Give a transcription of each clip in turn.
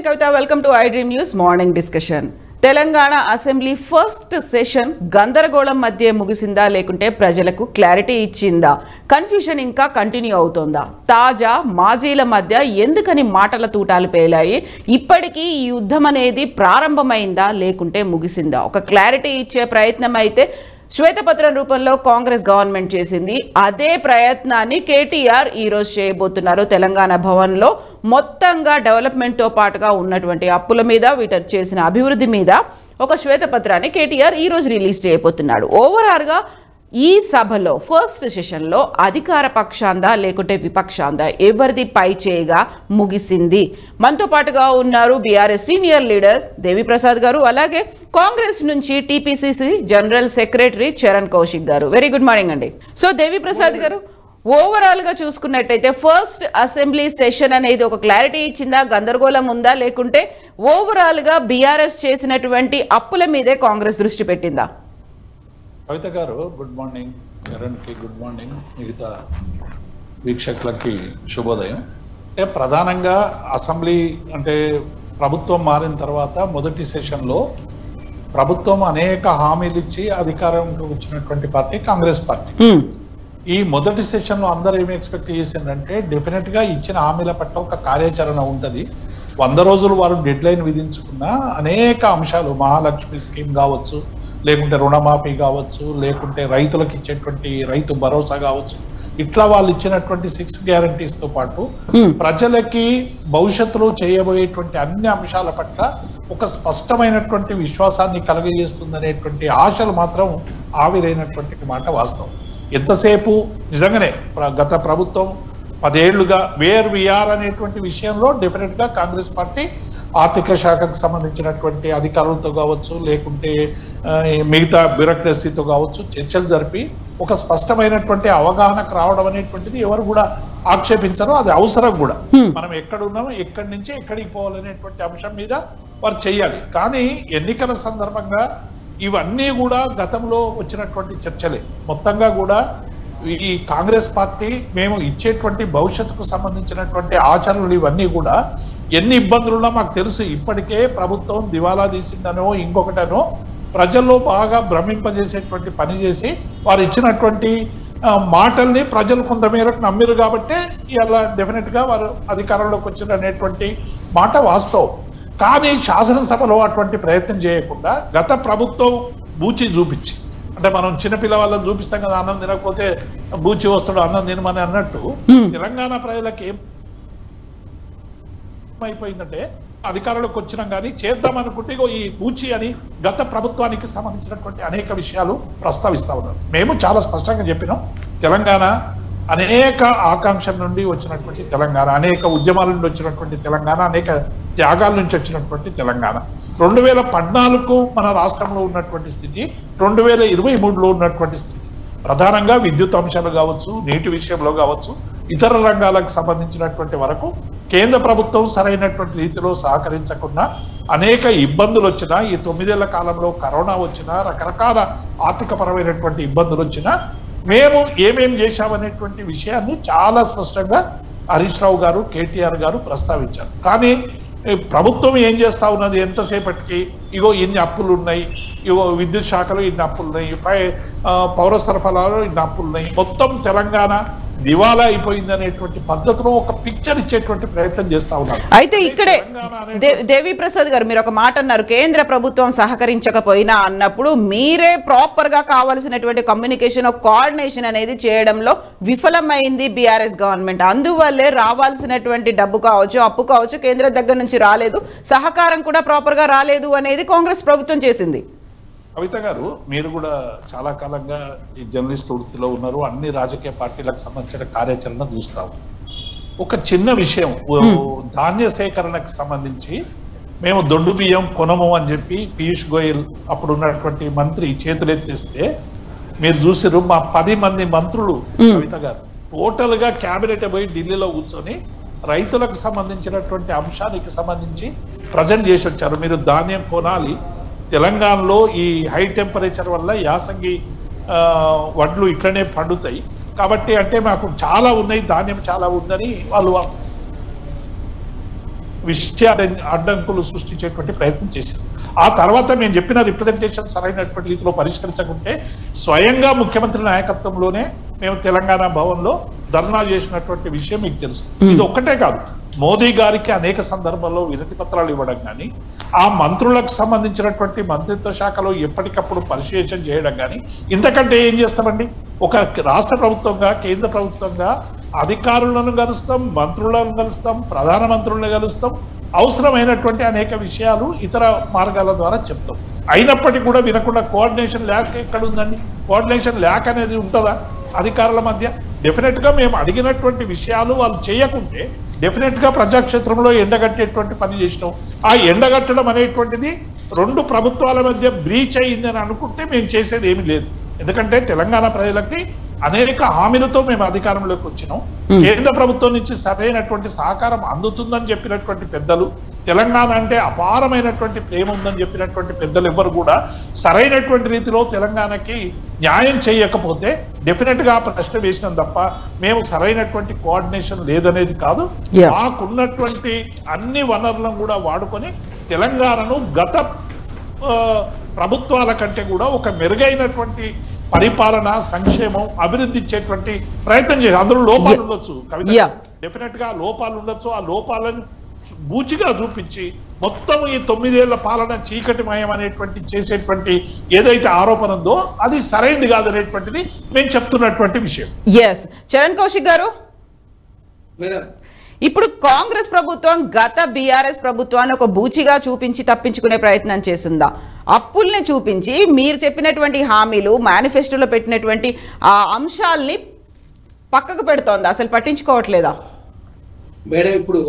Kavitha welcome to I dream news morning discussion Telangana assembly first session గందరగోళం మధ్య ముగిసిందా లేకుంటే ప్రజలకు క్లారిటీ ఇచ్చిందా కన్ఫ్యూషన్ ఇంకా కంటిన్యూ అవుతోందా తాజా మాజీల మధ్య ఎందుకని మాటల తూటాలు పేలాయి ఇప్పటికీ ఈ యుద్ధం అనేది ప్రారంభమైందా లేకుంటే ముగిసిందా ఒక క్లారిటీ ఇచ్చే ప్రయత్నం అయితే శ్వేతపత్రం రూపంలో కాంగ్రెస్ గవర్నమెంట్ చేసింది అదే ప్రయత్నాన్ని కేటీఆర్ ఈరోజు చేయబోతున్నారు తెలంగాణ భవన్లో మొత్తంగా డెవలప్మెంట్తో పాటుగా ఉన్నటువంటి అప్పుల మీద వీటి చేసిన అభివృద్ధి మీద ఒక శ్వేతపత్రాన్ని కేటీఆర్ ఈరోజు రిలీజ్ చేయబోతున్నాడు ఓవరాల్గా ఈ సభలో ఫస్ట్ సెషన్లో అధికార పక్షాందా లేకుంటే విపక్షాందా ఎవరిది పై చేయగా ముగిసింది మనతో పాటుగా ఉన్నారు బీఆర్ఎస్ సీనియర్ లీడర్ దేవిప్రసాద్ గారు అలాగే కాంగ్రెస్ నుంచి TPCC general secretary Charan Kaushik గారు వెరీ గుడ్ మార్నింగ్ అండి సో దేవిప్రసాద్ గారు ఓవరాల్ గా చూసుకున్నట్టయితే ఫస్ట్ అసెంబ్లీ సెషన్ అనేది ఒక క్లారిటీ ఇచ్చిందా గందరగోళం ఉందా లేకుంటే ఓవరాల్ గా బీఆర్ఎస్ చేసినటువంటి అప్పుల మీదే కాంగ్రెస్ దృష్టి పెట్టిందా కవిత గారు గుడ్ మార్నింగ్ కిరణ్కి గుడ్ మార్నింగ్ మిగతా వీక్షకులకి శుభోదయం అంటే ప్రధానంగా అసెంబ్లీ అంటే ప్రభుత్వం మారిన తర్వాత మొదటి సెషన్లో ప్రభుత్వం అనేక హామీలు ఇచ్చి అధికారంలో వచ్చినటువంటి పార్టీ కాంగ్రెస్ పార్టీ హ్మ్. ఈ మొదటి సెషన్లో అందరూ ఏమి ఎక్స్పెక్ట్ చేసిందంటే డెఫినెట్ గా ఇచ్చిన హామీల పట్ల ఒక కార్యాచరణ ఉంటది వంద రోజులు వారు డెడ్ లైన్ విధించుకున్న అనేక అంశాలు మహాలక్ష్మి స్కీమ్ కావచ్చు లేకుంటే రుణమాఫీ కావచ్చు లేకుంటే రైతులకు ఇచ్చేటువంటి రైతు భరోసా కావచ్చు ఇట్లా వాళ్ళు ఇచ్చినటువంటి సిక్స్ గ్యారంటీస్ తో పాటు Hmm. ప్రజలకి భవిష్యత్తులో చేయబోయేటువంటి అన్ని అంశాల పట్ల ఒక స్పష్టమైనటువంటి విశ్వాసాన్ని కలగజేస్తుందనేటువంటి ఆశలు మాత్రం ఆవిరైనటువంటి మాట వాస్తవం ఎంతసేపు నిజంగానే ప్ర- గత ప్రభుత్వం పదేళ్లుగా వేర్ విఆర్ అనేటువంటి విషయంలో డెఫినెట్ గా కాంగ్రెస్ పార్టీ ఆర్థిక శాఖకు సంబంధించినటువంటి అధికారులతో కావచ్చు లేకుంటే ఆ, ఈ మిగతా బ్యూరోక్రసీతో కావచ్చు చర్చలు జరిపి ఒక స్పష్టమైనటువంటి అవగాహనకు రావడం అనేటువంటిది ఎవరు కూడా ఆక్షేపించరు అది అవసరం కూడా Hmm. మనం ఎక్కడ ఉన్నామో ఎక్కడి నుంచి ఎక్కడికి పోవాలనేటువంటి అంశం మీద వారు చేయాలి కానీ ఎన్నికల సందర్భంగా ఇవన్నీ కూడా గతంలో వచ్చినటువంటి చర్చలే మొత్తంగా కూడా ఈ కాంగ్రెస్ పార్టీ మేము ఇచ్చేటువంటి భవిష్యత్తుకు సంబంధించినటువంటి ఆచరణలు ఇవన్నీ కూడా ఎన్ని ఇబ్బందులున్నా మాకు తెలుసు ఇప్పటికే ప్రభుత్వం దివాలా తీసిందనో ఇంకొకటనో ప్రజల్లో బాగా భ్రమింపజేసేటువంటి పని చేసి వారు ఇచ్చినటువంటి ఆ, మాటల్ని ప్రజలు కొంతమేరకు నమ్మిరు కాబట్టే ఇలా డెఫినెట్ గా వారు అధికారంలోకి వచ్చిన అనేటువంటి మాట వాస్తవం కానీ శాసనసభలో అటువంటి ప్రయత్నం చేయకుండా గత ప్రభుత్వం బూచి చూపించి అంటే మనం చిన్నపిల్ల వాళ్ళని చూపిస్తాం కదా అన్నం తినకపోతే బూచి వస్తాడు అన్నం తినమని అన్నట్టు Hmm. తెలంగాణ ప్రజలకు ఏం అయిపోయిందంటే అధికారంలోకి వచ్చినాం కానీ చేద్దాం అనుకుంటే ఇగో ఈ పూచి అని గత ప్రభుత్వానికి సంబంధించినటువంటి అనేక విషయాలు ప్రస్తావిస్తా ఉన్నారు మేము చాలా స్పష్టంగా చెప్పినాం తెలంగాణ అనేక ఆకాంక్షల నుండి వచ్చినటువంటి తెలంగాణ అనేక ఉద్యమాల నుండి వచ్చినటువంటి తెలంగాణ అనేక త్యాగాల నుంచి వచ్చినటువంటి తెలంగాణ రెండు వేల పద్నాలుగు మన రాష్ట్రంలో ఉన్నటువంటి స్థితి రెండు వేల ఇరవై మూడులో ఉన్నటువంటి స్థితి ప్రధానంగా విద్యుత్ అంశాలు కావచ్చు నీటి విషయంలో కావచ్చు ఇతర రంగాలకు సంబంధించినటువంటి వరకు కేంద్ర ప్రభుత్వం సరైనటువంటి రీతిలో సహకరించకుండా అనేక ఇబ్బందులు వచ్చినా ఈ తొమ్మిదేళ్ల కాలంలో కరోనా వచ్చినా రకరకాల ఆర్థికపరమైనటువంటి ఇబ్బందులు వచ్చినా మేము ఏమేం చేశామనేటువంటి విషయాన్ని చాలా స్పష్టంగా హరీష్ రావు గారు కేటీఆర్ గారు ప్రస్తావించారు కానీ ఈ ప్రభుత్వం ఏం చేస్తా ఉన్నది ఎంతసేపటికి ఇగో ఇన్ని అప్పులు ఉన్నాయి ఇగో విద్యుత్ శాఖలో ఇన్ని అప్పులు ఉన్నాయి పై- ఆ, పౌర సరఫరాలో ఇన్ని అప్పులు ఉన్నాయి మొత్తం తెలంగాణ దివాలా అయిపోయింది అనేటువంటి పద్ధతిలో ఒక పిక్చర్ ఇచ్చేటువంటి ప్రయత్నం చేస్తా ఉన్నారు అయితే ఇక్కడే తెలంగాణ అనే- దే- దేవి ప్రసాద్ గారు మీరు ఒక మాట అన్నారు కేంద్ర ప్రభుత్వం సహకరించకపోయినా అన్నప్పుడు మీరే ప్రాపర్ గా కావాల్సినటువంటి కమ్యూనికేషన్ కోఆర్డినేషన్ అనేది చేయడంలో విఫలమైంది బీఆర్ఎస్ గవర్నమెంట్ అందువల్లే రావాల్సినటువంటి డబ్బు కావచ్చు అప్పు కావచ్చు కేంద్రం దగ్గర నుంచి రాలేదు సహకారం కూడా ప్రాపర్ గా రాలేదు అనేది కాంగ్రెస్ ప్రభుత్వం చేసింది కవిత గారు మీరు కూడా చాలా కాలంగా ఈ జర్నలిస్ట్ వృత్తిలో ఉన్నారు అన్ని రాజకీయ పార్టీలకు సంబంధించిన కార్యాచరణ చూస్తాము ఒక చిన్న విషయం ఓ ధాన్య సేకరణకు సంబంధించి మేము దొడ్డు బియ్యం కొనము అని చెప్పి పీయూష్ గోయల్ అప్పుడు ఉన్నటువంటి మంత్రి చేతులెత్తేస్తే మీరు చూసారు మా పది మంది మంత్రులు కవిత గారు టోటల్ గా క్యాబినెట్ పోయి ఢిల్లీలో కూర్చొని రైతులకు సంబంధించినటువంటి అంశానికి సంబంధించి ప్రజెంట్ చేసి వచ్చారు మీరు ధాన్యం కొనాలి తెలంగాణలో ఈ హై టెంపరేచర్ వల్ల యాసంగి ఆ, వడ్లు ఇట్లనే పండుతాయి కాబట్టి అంటే మాకు చాలా ఉన్నాయి ధాన్యం చాలా ఉందని వాళ్ళు విషయాలు అడ్డంకులు సృష్టించేటువంటి ప్రయత్నం చేశారు ఆ తర్వాత మేము చెప్పిన రిప్రజెంటేషన్ సరైనటువంటి రీతిలో పరిష్కరించకుంటే స్వయంగా ముఖ్యమంత్రి నాయకత్వంలోనే మేము తెలంగాణ భవన్లో ధర్నా చేసినటువంటి విషయం మీకు తెలుసు ఇది ఒక్కటే కాదు మోదీ గారికి అనేక సందర్భాల్లో వినతి పత్రాలు ఇవ్వడం కానీ ఆ మంత్రులకు సంబంధించినటువంటి మంత్రిత్వ శాఖలో ఎప్పటికప్పుడు పరిశీలన చేయడం కానీ ఇంతకంటే ఏం చేస్తామండి ఒక రాష్ట్ర ప్రభుత్వంగా కేంద్ర ప్రభుత్వంగా అధికారులను కలుస్తాం మంత్రులను కలుస్తాం ప్రధానమంత్రులను కలుస్తాం అవసరమైనటువంటి అనేక విషయాలు ఇతర మార్గాల ద్వారా చెప్తాం అయినప్పటికీ కూడా వినకుండా కోఆర్డినేషన్ ల్యాక్ ఎక్కడ ఉందండి కోఆర్డినేషన్ ల్యాక్ అనేది ఉంటుందా అధికారుల మధ్య డెఫినెట్ గా మేము అడిగినటువంటి విషయాలు వాళ్ళు చేయకుంటే డెఫినెట్ గా ప్రజాక్షేత్రంలో ఎండగట్టేటువంటి పని చేసినాం ఆ ఎండగట్టడం అనేటువంటిది రెండు ప్రభుత్వాల మధ్య బ్రీచ్ అయిందని అనుకుంటే మేము చేసేది ఏమీ లేదు ఎందుకంటే తెలంగాణ ప్రజలకి అనేక హామీలతో మేము అధికారంలోకి వచ్చినాం కేంద్ర ప్రభుత్వం నుంచి సరైనటువంటి సహకారం అందుతుందని చెప్పినటువంటి పెద్దలు తెలంగాణ అంటే అపారమైనటువంటి ప్రేమ ఉందని చెప్పినటువంటి పెద్దలు ఎవరు కూడా సరైనటువంటి రీతిలో తెలంగాణకి న్యాయం చేయకపోతే డెఫినెట్ గా ఆ ప్రశ్న వేసినాం తప్ప మేము సరైనటువంటి కోఆర్డినేషన్ లేదనేది కాదు Yeah. మాకున్నటువంటి అన్ని వనరులను కూడా వాడుకొని తెలంగాణను గత ఆ, ప్రభుత్వాల కంటే కూడా ఒక మెరుగైనటువంటి పరిపాలన సంక్షేమం అభివృద్ధి ఇచ్చేటువంటి ప్రయత్నం చేసి అందులో లోపాలు Yeah. ఉండొచ్చు Yeah. డెఫినెట్ గా లోపాలు ఉండొచ్చు ఆ లోపాలను బూచిగా చూపించి మొత్తం ఈ తొమ్మిదేళ్ల పాలన చీకటిమయం అనేటువంటి చేసేటువంటి ఏదైతే ఆరోపణ ఉందో అది సరైంది కాదనేటువంటిది మేము చెప్తున్నటువంటి విషయం ఎస్ చరణ్ కౌశిక్ గారు మేడం ఇప్పుడు కాంగ్రెస్ ప్రభుత్వం గత బీఆర్ఎస్ ప్రభుత్వాన్ని ఒక బూచిగా చూపించి తప్పించుకునే ప్రయత్నం చేసిందా అప్పుల్ని చూపించి మీరు చెప్పినటువంటి హామీలు మేనిఫెస్టోలో పెట్టినటువంటి ఆ అంశాల్ని పక్కకు పెడుతోందా అసలు పట్టించుకోవట్లేదా మేడం ఇప్పుడు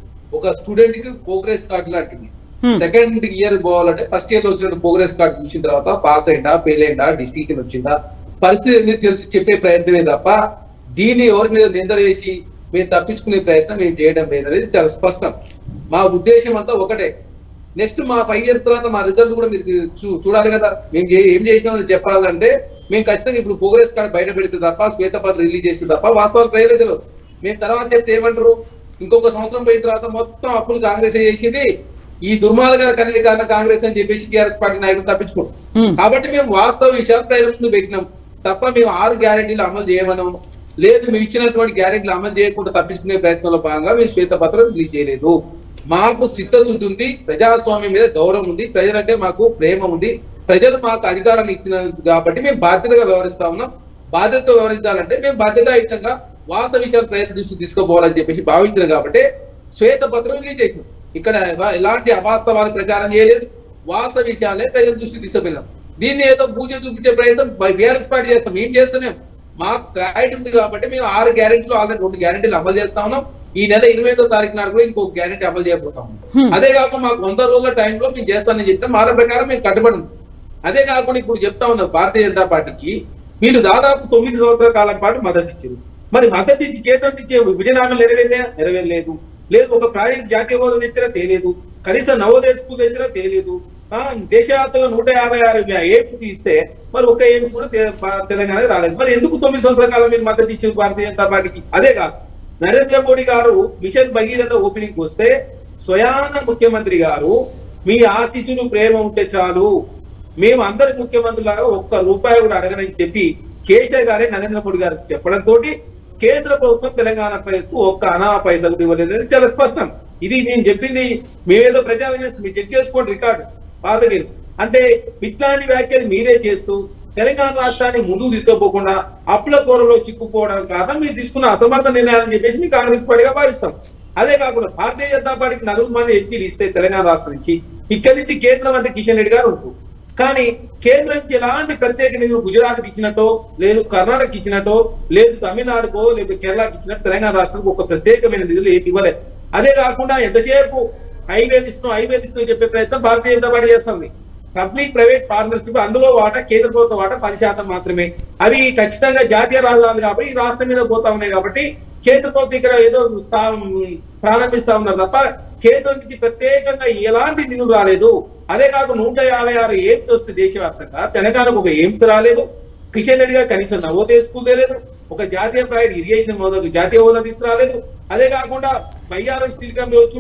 ఒక స్టూడెంట్ కి ప్రోగ్రెస్ కార్డు లాంటిది Hmm. సెకండ్ ఇయర్ పోవాలంటే ఫస్ట్ ఇయర్ లో వచ్చిన ప్రోగ్రెస్ కార్డు చూసిన తర్వాత పాస్ అయిందా ఫెయిల్ అయిందా డిస్టింక్షన్ వచ్చిందా పరిస్థితి అనేది తెలిసి చెప్పే ప్రయత్నమే తప్ప దీన్ని ఎవరి మీద నిందలు వేసి మేము తప్పించుకునే ప్రయత్నం మేము చేయడం లేదు అనేది చాలా స్పష్టం మా ఉద్దేశం అంతా ఒకటే నెక్స్ట్ మా ఫైవ్ ఇయర్స్ తర్వాత మా రిజల్ట్ కూడా మీరు చూ- చూడాలి కదా మేము ఏ- ఏం చేసినామని చెప్పాలంటే మేము ఖచ్చితంగా ఇప్పుడు ప్రోగ్రెస్ కార్డు బయట పెడితే తప్ప శ్వేతపత్రం రిలీజ్ చేస్తే తప్ప వాస్తవాలు ప్రజలు తెలియదు మేము తర్వాత చెప్తే ఏమంటారు ఇంకొక సంవత్సరం పోయిన తర్వాత మొత్తం అప్పులు కాంగ్రెస్ చేసింది ఈ దుర్మార్గ కన్నడి కారణ కాంగ్రెస్ అని చెప్పేసి టీఆర్ఎస్ పార్టీ నాయకులు తప్పించుకోండి Hmm. కాబట్టి మేము వాస్తవ విషయాలు ప్రజల ముందు పెట్టినాం తప్ప మేము ఆరు గ్యారెంటీలు అమలు చేయమనం లేదు మేము ఇచ్చినటువంటి గ్యారెంటీలు అమలు చేయకుండా తప్పించుకునే ప్రయత్నంలో భాగంగా మేము శ్వేతపత్రం రిలీజ్ చేయలేదు మాకు చిత్తశుద్ధి ఉంది ప్రజాస్వామ్యం మీద గౌరవం ఉంది ప్రజలంటే మాకు ప్రేమ ఉంది ప్రజలు మాకు అధికారాన్ని ఇచ్చిన కాబట్టి మేము బాధ్యతగా వ్యవహరిస్తా ఉన్నాం బాధ్యతతో వ్యవహరించాలంటే మేము బాధ్యతాయుతంగా వాస్తవ విషయాలు ప్రజల దృష్టికి తీసుకుపోవాలని చెప్పేసి భావించినాం కాబట్టి శ్వేతపత్రం రిలీజ్ చేసినాం ఇక్కడ ఎవ- ఎలాంటి అవాస్తవాలు ప్రచారం చేయలేదు వాస్తవ విషయాలే ప్రజల దృష్టికి తీసుకుపోయినాం దీన్ని ఏదో పూజ చూపించే ప్రయత్నం బీఆర్ఎస్ పార్టీ చేస్తాం ఏం చేస్తున్నాం మాకు క్లారిటీ ఉంది కాబట్టి మేము ఆరు గ్యారెంటీలు ఆల్రెడీ రెండు గ్యారెంటీలు అమలు చేస్తా ఉన్నాం ఈ నెల ఇరవై ఐదో తారీఖు నాడు కూడా ఇంకొక గ్యారెంటీ అమలు చేయబోతా ఉన్నాం అదే కాకుండా మాకు వంద రోజుల టైంలో మేము చేస్తానని చెప్తే మాట ప్రకారం మేము కట్టుబడి ఉన్నాం అదే కాకుండా ఇప్పుడు చెప్తా ఉన్నారు భారతీయ జనతా పార్టీకి వీళ్ళు దాదాపు తొమ్మిది సంవత్సరాల కాలం పాటు మద్దతు ఇచ్చారు మరి మద్దతు ఇచ్చి కేంద్రం ఇచ్చే విభజన హామీలు నెరవేర్లే నెరవేరలేదు లేదు ఒక ప్రాజెక్ట్ జాతీయ హోదా తెచ్చినా తేలేదు కనీసం నవోదయ స్కూల్ తెచ్చినా తేలేదు ఆ, దేశవ్యాప్తంగా నూట యాభై ఆరు ఎయిమ్స్ ఇస్తే మరి ఒక ఎయిమ్స్ కూడా తె- ప- తెలంగాణ రాలేదు మరి ఎందుకు తొమ్మిది సంవత్సరాల కాలం మీరు మద్దతు ఇచ్చారు భారతీయ జనతా పార్టీకి అదే కాదు నరేంద్ర మోడీ గారు మిషన్ భగీరథ ఓపెనింగ్ వస్తే స్వయాన ముఖ్యమంత్రి గారు మీ ఆశీస్సులు ప్రేమ ఉంటే చాలు మేము అందరి ముఖ్యమంత్రులాగా ఒక్క రూపాయి కూడా అడగనని చెప్పి కేసీఆర్ గారే నరేంద్ర మోడీ గారికి చెప్పడంతో కేంద్ర ప్రభుత్వం తెలంగాణ పైకు ఒక్క అనా పైసలు కూడా ఇవ్వలేదు అనేది చాలా స్పష్టం ఇది నేను చెప్పింది మేమేదో ప్రచారం చేస్తాం మీరు చెక్ చేసుకోండి రికార్డు పాతగిరి అంటే ఇట్లాంటి వ్యాఖ్యలు మీరే చేస్తూ తెలంగాణ రాష్ట్రాన్ని ముందుకు తీసుకోపోకుండా అప్పుల కూరలో చిక్కుకోవడానికి కారణం మీరు తీసుకున్న అసమర్థ నిర్ణయాలని చెప్పేసి మీ కాంగ్రెస్ పార్టీగా భావిస్తాం అదే కాకుండా భారతీయ జనతా పార్టీకి నలుగురు మంది ఎంపీలు ఇస్తే తెలంగాణ రాష్ట్రం నుంచి ఇక్కడి నుంచి కేంద్ర మంత్రి కిషన్ రెడ్డి గారు ఉంటారు కానీ కేంద్రం నుంచి ఎలాంటి ప్రత్యేక నిధులు గుజరాత్కి ఇచ్చినట్టో లేదు కర్ణాటకకి ఇచ్చినట్టో లేదు తమిళనాడుకో లేదు కేరళకి ఇచ్చినట్టు తెలంగాణ రాష్ట్రానికి ఒక ప్రత్యేకమైన నిధులు ఏమి ఇవ్వలేదు అదే కాకుండా ఎంతసేపు హైవేలు ఇస్తున్నాం హైవేలు ఇస్తున్నాం చెప్పే ప్రయత్నం భారతీయ జనతా పార్టీ చేస్తుంది పబ్లిక్ ప్రైవేట్ పార్ట్నర్షిప్ అందులో వాటా కేంద్ర ప్రభుత్వ వాటా పది శాతం మాత్రమే అవి ఖచ్చితంగా జాతీయ రాజధానులు కాబట్టి ఈ రాష్ట్రం మీద పోతా ఉన్నాయి కాబట్టి కేంద్ర ప్రభుత్వం ఇక్కడ ఏదో స్థా ప్రారంభిస్తా ఉన్నారు తప్ప కేంద్రం నుంచి ప్రత్యేకంగా ఎలాంటి నిధులు రాలేదు అదే కాక నూట యాభై ఆరు ఎయిమ్స్ వస్తే దేశవ్యాప్తంగా తెలంగాణకు ఒక ఎయిమ్స్ రాలేదు కిషన్ రెడ్డి గారు కనీసం నవోదయ స్కూల్ లేదు ఒక జాతీయ ప్రైవేట్ ఇరిగేషన్ హోదా జాతీయ హోదా తీసుకురాలేదు అదే కాకుండా బయ్యారం స్టీల్ కంపెనీ వచ్చుంటే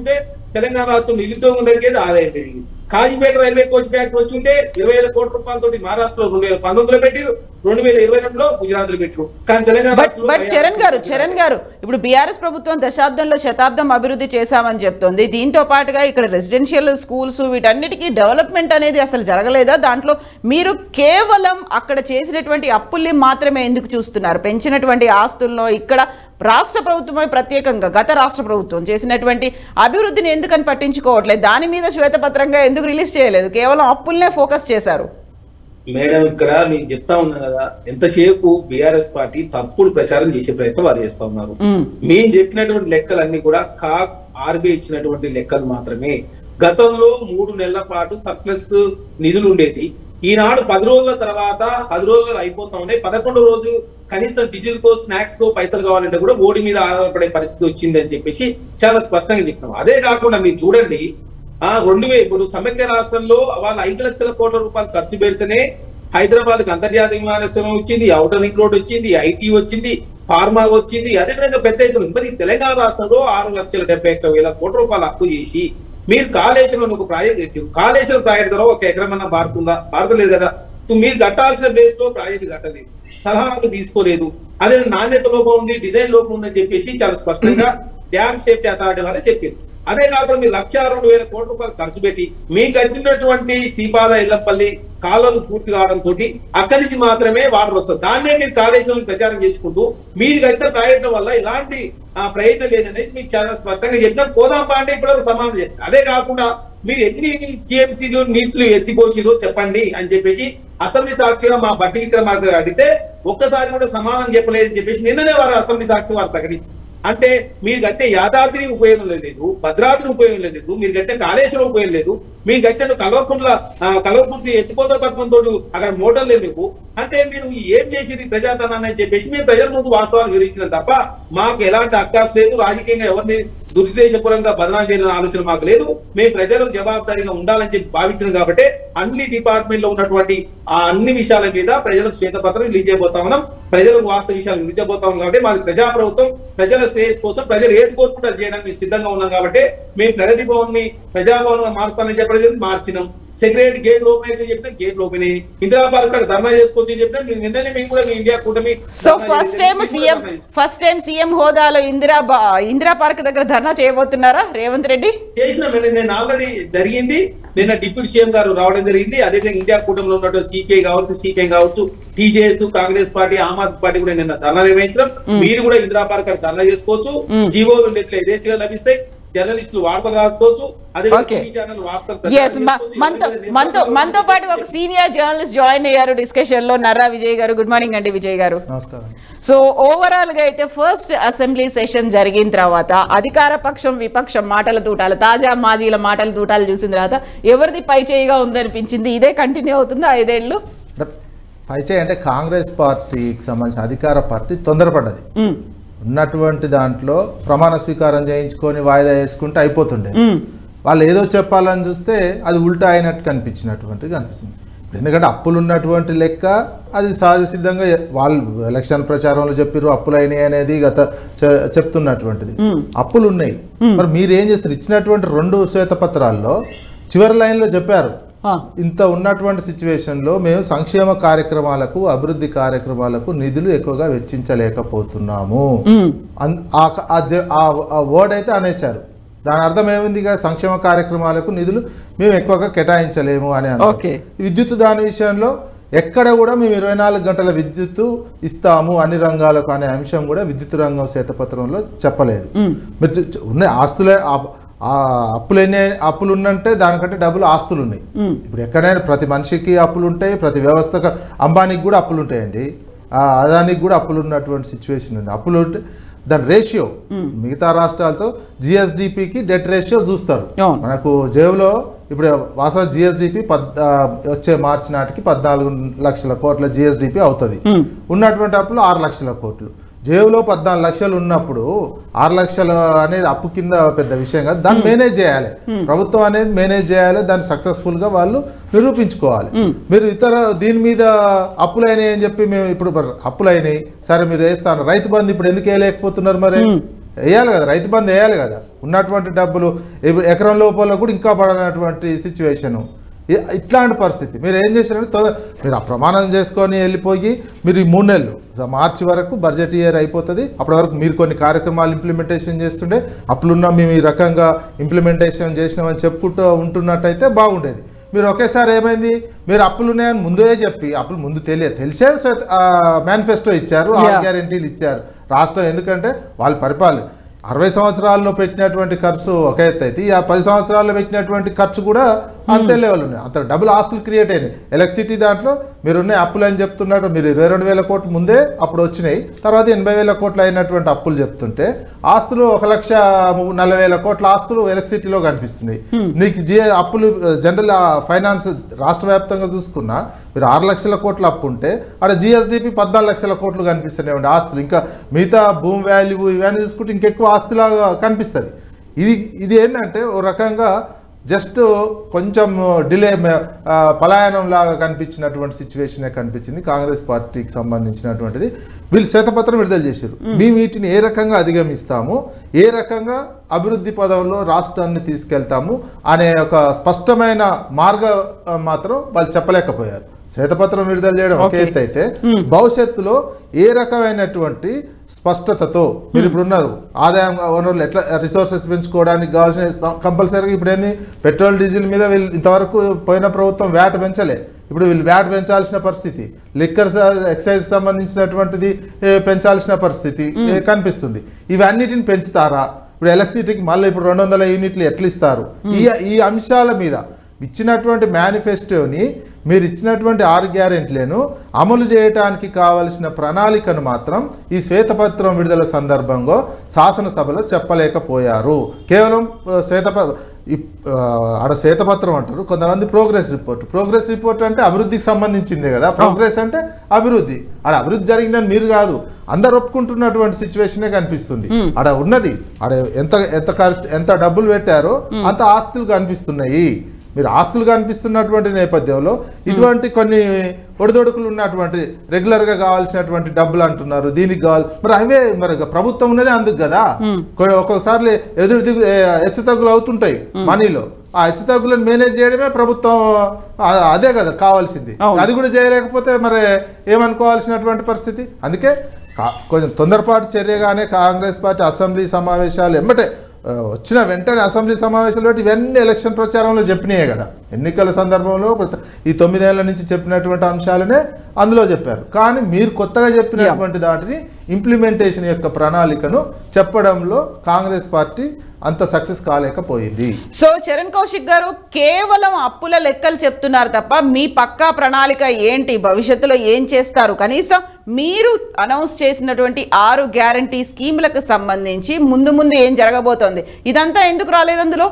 తెలంగాణ రాష్ట్రం నిరుద్యోగం తగ్గేది ఆదాయం పెరిగింది కాజీపేట రైల్వే కోచ్ ఫ్యాక్టరీ వచ్చి ఉంటే ఇరవై వేల కోట్ల రూపాయలతోటి మహారాష్ట్రలో రెండు వేల పంతొమ్మిదిలో పెట్టారు రెండు వేల ఇరవై రెండులో గుజరాత్ లో పెట్టారు కానీ తెలంగాణ బట్ రాష్ట్రంలో బట్ చరణ్ గారు చరణ్ గారు ఇప్పుడు బీఆర్ఎస్ ప్రభుత్వం దశాబ్దంలో శతాబ్దం అభివృద్ధి చేశామని చెప్తోంది దీంతో పాటుగా ఇక్కడ రెసిడెన్షియల్ స్కూల్స్ వీటన్నిటికీ డెవలప్మెంట్ అనేది అసలు జరగలేదా దాంట్లో మీరు కేవలం అక్కడ చేసినటువంటి అప్పుల్ని మాత్రమే ఎందుకు చూస్తున్నారు పెంచినటువంటి ఆస్తుల్లో ఇక్కడ రాష్ట్ర ప్రభుత్వమే ప్రత్యేకంగా గత రాష్ట్ర ప్రభుత్వం చేసినటువంటి అభివృద్ధిని ఎందుకని పట్టించుకోవట్లేదు దాని మీద శ్వేతపత్రంగా ఎందుకు రిలీజ్ చేయలేదు కేవలం అప్పుల్నే ఫోకస్ చేశారు మేడం ఇక్కడ మీకు చెప్తా ఉన్నా కదా ఎంతసేపు బీఆర్ఎస్ పార్టీ తప్పుడు ప్రచారం చేసే ప్రయత్నం వారు చేస్తా ఉన్నారు మ్మ్. మేము చెప్పినటువంటి లెక్కలన్నీ కూడా కాక్ ఆర్బీఐ ఇచ్చినటువంటి లెక్కలు మాత్రమే గతంలో మూడు నెలల పాటు సర్ప్లస్ నిధులు ఉండేది ఈనాడు పది రోజుల తర్వాత పది రోజులు అయిపోతా ఉన్నాయి పదకొండు రోజు కనీసం డీజిల్ కో స్నాక్స్ కో పైసలు కావాలంటే కూడా ఓడి మీద ఆధారపడే పరిస్థితి వచ్చింది అని చెప్పేసి చాలా స్పష్టంగా చెప్పినాం అదే కాకుండా మీరు చూడండి ఆ రెండు వే ఇప్పుడు సమైక్య రాష్ట్రంలో వాళ్ళు ఐదు లక్షల కోట్ల రూపాయలు ఖర్చు పెడితేనే హైదరాబాద్ కి అంతర్జాతీయ విమానాశ్రయం వచ్చింది అవుటర్ రింగ్ రోడ్ వచ్చింది ఐటీ వచ్చింది ఫార్మా వచ్చింది అదే విధంగా పెద్ద ఎత్తున మరి తెలంగాణ రాష్ట్రంలో ఆరు లక్షల డెబ్బై ఒక్క వేల కోట్ల రూపాయలు అప్పు చేసి మీరు కాళేశ్వరం ఒక ప్రాజెక్ట్ తెచ్చారు కాళేశ్వరం ప్రాజెక్ట్ ద్వారా ఒక ఎకరం అన్న భారతుందా భారతలేదు కదా తో మీరు కట్టాల్సిన ప్లేస్ లో ప్రాజెక్ట్ కట్టలేదు సలహాలు తీసుకోలేదు అదే నాణ్యత లోపం ఉంది డిజైన్ లోపం ఉందని చెప్పేసి చాలా స్పష్టంగా డ్యామ్ సేఫ్టీ అథారిటీ వాళ్ళే చెప్పారు అదే కాకుండా మీరు లక్ష రెండు వేల కోట్ల రూపాయలు ఖర్చు పెట్టి మీకు కట్టినటువంటి శ్రీపాద ఇల్లంపల్లి కాలువలు పూర్తి కావడంతో అక్కడి నుంచి మాత్రమే వాటర్ వస్తుంది దాన్నే మీరు కాళేశ్వరం ప్రచారం చేసుకుంటూ మీరు కట్టిన ప్రయత్నం వల్ల ఇలాంటి ఆ ప్రయత్నం లేదనేది మీకు చాలా స్పష్టంగా చెప్పిన పోదాం అంటే ఇప్పుడు సమాధానం చెప్పారు అదే కాకుండా మీరు ఎన్ని టీఎంసీలు నీతులు ఎత్తిపోసిరో చెప్పండి అని చెప్పేసి అసెంబ్లీ సాక్షిగా మా బట్టి విక్రమార్క గారు అడిగితే ఒక్కసారి కూడా సమాధానం చెప్పలేదని చెప్పేసి నిన్ననే వారు అసెంబ్లీ సాక్షి వారు ప్రకటించారు అంటే మీరు కట్టే యాదాద్రి ఉపయోగం లేదు భద్రాద్రి ఉపయోగం లేదు మీరు కట్టే కాళేశ్వరం ఉపయోగం లేదు మీరు కట్టిన కల్వకుంట్ల ఆ, కల్వకుర్తి ఎత్తిపోతల పథకంతో అక్కడ మోటార్లు లేవు అంటే మీరు ఏం చేసిరు ఈ ప్రజాధనాన్ని అని చెప్పేసి మేము ప్రజల ముందు వాస్తవాలు వివరించిన తప్ప మాకు ఎలాంటి అక్కాస్ లేదు రాజకీయంగా ఎవరిని దురుద్దేశపూరంగా బదనాం చేయాలనే ఆలోచన మాకు లేదు మేము ప్రజలకు జవాబుదారీగా ఉండాలని చెప్పి భావించినాం కాబట్టి అన్ని డిపార్ట్మెంట్ లో ఉన్నటువంటి ఆ అన్ని విషయాల మీద ప్రజలకు శ్వేతపత్రం రిలీజ్ చేయబోతా ఉన్నాం ప్రజలకు వాస్తవ విషయాలు రిలీజ్ చేయబోతా ఉన్నాం కాబట్టి మాది ప్రజా ప్రభుత్వం ప్రజల శ్రేయస్ కోసం ప్రజలు ఏది కోరుకుంటే అది చేయడానికి మేము సిద్ధంగా ఉన్నాం కాబట్టి మేము ప్రగతి భవన్ ని ప్రజాభవన్ గా మారుస్తానని చెప్పడం మార్చినాం సెక్రటరీ గేట్ ఓపెన్ అయితే చెప్పిన గేట్ ఓపెన్ అయ్యి ఇందిరా పార్క్ కాడ ధర్నా చేసుకోవచ్చు అని చెప్పిన నిన్ననే మేము కూడా మీ ఇండియా కూటమి సో ధర్నా ఫస్ట్ చేసి- టైం మేము కూడా సీఎం ధర్నా చేసి- ఫస్ట్ టైం సీఎం హోదాలో ఇందిరా బా- ఇందిరా పార్క్ దగ్గర ధర్నా చేయబోతున్నారా రేవంత్ రెడ్డి చేసిన నేను ఆల్రెడీ జరిగింది నిన్న డిప్యూటీ సీఎం గారు రావడం జరిగింది అదేవిధంగా ఇండియా కూటమిలో ఉన్నటువంటి సిపిఐ కావచ్చు సిపిఐ కావచ్చు TJS Congress party Aam Aadmi party కూడా నిన్న ధర్నా నిర్వహించడం మీరు కూడా ఇందిరా పార్క్ కాడ ధర్నా చేసుకోవచ్చు జీవోలు నెట్లు యథేచ్ఛగా లభిస్తాయి జర్నలిస్టులు వార్తలు రాసుకోవచ్చు అదే Okay. ఛానల్ వార్తలు ఎస్ ప్రచారం చేసుకోవచ్చు. మనతో ఎవరైనా మనతో మనతో పాటు ఒక సీనియర్ జర్నలిస్ట్ జాయిన్ అయ్యారు డిస్కషన్ లో నర్రా విజయ్ గారు గుడ్ మార్నింగ్ అండి విజయ్ గారు నమస్కారం సో ఓవరాల్ గా అయితే ఫస్ట్ అసెంబ్లీ సెషన్ జరిగిన తర్వాత అధికార పక్షం విపక్షం మాటల తూటాలు తాజా మాజీల మాటల తూటాలు చూసిన తర్వాత ఎవరిది పై చేయిగా ఉందనిపించింది ఇదే కంటిన్యూ అవుతుంది ఐదేళ్లు అంటే పైచే అంటే కాంగ్రెస్ పార్టీకి సంబంధించిన అధికార పార్టీ తొందరపడ్డది మ్, ఉన్నటువంటి దాంట్లో ప్రమాణ స్వీకారం చేయించుకొని వాయిదా వేసుకుంటే అయిపోతుండే మ్, వాళ్ళు ఏదో చెప్పాలని చూస్తే అది ఉల్టా అయినట్టు కనిపించినటువంటిది కనిపిస్తుంది ఇప్పుడు ఎందుకంటే అప్పులు ఉన్నటువంటి లెక్క అది సహజ సిద్ధంగా వాళ్ళు ఎలక్షన్ ప్రచారంలో చెప్పారు అప్పులు అయినాయి అనేది గత చె- చెప్తున్నటువంటిది అప్పులు ఉన్నాయి మరి మీరు ఏం చేస్తారు ఇచ్చినటువంటి రెండు శ్వేతపత్రాల్లో చివరి లైన్లో చెప్పారు ఆ, ఇంత ఉన్నటువంటి సిచ్యువేషన్లో మేము సంక్షేమ కార్యక్రమాలకు అభివృద్ధి కార్యక్రమాలకు నిధులు ఎక్కువగా వెచ్చించలేకపోతున్నాము మ్, అన్- ఆ- ఆ జ- ఆ- ఆ వర్డ్ అయితే అనేశారు దాని అర్థం ఏముంది ఇక సంక్షేమ కార్యక్రమాలకు నిధులు మేము ఎక్కువగా కేటాయించలేము అని అన్నారు. ఓకే. విద్యుత్ దాని విషయంలో ఎక్కడ కూడా మేము ఇరవై నాలుగు గంటల విద్యుత్తు ఇస్తాము అన్ని రంగాలకు అనే అంశం కూడా విద్యుత్ రంగం శ్వేతపత్రంలో చెప్పలేదు మీరు చూ- చూ- ఉన్నాయి ఆస్తులే ఆ- ఆ అప్పులు ఎన్ని అప్పులు ఉన్నంటే దానికంటే డబ్బులు ఆస్తులు ఉన్నాయి ఇప్పుడు ఎక్కడైనా ప్రతి మనిషికి అప్పులు ఉంటాయి ప్రతి వ్యవస్థకు అంబానీకి కూడా అప్పులు ఉంటాయండి ఆ అదానికి కూడా అప్పులు ఉన్నటువంటి సిచ్యువేషన్ ఉంది అప్పులు ఉంటే దాని రేషియో మిగతా రాష్ట్రాలతో జిఎస్డిపికి డెట్ రేషియో చూస్తారు అవును. మనకు జేబులో ఇప్పుడు వాస్తవ జిఎస్డిపి పద్ ఆ, వచ్చే మార్చి నాటికి పద్నాలుగు లక్షల కోట్ల జిఎస్డిపి అవుతుంది ఉన్నటువంటి అప్పులు ఆరు లక్షల కోట్లు జేబులో పద్నాలుగు లక్షలు ఉన్నప్పుడు ఆరు లక్షలు అనేది అప్పు కింద పెద్ద విషయం కాదు దాన్ని మేనేజ్ చేయాలి ప్రభుత్వం అనేది మేనేజ్ చేయాలి దాన్ని సక్సెస్ఫుల్ గా వాళ్ళు నిరూపించుకోవాలి మీరు ఇతర దీని మీద అప్పులైనాయి అని చెప్పి మేము ఇప్పుడు మరి అప్పులైనాయి సరే మీరు వేస్తాను రైతు బంధు ఇప్పుడు ఎందుకు వేయలేకపోతున్నారు మరి వేయాలి కదా రైతు బంధు వేయాలి కదా ఉన్నటువంటి డబ్బులు ఇప్పుడు ఎకరం లోపల కూడా ఇంకా పడనటువంటి సిచ్యువేషను ఇ- ఇట్లాంటి పరిస్థితి మీరు ఏం చేశారంటే తొందర మీరు ఆ ప్రమాణం చేసుకొని వెళ్ళిపోయి మీరు ఈ మూడు నెలలు స- మార్చి వరకు బడ్జెట్ ఇయర్ అయిపోతుంది అప్పటి వరకు మీరు కొన్ని కార్యక్రమాలు ఇంప్లిమెంటేషన్ చేస్తుండే అప్పుడున్న మేము ఈ రకంగా ఇంప్లిమెంటేషన్ చేసినామని చెప్పుకుంటూ ఉంటున్నట్టయితే బాగుండేది మీరు ఒకేసారి ఏమైంది మీరు అప్పులు ఉన్నాయని ముందే చెప్పి అప్పులు ముందు తెలియదు తెలిసే మేనిఫెస్టో ఇచ్చారు ఆరు Yeah. గ్యారెంటీలు ఇచ్చారు రాష్ట్రం ఎందుకంటే వాళ్ళు పరిపాలన అరవై సంవత్సరాల్లో పెట్టినటువంటి ఖర్చు ఒక ఎత్తు అయితే ఈ ఆ పది సంవత్సరాల్లో పెట్టినటువంటి ఖర్చు కూడా అంతే లెవెల్ ఉన్నాయి అంత డబుల్ ఆస్తులు క్రియేట్ అయినాయి ఎలక్ట్రిసిటీ దాంట్లో మీరు ఉన్నాయి అప్పులు అని చెప్తున్నారు మీరు ఇరవై రెండు వేల కోట్లు ముందే అప్పుడు వచ్చినాయి తర్వాత ఎనభై వేల కోట్లు అయినటువంటి అప్పులు చెప్తుంటే ఆస్తులు ఒక లక్ష ము- నలభై వేల కోట్ల ఆస్తులు ఎలక్ట్రిసిటీలో కనిపిస్తున్నాయి నీకు జి అప్పులు జనరల్ ఫైనాన్స్ రాష్ట్ర వ్యాప్తంగా చూసుకున్నా మీరు ఆరు లక్షల కోట్ల అప్పు ఉంటే అక్కడ జిఎస్డిపి పద్నాలుగు లక్షల కోట్లు కనిపిస్తున్నాయి ఆస్తులు ఇంకా మిగతా భూమి వాల్యూ ఇవన్నీ చూసుకుంటే ఇంకెక్కువ ఆస్తులాగా కనిపిస్తుంది ఇది ఇది ఏంటంటే ఓ రకంగా జస్ట్ కొంచెం డిలే పలాయనం లాగా కనిపించినటువంటి సిచ్యువేషనే కనిపించింది కాంగ్రెస్ పార్టీకి సంబంధించినటువంటిది వీళ్ళు శ్వేతపత్రం విడుదల చేశారు మీ వీటిని ఏ రకంగా అధిగమిస్తాము ఏ రకంగా అభివృద్ధి పదంలో రాష్ట్రాన్ని తీసుకెళ్తాము అనే ఒక స్పష్టమైన మార్గ ఆ, మాత్రం వాళ్ళు చెప్పలేకపోయారు శ్వేతపత్రం విడుదల చేయడం ఒక Okay. ఎత్తు అయితే భవిష్యత్తులో ఏ రకమైనటువంటి స్పష్టతతో మీరు ఇప్పుడు ఉన్నారు ఆదాయం వనరులు ఎట్లా రిసోర్సెస్ పెంచుకోవడానికి కావాల్సిన కంపల్సరీగా ఇప్పుడు ఏంది పెట్రోల్ డీజిల్ మీద వీళ్ళు ఇంతవరకు పోయిన ప్రభుత్వం వ్యాట్ పెంచలే ఇప్పుడు వీళ్ళు వ్యాట్ పెంచాల్సిన పరిస్థితి లిక్కర్ ఎక్సైజ్ సంబంధించినటువంటిది ఏ, పెంచాల్సిన పరిస్థితి ఏ, కనిపిస్తుంది ఇవన్నిటిని పెంచుతారా ఇప్పుడు ఎలక్ట్రిసిటీకి మళ్ళీ ఇప్పుడు రెండు వందల యూనిట్లు ఎట్లా ఇస్తారు ఈ ఈ అంశాల మీద ఇచ్చినటువంటి మేనిఫెస్టోని మీరు ఇచ్చినటువంటి ఆరు గ్యారెంట్లను అమలు చేయడానికి కావలసిన ప్రణాళికను మాత్రం ఈ శ్వేతపత్రం విడుదల సందర్భంగా శాసనసభలో చెప్పలేకపోయారు కేవలం ఆ, శ్వేతప ఈ, ఆ, ఆడ శ్వేతపత్రం అంటారు కొంతమంది ప్రోగ్రెస్ రిపోర్ట్ ప్రోగ్రెస్ రిపోర్ట్ అంటే అభివృద్ధికి సంబంధించిందే కదా ప్రోగ్రెస్ అంటే అభివృద్ధి ఆడ అభివృద్ధి జరిగిందని మీరు కాదు అందరు ఒప్పుకుంటున్నటువంటి సిచ్యువేషనే కనిపిస్తుంది ఆడ ఉన్నది ఆడ ఎంత ఎంత ఖర్చు ఎంత డబ్బులు పెట్టారో అంత ఆస్తులు కనిపిస్తున్నాయి మీరు ఆస్తులు కనిపిస్తున్నటువంటి నేపథ్యంలో ఇటువంటి కొన్ని ఒడిదొడుకులు ఉన్నటువంటి రెగ్యులర్ గా కావాల్సినటువంటి డబ్బులు అంటున్నారు దీనికి కావాలి మరి అవే మరి ప్రభుత్వం ఉన్నదే అందుకు కదా కొన్ని ఒక్కొక్కసారి ఎదురు దిగు హెచ్చు తగ్గులు అవుతుంటాయి మనీలో ఆ హెచ్చు తగ్గులను మేనేజ్ చేయడమే ప్రభుత్వం ఆ, అదే కదా కావాల్సింది అవును. అది కూడా చేయలేకపోతే మరి ఏమనుకోవాల్సినటువంటి పరిస్థితి అందుకే కా- కొంచెం తొందరపాటు చర్యగానే కాంగ్రెస్ పార్టీ అసెంబ్లీ సమావేశాలు ఎమ్మటే ఆ, వచ్చిన వెంటనే అసెంబ్లీ సమావేశాలు పెట్టి ఇవన్నీ ఎలక్షన్ ప్రచారంలో చెప్పినాయే కదా ఎన్నికల సందర్భంలో ప్రతి- ఈ తొమ్మిదేళ్ల నుంచి చెప్పినటువంటి అంశాలనే అందులో చెప్పారు కానీ మీరు కొత్తగా చెప్పినటువంటి దాటిని ఇంప్లిమెంటేషన్ యొక్క ప్రణాళికను చెప్పడంలో కాంగ్రెస్ పార్టీ అంత సక్సెస్ కాలేకపోయింది సో చరణ్ కౌశిక్ గారు కేవలం అప్పుల లెక్కలు చెప్తున్నారు తప్ప మీ పక్కా ప్రణాళిక ఏంటి భవిష్యత్తులో ఏం చేస్తారు కనీసం మీరు అనౌన్స్ చేసినటువంటి ఆరు గ్యారంటీ స్కీములకు సంబంధించి ముందు ముందు ఏం జరగబోతోంది ఇదంతా ఎందుకు రాలేదు అందులో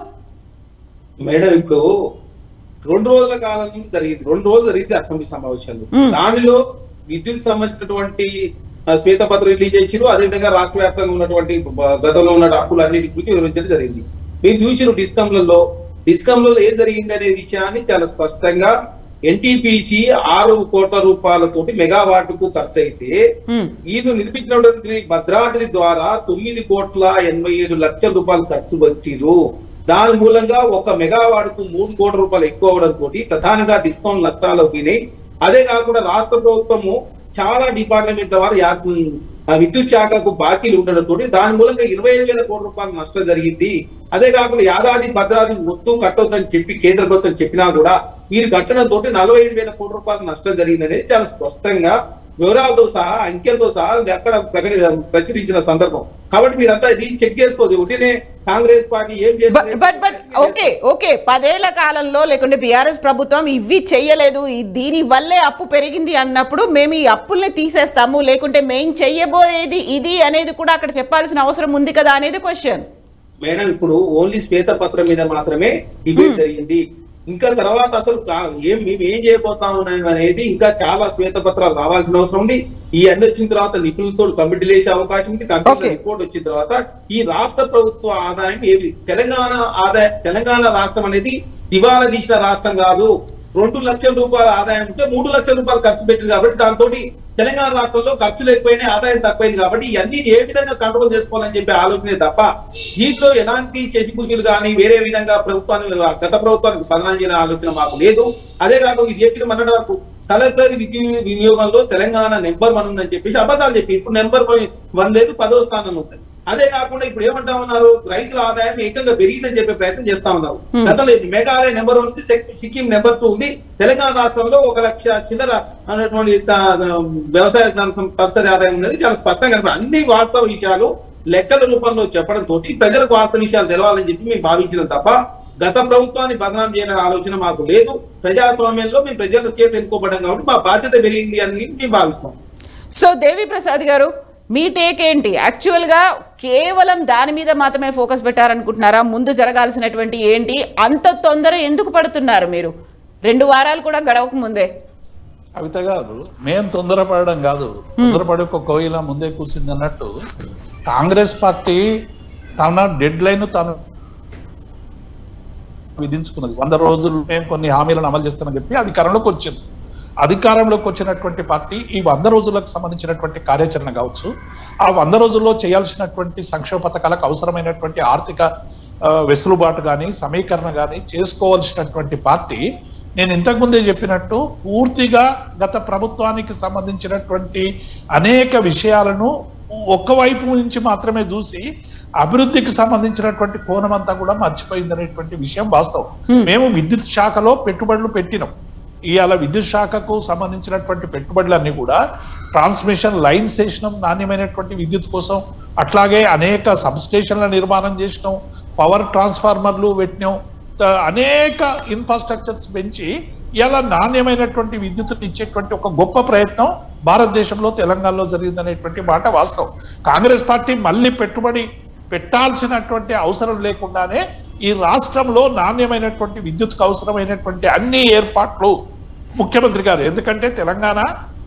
మేడం ఇప్పుడు రెండు రోజుల కాలం నుంచి జరిగింది రెండు రోజులు జరిగింది అసెంబ్లీ సమావేశాలు దానిలో విద్యుత్ సంబంధించినటువంటి ఆ, శ్వేతపత్రం రిలీజ్ చేసిరు అదేవిధంగా రాష్ట్ర వ్యాప్తంగా ఉన్నటువంటి బ- గతంలో ఉన్న అప్పులు అన్నిటి గురించి వివరించడం జరిగింది మీరు చూసిన డిస్కంలలో డిస్కంలలో ఏం జరిగింది అనే విషయాన్ని చాలా స్పష్టంగా ఎన్టీపీసీ ఆరు కోట్ల రూపాయలతోటి మెగావాట్కు ఖర్చు అయితే హ్మ్. వీళ్ళు నిర్మించినటువంటి భద్రాద్రి ద్వారా తొమ్మిది కోట్ల ఎనభై ఏడు లక్షల రూపాయలు ఖర్చు పెట్టిరు దాని మూలంగా ఒక మెగావాట్ కు మూడు కోట్ల రూపాయలు ఎక్కువ అవడంతో ప్రధానంగా డిస్కౌంట్ నష్టాలు పోయినాయి అదే కాకుండా రాష్ట్ర ప్రభుత్వము చాలా డిపార్ట్మెంట్ల వారు యా- ఆ విద్యుత్ శాఖకు బాకీలు ఉండడంతో దాని మూలంగా ఇరవై ఐదు వేల కోట్ల రూపాయల నష్టం జరిగింది అదే కాకుండా యాదాది భద్రాది మొత్తం కట్టొద్దని చెప్పి కేంద్ర ప్రభుత్వం చెప్పినా కూడా మీరు కట్టడంతో నలభై ఐదు వేల కోట్ల రూపాయల నష్టం జరిగింది అనేది చాలా స్పష్టంగా వివరాలతో సహా అంకెలతో సహా అక్కడ ప్రకటి ప్రచురించిన సందర్భం కాబట్టి మీరంతా ఇది చెక్ చేసుకోవచ్చు ఒకటినే కాంగ్రెస్ పార్టీ ఏం చేస్తుంది బట్ బట్ ఓకే ఓకే పదేళ్ల కాలంలో లేకుంటే బీఆర్ఎస్ ప్రభుత్వం ఇవి చెయ్యలేదు ఈ- దీని వల్లే అప్పు పెరిగింది అన్నప్పుడు మేము ఈ అప్పుల్ని తీసేస్తాము లేకుంటే మేము చెయ్యబోయేది ఇది అనేది కూడా అక్కడ చెప్పాల్సిన అవసరం ఉంది కదా అనేది క్వశ్చన్ మేడం ఇప్పుడు ఓన్లీ శ్వేతపత్రం మీద మాత్రమే డిబేట్ జరిగింది ఇంకా తర్వాత అసలు కా- ఏం మేము ఏం చేయబోతా ఉన్నాం అనేది ఇంకా చాలా శ్వేతపత్రాలు రావాల్సిన అవసరం ఉంది ఈ అన్ని వచ్చిన తర్వాత నిపుణులతో కమిటీలు వేసే అవకాశం ఉంది కమిటీ Okay. రిపోర్ట్ వచ్చిన తర్వాత ఈ రాష్ట్ర ప్రభుత్వ ఆదాయం ఏది తెలంగాణ ఆదాయ తెలంగాణ రాష్ట్రం అనేది దివాలా తీసిన రాష్ట్రం కాదు రెండు లక్షల రూపాయల ఆదాయం ఉంటే మూడు లక్షల రూపాయలు ఖర్చు పెట్టింది కాబట్టి దాంతో తెలంగాణ రాష్ట్రంలో ఖర్చులు ఎక్కువైనాయి ఆదాయం తక్కువైంది కాబట్టి ఇవన్నీ ఏ విధంగా కంట్రోల్ చేసుకోవాలని చెప్పి ఆలోచనే తప్ప దీంట్లో ఎలాంటి శశిభూషులు కానీ వేరే విధంగా ప్రభుత్వాన్ని గత ప్రభుత్వానికి బదనాం చేయని ఆలోచన మాకు లేదు అదే కాదు ఇది చెప్పిన మన వరకు తలసరి విద్యుత్ వినియోగంలో తెలంగాణ నెంబర్ వన్ ఉందని చెప్పేసి అబద్ధాలు చెప్పి ఇప్పుడు నెంబర్ వన్ లేదు పదో స్థానం ఉంది అదే కాకుండా ఇప్పుడు ఏమంటా ఉన్నారు రైతుల ఆదాయం ఏకంగా పెరిగిందని చెప్పే ప్రయత్నం చేస్తా ఉన్నారు గతంలో మేఘాలయ నెంబర్ వన్ ఉంది సిక్- సిక్కిం నెంబర్ టూ ఉంది తెలంగాణ రాష్ట్రంలో ఒక లక్ష చిల్లర అనేటువంటి త- వ్యవసాయ ధన- తలసరి ఆదాయం ఉన్నది చాలా స్పష్టంగా కనపడు అన్ని వాస్తవ విషయాలు లెక్కల రూపంలో చెప్పడం తోటి ప్రజలకు వాస్తవ విషయాలు తెలవాలని చెప్పి మేము భావించినాం తప్ప గత ప్రభుత్వాన్ని బదనాం చేయాలనే ఆలోచన మాకు లేదు ప్రజాస్వామ్యంలో మేము ప్రజల చేత ఎన్నుకోబడ్డాం కాబట్టి మా బాధ్యత పెరిగింది అని మేము భావిస్తాం సో దేవి ప్రసాద్ గారు మీ టేక్ ఏంటి యాక్చువల్గా కేవలం దాని మీద మాత్రమే ఫోకస్ పెట్టారనుకుంటున్నారా ముందు జరగాల్సినటువంటి ఏంటి అంత తొందర ఎందుకు పడుతున్నారు మీరు రెండు వారాలు కూడా గడవక ముందే కవిత గారు మేం తొందరపడడం కాదు తొందరపడి ఒక కోయిల ముందే కూర్చుంది అన్నట్టు కాంగ్రెస్ పార్టీ తన డెడ్ లైన్ తను విధించుకున్నది వంద రోజులు మేము కొన్ని హామీలను అమలు చేస్తామని చెప్పి అధికారంలోకి వచ్చింది అధికారంలోకి వచ్చినటువంటి పార్టీ ఈ వంద రోజులకు సంబంధించినటువంటి కార్యాచరణ కావచ్చు ఆ వంద రోజుల్లో చేయాల్సినటువంటి సంక్షేమ పథకాలకు అవసరమైనటువంటి ఆర్థిక ఆ, వెసులుబాటు కానీ సమీకరణ కానీ చేసుకోవాల్సినటువంటి పార్టీ నేను ఇంతకు ముందే చెప్పినట్టు పూర్తిగా గత ప్రభుత్వానికి సంబంధించినటువంటి అనేక విషయాలను ఒక్క వైపు నుంచి మాత్రమే చూసి అభివృద్ధికి సంబంధించినటువంటి కోణం అంతా కూడా మర్చిపోయింది అనేటువంటి విషయం వాస్తవం మేము విద్యుత్ శాఖలో పెట్టుబడులు పెట్టినాం ఇవాళ విద్యుత్ శాఖకు సంబంధించినటువంటి పెట్టుబడులన్నీ కూడా ట్రాన్స్మిషన్ లైన్స్ వేసినాం నాణ్యమైనటువంటి విద్యుత్ కోసం అట్లాగే అనేక సబ్స్టేషన్ల నిర్మాణం చేసినాం పవర్ ట్రాన్స్ఫార్మర్లు పెట్టినాం త- అనేక ఇన్ఫ్రాస్ట్రక్చర్స్ పెంచి ఇలా నాణ్యమైనటువంటి విద్యుత్తుని ఇచ్చేటువంటి ఒక గొప్ప ప్రయత్నం భారతదేశంలో తెలంగాణలో జరిగిందనేటువంటి మాట వాస్తవం కాంగ్రెస్ పార్టీ మళ్ళీ పెట్టుబడి పెట్టాల్సినటువంటి అవసరం లేకుండానే ఈ రాష్ట్రంలో నాణ్యమైనటువంటి విద్యుత్కు అవసరమైనటువంటి అన్ని ఏర్పాట్లు ముఖ్యమంత్రి గారు ఎందుకంటే తెలంగాణ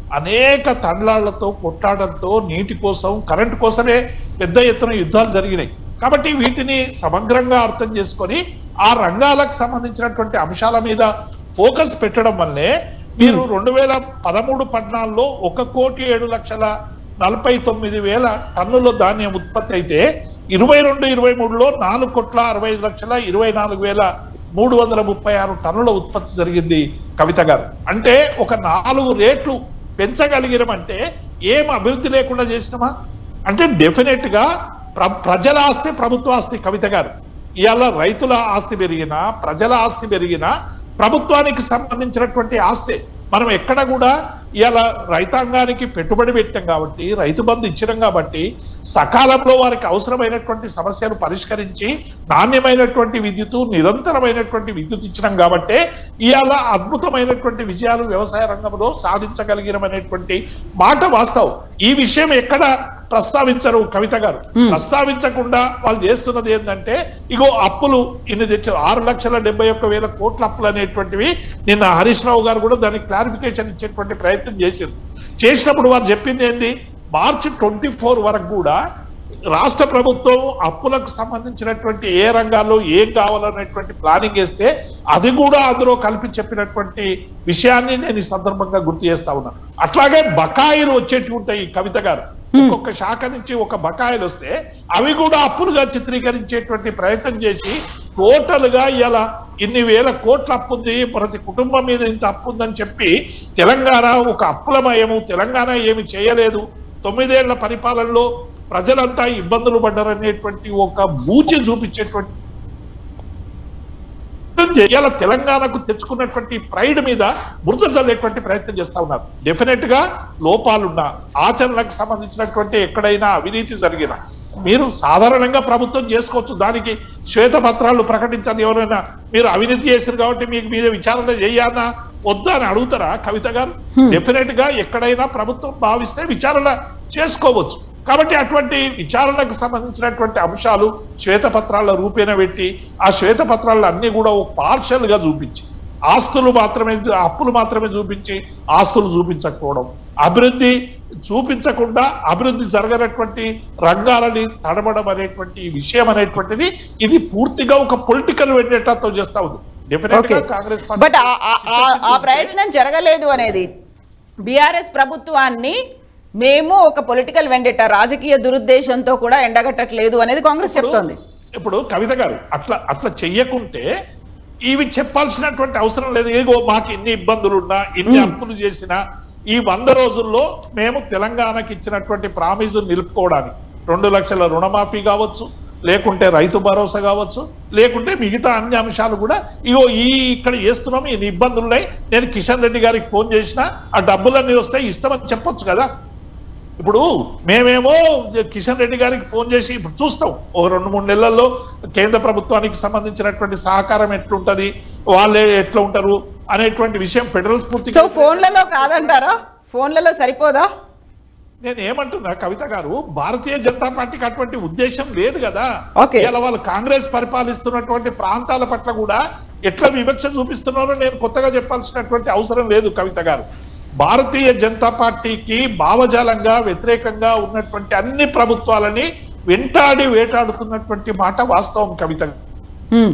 అనేక తండ్లాళ్లతో కొట్లాడడంతో నీటి కోసం కరెంటు కోసమే పెద్ద ఎత్తున యుద్ధాలు జరిగినాయి కాబట్టి వీటిని సమగ్రంగా అర్థం చేసుకొని ఆ రంగాలకు సంబంధించినటువంటి అంశాల మీద ఫోకస్ పెట్టడం వల్లే మీరు రెండు వేల పదమూడు పద్నాలుగులో ఒక కోటి ఏడు లక్షల నలభై తొమ్మిది వేల టన్నుల ధాన్యం ఉత్పత్తి అయితే ఇరవై రెండు ఇరవై మూడులో నాలుగు కోట్ల అరవై ఐదు లక్షల ఇరవై నాలుగు వేల మూడు వందల ముప్పై ఆరు టన్నుల ఉత్పత్తి జరిగింది కవిత గారు అంటే ఒక నాలుగు రేట్లు పెంచగలిగినామంటే ఏం అభివృద్ధి లేకుండా చేసినామా అంటే డెఫినెట్ గా ప్ర- ప్రజల ఆస్తి ప్రభుత్వ ఆస్తి కవిత గారు ఇవాళ రైతుల ఆస్తి పెరిగినా ప్రజల ఆస్తి పెరిగినా ప్రభుత్వానికి సంబంధించినటువంటి ఆస్తి మనం ఎక్కడ కూడా ఇవాళ రైతాంగానికి పెట్టుబడి పెట్టాం కాబట్టి రైతు బంధు ఇచ్చినాం కాబట్టి సకాలంలో వారికి అవసరమైనటువంటి సమస్యలు పరిష్కరించి నాణ్యమైనటువంటి విద్యుత్ నిరంతరమైనటువంటి విద్యుత్ ఇచ్చినాం కాబట్టే ఇవాళ అద్భుతమైనటువంటి విజయాలు వ్యవసాయ రంగంలో సాధించగలిగినమైనటువంటి మాట వాస్తవం ఈ విషయం ఎక్కడ ప్రస్తావించరు కవిత గారు ప్రస్తావించకుండా వాళ్ళు చేస్తున్నది ఏంటంటే ఇగో అప్పులు ఇన్ని తెచ్చారు ఆరు లక్షల డెబ్బై ఒక్క వేల కోట్ల అప్పులు అనేటువంటివి నిన్న హరీష్ రావు గారు కూడా దానికి క్లారిఫికేషన్ ఇచ్చేటువంటి ప్రయత్నం చేసింది చేసినప్పుడు వారు చెప్పింది ఏంది మార్చి ట్వంటీ ఫోర్ వరకు కూడా రాష్ట్ర ప్రభుత్వం అప్పులకు సంబంధించినటువంటి ఏ రంగాల్లో ఏం కావాలనేటువంటి ప్లానింగ్ వేస్తే అది కూడా అందులో కలిపి చెప్పినటువంటి విషయాన్ని నేను ఈ సందర్భంగా గుర్తు చేస్తా ఉన్నాను అట్లాగే బకాయిలు వచ్చేటి ఉంటాయి ఈ కవిత గారు ఒక్కొక్క శాఖ నుంచి ఒక బకాయిలు వస్తే అవి కూడా అప్పులుగా చిత్రీకరించేటువంటి ప్రయత్నం చేసి టోటల్ గా ఇలా ఇన్ని వేల కోట్ల అప్పు ఉంది ప్రతి కుటుంబం మీద ఇంత అప్పు ఉందని చెప్పి తెలంగాణ ఒక అప్పులమయము తెలంగాణ ఏమి చేయలేదు తొమ్మిదేళ్ల పరిపాలనలో ప్రజలంతా ఇబ్బందులు పడ్డారనేటువంటి ఒక బూచి చూపించేటువంటి ఇలా తెలంగాణకు తెచ్చుకున్నటువంటి ప్రైడ్ మీద బురద చల్లేటువంటి ప్రయత్నం చేస్తా ఉన్నారు డెఫినెట్ గా లోపాలున్నా ఆచరణకు సంబంధించినటువంటి ఎక్కడైనా అవినీతి జరిగిన మీరు సాధారణంగా ప్రభుత్వం చేసుకోవచ్చు దానికి శ్వేతపత్రాలు ప్రకటించని ఎవరైనా మీరు అవినీతి చేశారు కాబట్టి మీకు మీద విచారణ చేయాలా వద్దా అని అడుగుతారా కవిత గారు డెఫినెట్ గా ఎక్కడైనా ప్రభుత్వం భావిస్తే విచారణ చేసుకోవచ్చు కాబట్టి అటువంటి విచారణకు సంబంధించినటువంటి అంశాలు శ్వేతపత్రాల రూపేణ పెట్టి ఆ శ్వేతపత్రాలు అన్ని కూడా ఒక పార్షల్ గా చూపించి ఆస్తులు మాత్రమే అప్పులు మాత్రమే చూపించి ఆస్తులు చూపించకపోవడం అభివృద్ధి చూపించకుండా అభివృద్ధి జరగనటువంటి రంగాలని తడబడం అనేటువంటి ఈ విషయం అనేటువంటిది ఇది పూర్తిగా ఒక పొలిటికల్ వెండేటాతో చేస్తా ఉంది డెఫినెట్ ఓకే గా కాంగ్రెస్ పార్టీ బట్ ఆ- ఆ- ఆ- ఆ ప్రయత్నం జరగలేదు అనేది బీఆర్ఎస్ ప్రభుత్వాన్ని మేము ఒక పొలిటికల్ వెండెట రాజకీయ దురుద్దేశంతో కూడా ఎండగట్టట్లేదు అనేది కాంగ్రెస్ చెప్తోంది ఇప్పుడు కవిత గారు అట్లా అట్లా చెయ్యకుంటే ఇవి చెప్పాల్సినటువంటి అవసరం లేదు ఏగో మాకు ఇన్ని ఇబ్బందులు ఉన్నా ఇన్ని అప్పులు చేసినా ఈ వంద రోజుల్లో మేము తెలంగాణకి ఇచ్చినటువంటి ప్రామిస్ నిలుపుకోవడానికి రెండు లక్షల రుణమాఫీ కావచ్చు లేకుంటే రైతు భరోసా కావచ్చు లేకుంటే మిగతా అన్ని అంశాలు కూడా ఇగో ఈ ఇక్కడ చేస్తున్నాం ఇన్ని ఇబ్బందులు ఉన్నాయి నేను కిషన్ రెడ్డి గారికి ఫోన్ చేసినా ఆ డబ్బులన్నీ వస్తే ఇస్తామని చెప్పొచ్చు కదా ఇప్పుడు మేమేమో కిషన్ రెడ్డి గారికి ఫోన్ చేసి ఇప్పుడు చూస్తాం ఒక రెండు మూడు నెలల్లో కేంద్ర ప్రభుత్వానికి సంబంధించినటువంటి సహకారం ఎట్లుంటది వాళ్ళే ఎట్లా ఉంటారు అనేటువంటి విషయం ఫెడరల్ స్ఫూర్తి సో ఫోన్లలో కాదంటారా ఫోన్లలో సరిపోదా నేను ఏమంటున్నా కవిత గారు భారతీయ జనతా పార్టీకి అటువంటి ఉద్దేశం లేదు కదా Okay. ఇలా వాళ్ళు కాంగ్రెస్ పరిపాలిస్తున్నటువంటి ప్రాంతాల పట్ల కూడా ఎట్లా వివక్ష చూపిస్తున్నారో నేను కొత్తగా చెప్పాల్సినటువంటి అవసరం లేదు కవిత గారు భారతీయ జనతా పార్టీకి భావజాలంగా వ్యతిరేకంగా ఉన్నటువంటి అన్ని ప్రభుత్వాలని వెంటాడి వేటాడుతున్నటువంటి మాట వాస్తవం కవిత గారు. హ్మ్.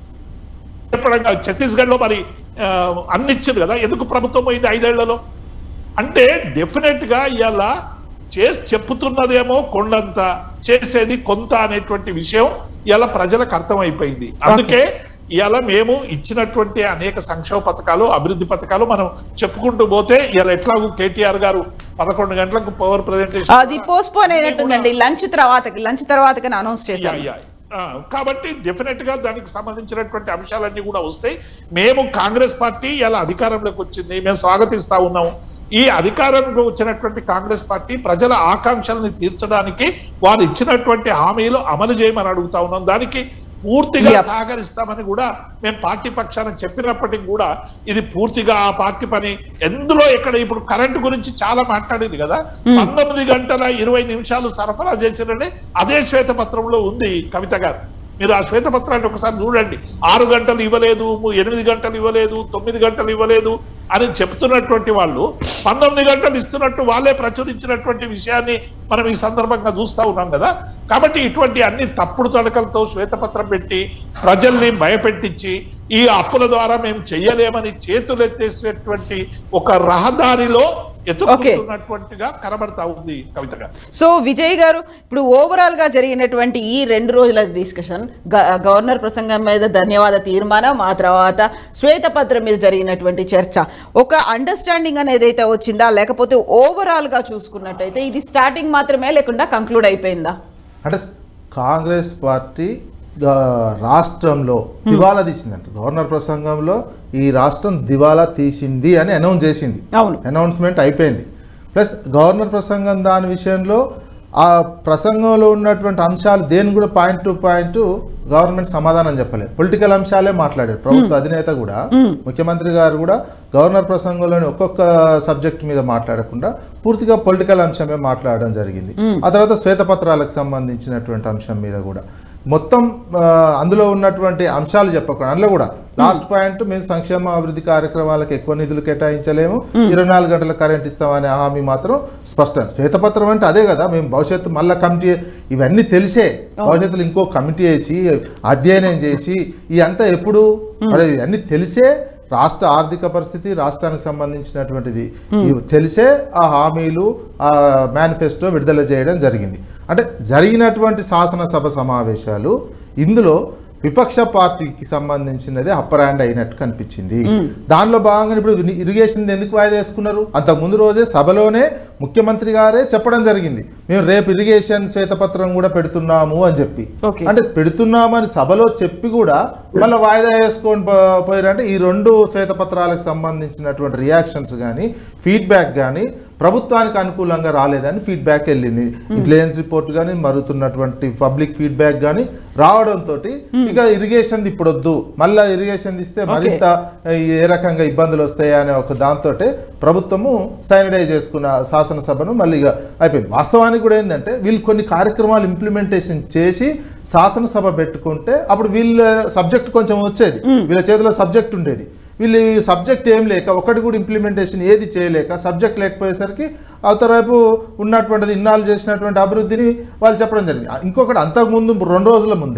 చెప్పడం కాదు. ఛత్తీస్గఢ్ లో మరి ఆ, అన్ని ఇచ్చారు కదా ఎందుకు ప్రభుత్వం పోయింది ఐదేళ్లలో అంటే డెఫినెట్ గా ఇవాళ చేసి చెప్పుతున్నదేమో కొండంత చేసేది కొంత అనేటువంటి విషయం ఇవాళ ప్రజలకు అర్థమైపోయింది అందుకే ఇవాళ మేము ఇచ్చినటువంటి అనేక సంక్షేమ పథకాలు అభివృద్ధి పథకాలు మనం చెప్పుకుంటూ పోతే ఇవాళ ఎట్లాగూ కేటీఆర్ గారు పదకొండు గంటలకు పవర్ ప్రజెంటేషన్ అది పోస్ట్పోన్ అయినట్టుందండి లంచ్ తర్వాతకి లంచ్ తర్వాతకి అనౌన్స్ యా, చేశారు యా. ఆ, కాబట్టి డెఫినెట్ గా దానికి సంబంధించినటువంటి అంశాలన్నీ కూడా వస్తాయి మేము కాంగ్రెస్ పార్టీ ఇలా అధికారంలోకి వచ్చింది మేము స్వాగతిస్తా ఉన్నాం ఈ అధికారంలో వచ్చినటువంటి కాంగ్రెస్ పార్టీ ప్రజల ఆకాంక్షల్ని తీర్చడానికి వారు ఇచ్చినటువంటి హామీలు అమలు చేయమని అడుగుతా ఉన్నాం దానికి పూర్తిగా Yep. సహకరిస్తామని కూడా మేము పార్టీ పక్షాన చెప్పినప్పటికీ కూడా ఇది పూర్తిగా ఆ పార్టీ పని ఎందులో ఎక్కడ ఇప్పుడు కరెంటు గురించి చాలా మాట్లాడింది కదా పంతొమ్మిది గంటల ఇరవై నిమిషాలు సరఫరా చేసినని అదే శ్వేతపత్రంలో ఉంది కవిత గారు మీరు ఆ శ్వేతపత్రాన్ని ఒకసారి చూడండి ఆరు గంటలు ఇవ్వలేదు ఎనిమిది గంటలు ఇవ్వలేదు తొమ్మిది గంటలు ఇవ్వలేదు అని చెప్తున్నటువంటి వాళ్ళు పంతొమ్మిది గంటలు ఇస్తున్నట్టు వాళ్ళే ప్రచురించినటువంటి విషయాన్ని మనం ఈ సందర్భంగా చూస్తా ఉన్నాం కదా కాబట్టి ఇటువంటి అన్ని తప్పుడు తడకలతో శ్వేతపత్రం పెట్టి ప్రజల్ని భయపెట్టించి ఈ అప్పుల ద్వారా మేము చెయ్యలేమని చేతులెత్తేసేటువంటి ఒక రహదారిలో ఎత్తుకుంటున్నటువంటిగా కనబడతా ఉంది కవిత గారు సో విజయ్ గారు ఇప్పుడు ఓవరాల్ గా జరిగినటువంటి ఈ రెండు రోజుల డిస్కషన్ గ- గవర్నర్ ప్రసంగం మీద ధన్యవాద తీర్మానం ఆ తర్వాత శ్వేతపత్రం మీద జరిగినటువంటి చర్చ ఒక అండర్స్టాండింగ్ అనేది అయితే వచ్చిందా లేకపోతే ఓవరాల్ గా చూసుకున్నట్టయితే ఇది స్టార్టింగ్ మాత్రమే లేకుండా కంక్లూడ్ అయిపోయిందా అంటే కాంగ్రెస్ పార్టీ గా- రాష్ట్రంలో దివాలా తీసిందంట గవర్నర్ ప్రసంగంలో ఈ రాష్ట్రం దివాలా తీసింది అని అనౌన్స్ చేసింది అవును అనౌన్స్మెంట్ అయిపోయింది ప్లస్ గవర్నర్ ప్రసంగం దాని విషయంలో ఆ ప్రసంగంలో ఉన్నటువంటి అంశాలు దేని కూడా పాయింట్ టు పాయింట్ గవర్నమెంట్ సమాధానం చెప్పలేదు పొలిటికల్ అంశాలే మాట్లాడారు ప్రభుత్వ అధినేత కూడా ముఖ్యమంత్రి గారు కూడా గవర్నర్ ప్రసంగంలోని ఒక్కొక్క సబ్జెక్ట్ మీద మాట్లాడకుండా పూర్తిగా పొలిటికల్ అంశమే మాట్లాడడం జరిగింది ఆ తర్వాత శ్వేతపత్రాలకు సంబంధించినటువంటి అంశం మీద కూడా మొత్తం ఆ, అందులో ఉన్నటువంటి అంశాలు చెప్పకుండా అందులో కూడా లాస్ట్ పాయింట్ మేము సంక్షేమ అభివృద్ధి కార్యక్రమాలకు ఎక్కువ నిధులు కేటాయించలేము ఇరవై నాలుగు గంటల కరెంట్ ఇస్తామనే హామీ మాత్రం స్పష్టం శ్వేతపత్రం అంటే అదే కదా మేము భవిష్యత్తు మళ్ళా కమిటీ ఇవన్నీ తెలిసే భవిష్యత్తులో ఇంకో కమిటీ వేసి అధ్యయనం చేసి ఇదంతా ఎప్పుడు మరి అన్ని తెలిసే రాష్ట్ర ఆర్థిక పరిస్థితి రాష్ట్రానికి సంబంధించినటువంటిది ఇవి తెలిసే ఆ హామీలు ఆ మేనిఫెస్టో విడుదల చేయడం జరిగింది అంటే జరిగినటువంటి శాసనసభ సమావేశాలు ఇందులో విపక్ష పార్టీకి సంబంధించినది అప్పర్ హ్యాండ్ అయినట్టు కనిపించింది దానిలో భాగంగా ఇప్పుడు ఇరిగేషన్ ఎందుకు వాయిదా వేసుకున్నారు అంతకు ముందు రోజే సభలోనే ముఖ్యమంత్రి గారే చెప్పడం జరిగింది మేము రేపు ఇరిగేషన్ శ్వేతపత్రం కూడా పెడుతున్నాము అని చెప్పి Okay. అంటే పెడుతున్నామని సభలో చెప్పి కూడా మళ్ళీ వాయిదా వేసుకొని పో- పోయారంటే ఈ రెండు శ్వేతపత్రాలకు సంబంధించినటువంటి రియాక్షన్స్ కానీ ఫీడ్బ్యాక్ కానీ ప్రభుత్వానికి అనుకూలంగా రాలేదని ఫీడ్బ్యాక్ వెళ్ళింది ఇంటెలిజెన్స్ రిపోర్ట్ కానీ మరుగుతున్నటువంటి పబ్లిక్ ఫీడ్బ్యాక్ కానీ రావడంతో ఇక ఇరిగేషన్ ఇప్పుడు వద్దు మళ్ళీ ఇరిగేషన్ ఇస్తే మరింత ఏ రకంగా ఇబ్బందులు వస్తాయి అనే ఒక దాంతో ప్రభుత్వము సైనడైజ్ చేసుకున్న శాసనసభను మళ్ళీ ఇక అయిపోయింది వాస్తవానికి కూడా ఏంటంటే వీళ్ళు కొన్ని కార్యక్రమాలు ఇంప్లిమెంటేషన్ చేసి శాసనసభ పెట్టుకుంటే అప్పుడు వీళ్ళ సబ్జెక్ట్ కొంచెం వచ్చేది వీళ్ళ చేతిలో సబ్జెక్ట్ ఉండేది వీళ్ళు ఈ సబ్జెక్ట్ ఏం లేక ఒకటి కూడా ఇంప్లిమెంటేషన్ ఏది చేయలేక సబ్జెక్ట్ లేకపోయేసరికి అవతరవైపు ఉన్నటువంటిది ఇన్నాళ్ళు చేసినటువంటి అభివృద్ధిని వాళ్ళు చెప్పడం జరిగింది ఇంకొకటి అంతకుముందు రెండు రోజుల ముందే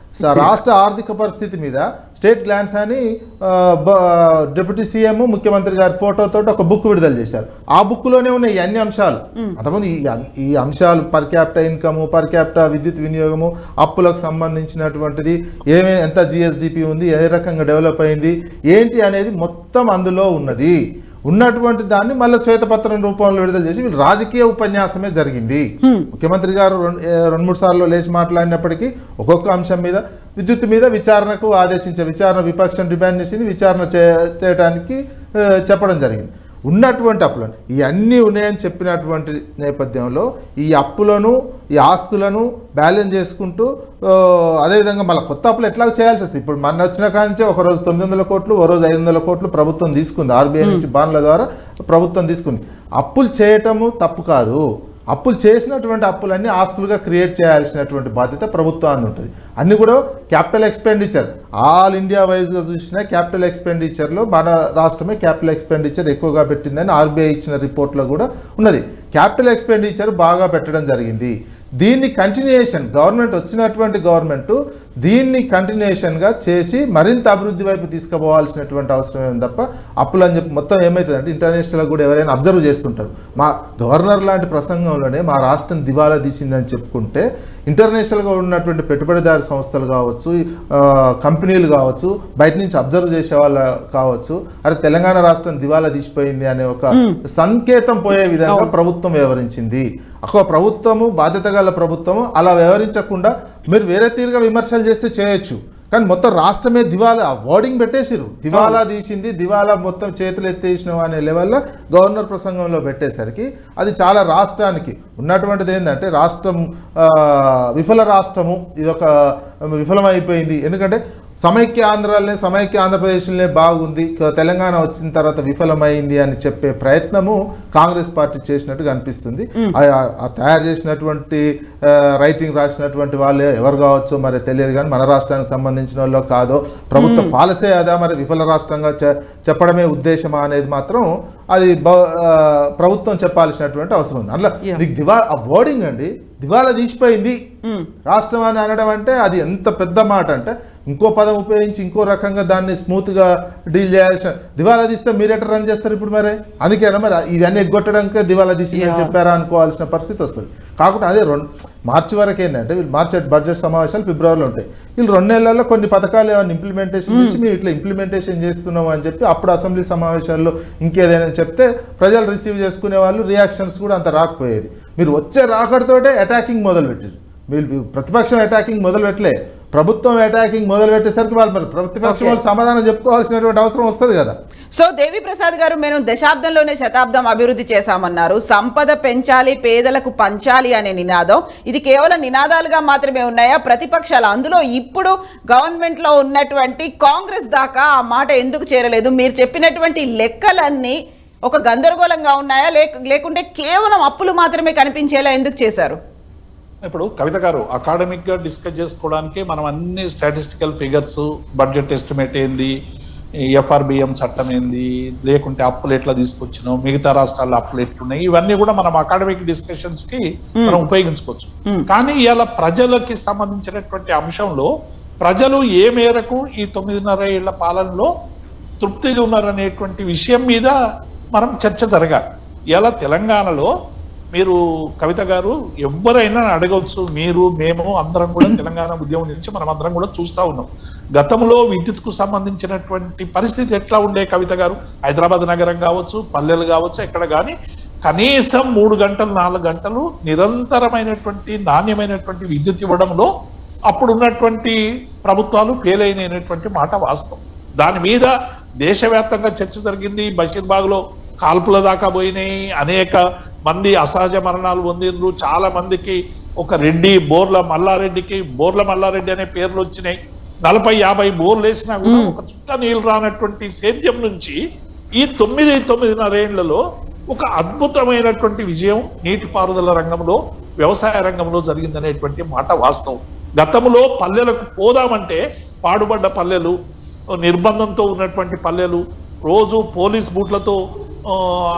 స- రాష్ట్ర ఆర్థిక పరిస్థితి మీద స్టేట్ గ్లాన్స్ అని ఆ, బ- డిప్యూటీ సీఎం ముఖ్యమంత్రి గారి ఫోటోతో ఒక బుక్ విడుదల చేశారు ఆ బుక్లోనే ఉన్న ఈ అన్ని అంశాలు అంతకుముందు ఈ అం- ఈ అంశాలు per capital income per capital విద్యుత్ వినియోగము అప్పులకు సంబంధించినటువంటిది ఏమే ఎంత జిఎస్డిపి ఉంది ఏ రకంగా డెవలప్ అయింది ఏంటి అనేది మొత్తం అందులో ఉన్నది ఉన్నటువంటి దాన్ని మళ్ళీ శ్వేతపత్రం రూపంలో విడుదల చేసి వీళ్ళు రాజకీయ ఉపన్యాసమే జరిగింది ముఖ్యమంత్రి గారు రెండు ఏ, రెండు మూడు సార్లు లేచి మాట్లాడినప్పటికీ ఒక్కొక్క అంశం మీద విద్యుత్ మీద విచారణకు ఆదేశించే విచారణ విపక్షం డిమాండ్ చేసింది విచారణ చే- చేయడానికి ఆ, చెప్పడం జరిగింది ఉన్నటువంటి అప్పులను ఈ అన్నీ ఉన్నాయని చెప్పినటువంటి నేపథ్యంలో ఈ అప్పులను ఈ ఆస్తులను బ్యాలెన్స్ చేసుకుంటూ ఆ, అదేవిధంగా మళ్ళీ కొత్త అప్పులు ఎట్లా చేయాల్సి వస్తుంది ఇప్పుడు మన వచ్చిన కానించే ఒక రోజు తొమ్మిది వందల కోట్లు ఓ రోజు ఐదు వందల కోట్లు ప్రభుత్వం తీసుకుంది ఆర్బీఐ నుంచి బాండ్ల ద్వారా ప్రభుత్వం తీసుకుంది అప్పులు చేయటము తప్పు కాదు అప్పులు చేసినటువంటి అప్పులన్నీ ఆస్తులుగా క్రియేట్ చేయాల్సినటువంటి బాధ్యత ప్రభుత్వాన్ని ఉంటుంది అన్ని కూడా క్యాపిటల్ ఎక్స్పెండిచర్ ఆల్ ఇండియా వైజ్గా చూసిన క్యాపిటల్ ఎక్స్పెండిచర్లో మన రాష్ట్రమే క్యాపిటల్ ఎక్స్పెండిచర్ ఎక్కువగా పెట్టిందని ఆర్బీఐ ఇచ్చిన రిపోర్ట్లో కూడా ఉన్నది క్యాపిటల్ ఎక్స్పెండిచర్ బాగా పెట్టడం జరిగింది దీన్ని కంటిన్యూయేషన్ గవర్నమెంట్ వచ్చినటువంటి గవర్నమెంట్ దీన్ని కంటిన్యూయేషన్గా చేసి మరింత అభివృద్ధి వైపు తీసుకుపోవాల్సినటువంటి అవసరం ఏమి తప్ప అప్పులు అని చెప్పి మొత్తం ఏమవుతుందంటే ఇంటర్నేషనల్ కూడా ఎవరైనా అబ్జర్వ్ చేస్తుంటారు మా గవర్నర్ లాంటి ప్రసంగంలోనే మా రాష్ట్రం దివాలా తీసిందని చెప్పుకుంటే ఇంటర్నేషనల్గా ఉన్నటువంటి పెట్టుబడిదారు సంస్థలు కావచ్చు ఆ, కంపెనీలు కావచ్చు బయట నుంచి అబ్జర్వ్ చేసే వాళ్ళు కావచ్చు అరే తెలంగాణ రాష్ట్రం దివాలా తీసిపోయింది అనే ఒక సంకేతం పోయే విధంగా ప్రభుత్వం వ్యవహరించింది ఒక ప్రభుత్వము బాధ్యత గల ప్రభుత్వము అలా వ్యవహరించకుండా మీరు వేరే తీరుగా విమర్శలు చేస్తే చేయొచ్చు కానీ మొత్తం రాష్ట్రమే దివాలా వర్డింగ్ పెట్టేసిరు దివాలా తీసింది దివాలా మొత్తం చేతులు ఎత్తేసినాం అనే లెవెల్లో గవర్నర్ ప్రసంగంలో పెట్టేసరికి అది చాలా రాష్ట్రానికి ఉన్నటువంటిది ఏంటంటే రాష్ట్రం ఆ, విఫల రాష్ట్రము ఇది ఒక విఫలమైపోయింది ఎందుకంటే సమైక్య ఆంధ్రాలనే సమైక్య ఆంధ్రప్రదేశ్లోనే బాగుంది క- తెలంగాణ వచ్చిన తర్వాత విఫలమైంది అని చెప్పే ప్రయత్నము కాంగ్రెస్ పార్టీ చేసినట్టుగా అనిపిస్తుంది ఆ- ఆ- ఆ తయారు చేసినటువంటి ఆ, రైటింగ్ రాసినటువంటి వాళ్ళు ఎవరు కావచ్చో మరి తెలియదు కానీ మన రాష్ట్రానికి సంబంధించిన వాళ్ళు కాదో ప్రభుత్వ పాలసీ అదా మరి విఫల రాష్ట్రంగా చె- చెప్పడమే ఉద్దేశమా అనేది మాత్రం అది బ- ఆ, ప్రభుత్వం చెప్పాల్సినటువంటి అవసరం ఉంది అందులో Yeah. ఇది దివా ఆ వర్డింగ్ అండి దివాలా తీసిపోయింది రాష్ట్రం అని అనడం అంటే అది ఎంత పెద్ద మాట అంటే ఇంకో పదం ఉపయోగించి ఇంకో రకంగా దాన్ని స్మూత్గా డీల్ చేయాల్సిన దివాలా తీస్తే మీరు ఎట్లా రన్ చేస్తారు ఇప్పుడు మరి అందుకేనా మరి ఇవన్నీ ఎగ్గొట్టడానికి దివాలా తీసిందని Yeah. చెప్పారా అనుకోవాల్సిన పరిస్థితి వస్తుంది కాకుండా అదే రెండు మార్చి వరకు ఏంటంటే వీళ్ళు మార్చి బడ్జెట్ సమావేశాలు ఫిబ్రవరిలో ఉంటాయి వీళ్ళు రెండు నెలల్లో కొన్ని పథకాలు ఏమైనా ఇంప్లిమెంటేషన్ చేసి మేము ఇట్లా ఇంప్లిమెంటేషన్ చేస్తున్నాం అని చెప్పి అప్పుడు అసెంబ్లీ సమావేశాల్లో ఇంకేదైనా చెప్తే ప్రజలు రిసీవ్ చేసుకునే వాళ్ళు రియాక్షన్స్ కూడా అంత రాకపోయేది మీరు వచ్చే రాకడితోటే అటాకింగ్ మొదలుపెట్టారు మీరు ప్రతిపక్షం అటాకింగ్ మొదలు పెట్టలే ప్రభుత్వం అటాకింగ్ మొదలు పెట్టేసరికి వాళ్ళు మరి ప్రతిపక్షం వాళ్ళు సమాధానం చెప్పుకోవాల్సినటువంటి అవసరం వస్తుంది కదా సో దేవి ప్రసాద్ గారు మేము దశాబ్దంలోనే శతాబ్దం అభివృద్ధి చేశామన్నారు సంపద పెంచాలి పేదలకు పంచాలి అనే నినాదం ఇది కేవలం నినాదాలుగా మాత్రమే ఉన్నాయా ప్రతిపక్షాలు అందులో ఇప్పుడు గవర్నమెంట్లో ఉన్నటువంటి కాంగ్రెస్ దాకా ఆ మాట ఎందుకు చేరలేదు మీరు చెప్పినటువంటి లెక్కలన్నీ ఒక గందరగోళంగా ఉన్నాయా లేక లేకుంటే కేవలం అప్పులు మాత్రమే కనిపించేలా ఎందుకు చేశారు ఇప్పుడు కవిత గారు అకాడమిక్ గా డిస్కస్ చేసుకోవడానికి మనం అన్ని స్టాటిస్టికల్ ఫిగర్స్ బడ్జెట్ ఎస్టిమేట్ ఏంది ఎఫ్ఆర్బిఎం చట్టం ఏంది లేకుంటే అప్పులు ఎట్లా తీసుకొచ్చినాం మిగతా రాష్ట్రాల్లో అప్పులు ఎట్లున్నాయి ఇవన్నీ కూడా మనం అకాడమిక్ డిస్కషన్స్ కి మనం ఉపయోగించుకోవచ్చు కానీ ఇవాళ ప్రజలకి సంబంధించినటువంటి అంశంలో ప్రజలు ఏ మేరకు ఈ తొమ్మిదిన్నర ఏళ్ల పాలనలో తృప్తిగా ఉన్నారనేటువంటి విషయం మీద మనం చర్చ జరగాలి ఇలా తెలంగాణలో మీరు కవిత గారు ఎవరైనా అడగవచ్చు మీరు మేము అందరం కూడా తెలంగాణ ఉద్యమం నుంచి మనం అందరం కూడా చూస్తా ఉన్నాం గతంలో విద్యుత్కు సంబంధించినటువంటి పరిస్థితి ఎట్లా ఉండే కవిత గారు హైదరాబాద్ నగరం కావచ్చు పల్లెలు కావచ్చు ఎక్కడ కానీ కనీసం మూడు గంటలు నాలుగు గంటలు నిరంతరమైనటువంటి నాణ్యమైనటువంటి విద్యుత్ ఇవ్వడంలో అప్పుడు ఉన్నటువంటి ప్రభుత్వాలు ఫెయిల్ అయినటువంటి మాట వాస్తవం దాని మీద దేశవ్యాప్తంగా చర్చ జరిగింది బషీర్బాగ్ లో కాల్పుల దాకా పోయినాయి అనేక మంది అసహజ మరణాలు పొందిండ్రు చాలా మందికి ఒక రెడ్డి బోర్ల మల్లారెడ్డికి బోర్ల మల్లారెడ్డి అనే పేర్లు వచ్చినాయి నలభై యాభై బోర్లు వేసినా కూడా ఒక చుట్ట నీళ్ళు రానటువంటి సేద్యం నుంచి ఈ తొమ్మిది తొమ్మిదిన్నర ఏళ్లలో ఒక అద్భుతమైనటువంటి విజయం నీటిపారుదల రంగంలో వ్యవసాయ రంగంలో జరిగిందనేటువంటి మాట వాస్తవం గతంలో పల్లెలకు పోదామంటే పాడుబడ్డ పల్లెలు నిర్బంధంతో ఉన్నటువంటి పల్లెలు రోజు పోలీస్ బూట్లతో ఆ,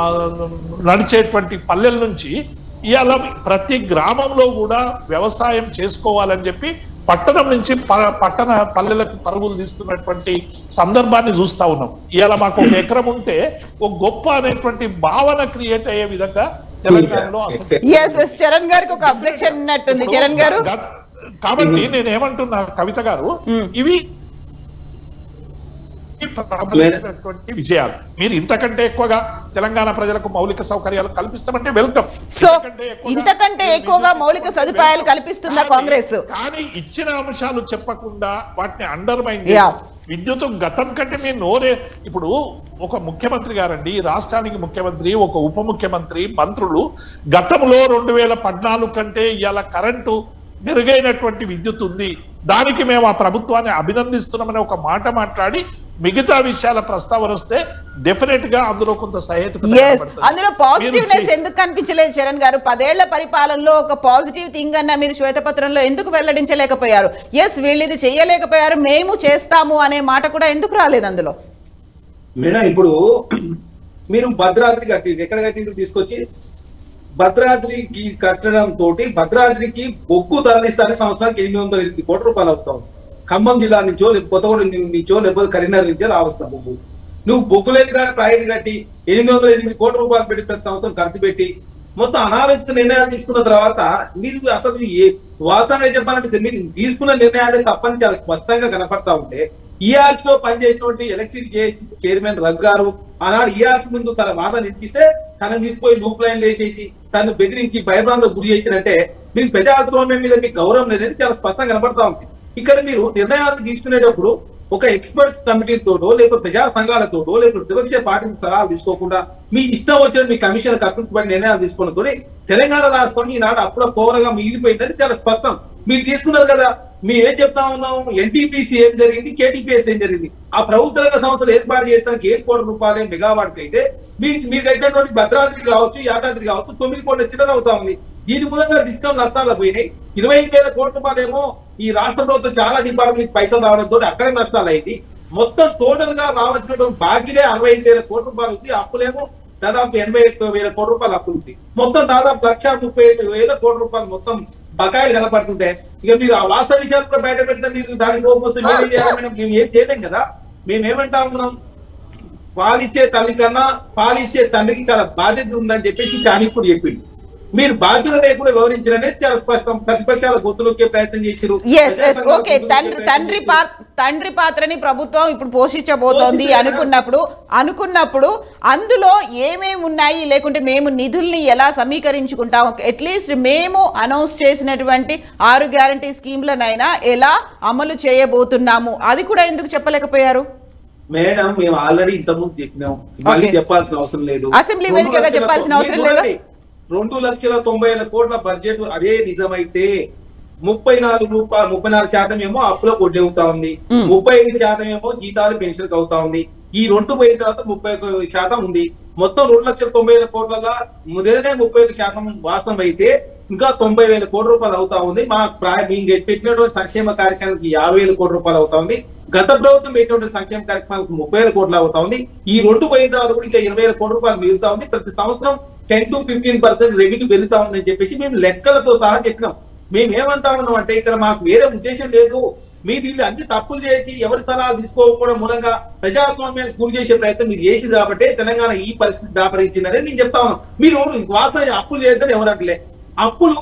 నడిచేటువంటి పల్లెల నుంచి ఇవాళ ప్రతి గ్రామంలో కూడా వ్యవసాయం చేసుకోవాలని చెప్పి పట్టణం నుంచి ప- పట్టణ పల్లెలకు పరుగులు తీస్తున్నటువంటి సందర్భాన్ని చూస్తా ఉన్నాం ఇవాళ మాకు ఒక ఎకరం ఉంటే ఒక గొప్ప అనేటువంటి భావన క్రియేట్ అయ్యే విధంగా తెలంగాణలో అసలు ఎస్ ఎస్ చరణ్ గారికి ఒక అబ్జెక్షన్ ఉన్నట్టుంది చరణ్ గారు గత- కాబట్టి నేను ఏమంటున్నా కవిత గారు ఇవి ప్రబలించినటువంటి విజయాలు మీరు ఇంతకంటే ఎక్కువగా తెలంగాణ ప్రజలకు మౌలిక సౌకర్యాలు కల్పిస్తామంటే వెల్కమ్ సో ఇంతకంటే ఎక్కువగా మౌలిక సదుపాయాలు కల్పిస్తుందా కాంగ్రెస్ కానీ ఇచ్చిన అంశాలు చెప్పకుండా వాటిని అండర్మైన్ Yeah. విద్యుత్ గతం కంటే మీ నోరే ఇప్పుడు ఒక ముఖ్యమంత్రి గారండి ఈ రాష్ట్రానికి ముఖ్యమంత్రి ఒక ఉప ముఖ్యమంత్రి మంత్రులు గతంలో రెండు వేల పద్నాలుగు కంటే ఇవాళ కరెంటు మెరుగైనటువంటి విద్యుత్ ఉంది దానికి మేము ఆ ప్రభుత్వాన్ని అభినందిస్తున్నామని ఒక మాట మాట్లాడి మిగతా విషయాల ప్రస్తావన వస్తే డెఫినెట్ గా అందులో కొంత సహేతుకత ఎస్ కనబడుతుంది. అందులో మీరు పాజిటివ్నెస్ చే- ఎందుకు కనిపించలేదు చరణ్ గారు పదేళ్ల పరిపాలనలో ఒక పాజిటివ్ థింగ్ అన్న మీరు శ్వేతపత్రంలో ఎందుకు వెల్లడించలేకపోయారు ఎస్ వీళ్ళు ఇది చేయలేకపోయారు మేము చేస్తాము అనే మాట కూడా ఎందుకు రాలేదు అందులో మేడం ఇప్పుడు మీరు భద్రాద్రి కట్టి ఎక్కడ కట్టిండ్రు తీసుకొచ్చి భద్రాద్రికి కట్టడం తోటి భద్రాద్రికి బొగ్గు తరలిస్తారని సంవత్సరానికి ఎనిమిది వందల ఎనిమిది కోట్ల రూపాయలు అవుతాం ఖమ్మం జిల్లా నుంచో లేకపోతే కొత్తగూడెం నుంచో లేకపోతే కరీంనగర్ నుంచో రావస్తా బొగ్గు నువ్వు బొగ్గు లేని కానీ ప్రాజెక్ట్ కట్టి ఎనిమిది వందల ఎనిమిది కోట్ల రూపాయలు పెట్టి ప్రతి సంవత్సరం ఖర్చు పెట్టి మొత్తం అనాలోచిత నిర్ణయాలు తీసుకున్న తర్వాత మీరు అసలు ఏ వాస్తవంగా చెప్పాలంటే మీరు తీసుకున్న నిర్ణయాలు తప్పని చాలా స్పష్టంగా కనపడతా ఉంటే ఈఆర్స్ లో పనిచేసినటువంటి ఎలక్ట్రిసిటీ చైర్మన్ రఘు గారు ఆనాడు ఈఆర్స్ ముందు తన వాదన వినిపిస్తే తనని తీసుకొని లూప్ లైన్ వేసేసి తను బెదిరించి భయభ్రాంతకు గురి చేసినట్టే మీకు ప్రజాస్వామ్యం మీద మీకు గౌరవం లేదని చాలా స్పష్టంగా కనపడతా ఉంది ఇక్కడ మీరు నిర్ణయాలు తీసుకునేటప్పుడు ఒక ఎక్స్పర్ట్స్ కమిటీతోటో లేకపోతే ప్రజా సంఘాలతోటో లేకపోతే ప్రతిపక్ష పార్టీ సలహాలు తీసుకోకుండా మీ ఇష్టం వచ్చిన మీ కమిషన్ కట్టుబడి నిర్ణయాలు తీసుకోవడంతో తెలంగాణ రాష్ట్రం ఈనాడు అప్పుడ పౌరగా మిగిలిపోయిందని చాలా స్పష్టం మీరు తీసుకున్నారు కదా మేము ఏం చెప్తా ఉన్నాం ఎన్టీపీసీ ఏం జరిగింది కేటీపీఎస్ ఏం జరిగింది ఆ ప్రభుత్వ రంగ సంస్థలు ఏర్పాటు చేస్తానికి ఏడు కోట్ల రూపాయలు మెగావాట్ అయితే మీరు మీరు కట్టినటువంటి భద్రాద్రి కావచ్చు యాదాద్రి కావచ్చు తొమ్మిది కోట్ల చిల్లర అవుతా ఉంది దీని మూలంగా డిస్కౌంట్ నష్టాలు పోయినాయి ఇరవై ఐదు వేల కోట్ల రూపాయలేమో ఈ రాష్ట్ర ప్రభుత్వం చాలా డిపార్ట్మెంట్ పైసలు రావడంతో అక్కడే నష్టాలు అయింది మొత్తం టోటల్ గా రావాల్సినటువంటి బాకీలే అరవై ఐదు వేల కోట్ల రూపాయలు ఉంది అప్పులేమో దాదాపు ఎనభై వేల కోట్ల రూపాయలు అప్పులు ఉంది మొత్తం దాదాపు లక్ష ముప్పై ఐదు వేల కోట్ల రూపాయలు మొత్తం బకాయిలు కనపడుతుంటే ఇక మీరు ఆ వాస్తవ విషయాలు కూడా బయట పెడితే మీరు దానికి కోపం వస్తే మీరేం చేయాలి మేడం? మేము ఏం చేయలేం కదా మేము ఏమంటా ఉన్నాం పాలిచ్చే తల్లి కన్నా పాలిచ్చే తండ్రికి చాలా బాధ్యత ఉందని చెప్పేసి చాణిక్యుడు చెప్పిండు మీరు బాధ్యత లేకుండా వివరించారనేది చాలా స్పష్టం ప్రతిపక్షాల గొంతులోకే ప్రయత్నం చేసిరు ఎస్ ఎస్ ఓకే తండ్రి తండ్రి పాత్ర తండ్రి పాత్రని ప్రభుత్వం ఇప్పుడు పోషించబోతోంది అనుకున్నప్పుడు అనుకున్నప్పుడు అందులో ఏమేమి ఉన్నాయి లేకుంటే మేము నిధుల్ని ఎలా సమీకరించుకుంటాం అట్లీస్ట్ మేము అనౌన్స్ చేసినటువంటి ఆరు గ్యారంటీ స్కీమ్లనైనా ఎలా అమలు చేయబోతున్నాము అది కూడా ఎందుకు చెప్పలేకపోయారు మేడం మేము ఆల్రెడీ ఇంతకుముందు చెప్పినాం మళ్ళీ Okay. చెప్పాల్సిన అవసరం లేదు అసెంబ్లీ రెండు వేదికగా లక్షల చెప్పాల్సిన తొ- అవసరం మీరు లేదా? చూడండి, రెండు లక్షల తొంభై వేల కోట్ల బడ్జెట్ అదే నిజమైతే ముప్పై నాలుగు రూపాయలు ముప్పై నాలుగు శాతం ఏమో అప్పులో కొట్టి అవుతా ఉంది మ్. ముప్పై ఐదు శాతం ఏమో జీతాలు పెన్షన్ అవుతా ఉంది ఈ రెండు పోయిన తర్వాత ముప్పై ఒక శాతం ఉంది మొత్తం రెండు లక్షల తొంభై వేల కోట్ల ముందేనే ముప్పై ఒక శాతం వాస్తవం అయితే ఇంకా తొంభై వేల కోట్ల రూపాయలు అవుతా ఉంది మా ప్రా- మేము పెట్టినటువంటి సంక్షేమ కార్యక్రమానికి యాభై వేల కోట్ల రూపాయలు అవుతా ఉంది గత ప్రభుత్వం పెట్టినటువంటి సంక్షేమ కార్యక్రమాలకు ముప్పై వేల కోట్లు అవుతా ఉంది ఈ రెండు పోయిన తర్వాత కూడా ఇంకా ఇరవై వేల కోట్ల రూపాయలు మిగులుతా ఉంది ప్రతి సంవత్సరం ten to fifteen percent revenue పెరుగుతా ఉందని చెప్పేసి మేము లెక్కలతో సహా చెప్పినాం మేము ఏమంటా ఉన్నాం అంటే ఇక్కడ మాకు వేరే ఉద్దేశం లేదు మీరు వీళ్ళు అన్ని తప్పులు చేసి ఎవరి సలహాలు తీసుకోకపోవడం మూలంగా ప్రజాస్వామ్యాన్ని గురి చేసే ప్రయత్నం మీరు చేసింది కాబట్టి తెలంగాణ ఈ పరిస్థితి దాపరించిందని నేను చెప్తా ఉన్నాను మీరు వాసన అప్పులు చేద్దని ఎవరంటలే అప్పులు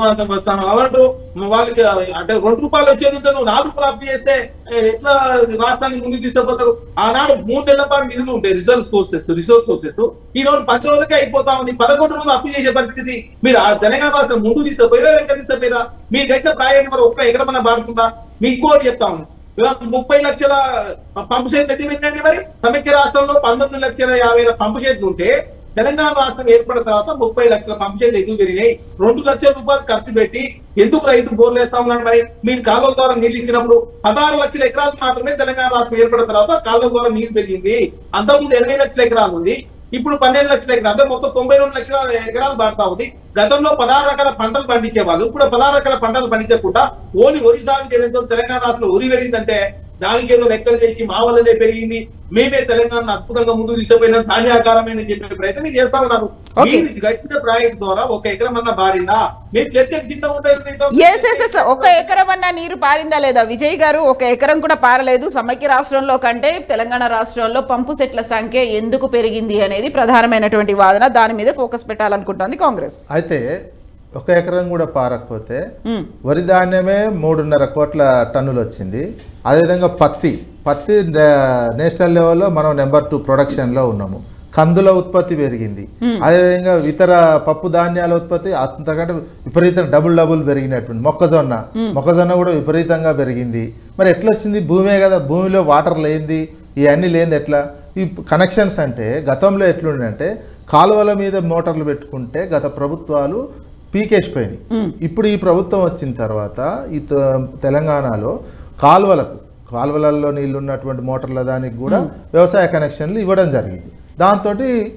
అవంటారు వాళ్ళకి అంటే రెండు రూపాయలు వచ్చేది ఉంటే నువ్వు నాలుగు రూపాయలు అప్పు చేస్తే ఏ, ఎట్లా రాష్ట్రాన్ని ముందుకు తీసుకుపోతారు ఆనాడు మూడు నెలల పాటు నిధులు ఉంటాయి రిజర్వ్ సోర్సెస్ రిసోర్స్ సోర్సెస్ ఈ రోజు పది రోజులకే అయిపోతా ఉంది పదకొండు రోజులు అప్పు చేసే పరిస్థితి మీరు ఆ తెలంగాణ రాష్ట్రం ముందు తీసుకుపోయారా వెనక తీసుకుపోయారా మీరు కట్టిన ప్రాజెక్ట్ మరి ఒక్క ఎకరమన్నా బారుతుందా మీకు ఇంకోటి చెప్తా ఉన్నాను ఇవాళ ముప్పై లక్షల పంపు సెట్లు ఎత్తి పెట్టండి మరి సమైక్య రాష్ట్రంలో పంతొమ్మిది లక్షల యాభై వేల పంపు సెట్లు ఉంటే తెలంగాణ రాష్ట్రం ఏర్పడిన తర్వాత ముప్పై లక్షల పంపు సెట్లు ఎదుగు పెరిగినాయి రెండు లక్షల రూపాయలు ఖర్చు పెట్టి ఎందుకు రైతు బోర్లు వేస్తా ఉన్నాడు మరి మీరు కాలువల ద్వారా నీళ్లు ఇచ్చినప్పుడు పదహారు లక్షల ఎకరాలు మాత్రమే తెలంగాణ రాష్ట్రం ఏర్పడిన తర్వాత కాలువల ద్వారా నీళ్లు పెరిగింది అంతకుముందు ఎనభై లక్షల ఎకరాలు ఉంది ఇప్పుడు పన్నెండు లక్షల ఎకరాలు అంటే మొత్తం తొంభై రెండు లక్షల ఎకరాలు పడతా ఉంది గతంలో పదహారు రకాల పంటలు పండించే వాళ్ళు ఇప్పుడు పదహారు రకాల పంటలు పండించకుండా ఓన్లీ వరి సాగు చేయడంతో తెలంగాణ రాష్ట్రంలో వరి పెరిగిందంటే దానికి ఏదో లెక్కలు చేసి మా వల్లనే పెరిగింది మేమే తెలంగాణ అద్భుతంగా ముందుకు తీసుకుపోయిన ధాన్యాకారమైన చెప్పే ప్రయత్నం మీరు చేస్తా ఉన్నారు Okay. మీరు కట్టిన ప్రాజెక్ట్ ద్వారా ఒక ఎకరం అన్న బారిందా మీరు చర్చకు కింద ఉంటాయి ఎస్ ఎస్ ఎస్ ఒక ఎకరం అన్న నీరు పారిందా లేదా విజయ్ గారు ఒక ఎకరం కూడా పారలేదు సమైక్య రాష్ట్రంలో కంటే తెలంగాణ రాష్ట్రంలో పంపు సెట్ల సంఖ్య ఎందుకు పెరిగింది అనేది ప్రధానమైనటువంటి వాదన దాని మీద ఫోకస్ పెట్టాలనుకుంటోంది కాంగ్రెస్ అయితే ఒక ఎకరం కూడా పారకపోతే మ్మ్. వరి ధాన్యమే మూడున్నర కోట్ల టన్నులు వచ్చింది అదేవిధంగా పత్తి పత్తి నే- నేషనల్ లెవెల్లో మనం నెంబర్ టూ ప్రొడక్షన్లో ఉన్నాము కందుల ఉత్పత్తి పెరిగింది అదేవిధంగా ఇతర పప్పు ధాన్యాల ఉత్పత్తి అంతకంటే విపరీతంగా డబుల్ డబుల్ పెరిగినటువంటి మొక్కజొన్న మొక్కజొన్న కూడా విపరీతంగా పెరిగింది మరి ఎట్లా వచ్చింది భూమే కదా భూమిలో వాటర్ లేనిది ఇవన్నీ లేనిది ఎట్లా ఈ కనెక్షన్స్ అంటే గతంలో ఎట్లుండే కాలువల మీద మోటార్లు పెట్టుకుంటే గత ప్రభుత్వాలు పీకేసిపోయినాయి ఇప్పుడు ఈ ప్రభుత్వం వచ్చిన తర్వాత ఈ త- తెలంగాణలో కాలువలకు కాలువలలో నీళ్లు ఉన్నటువంటి మోటార్ల దానికి కూడా వ్యవసాయ కనెక్షన్లు ఇవ్వడం జరిగింది దాంతో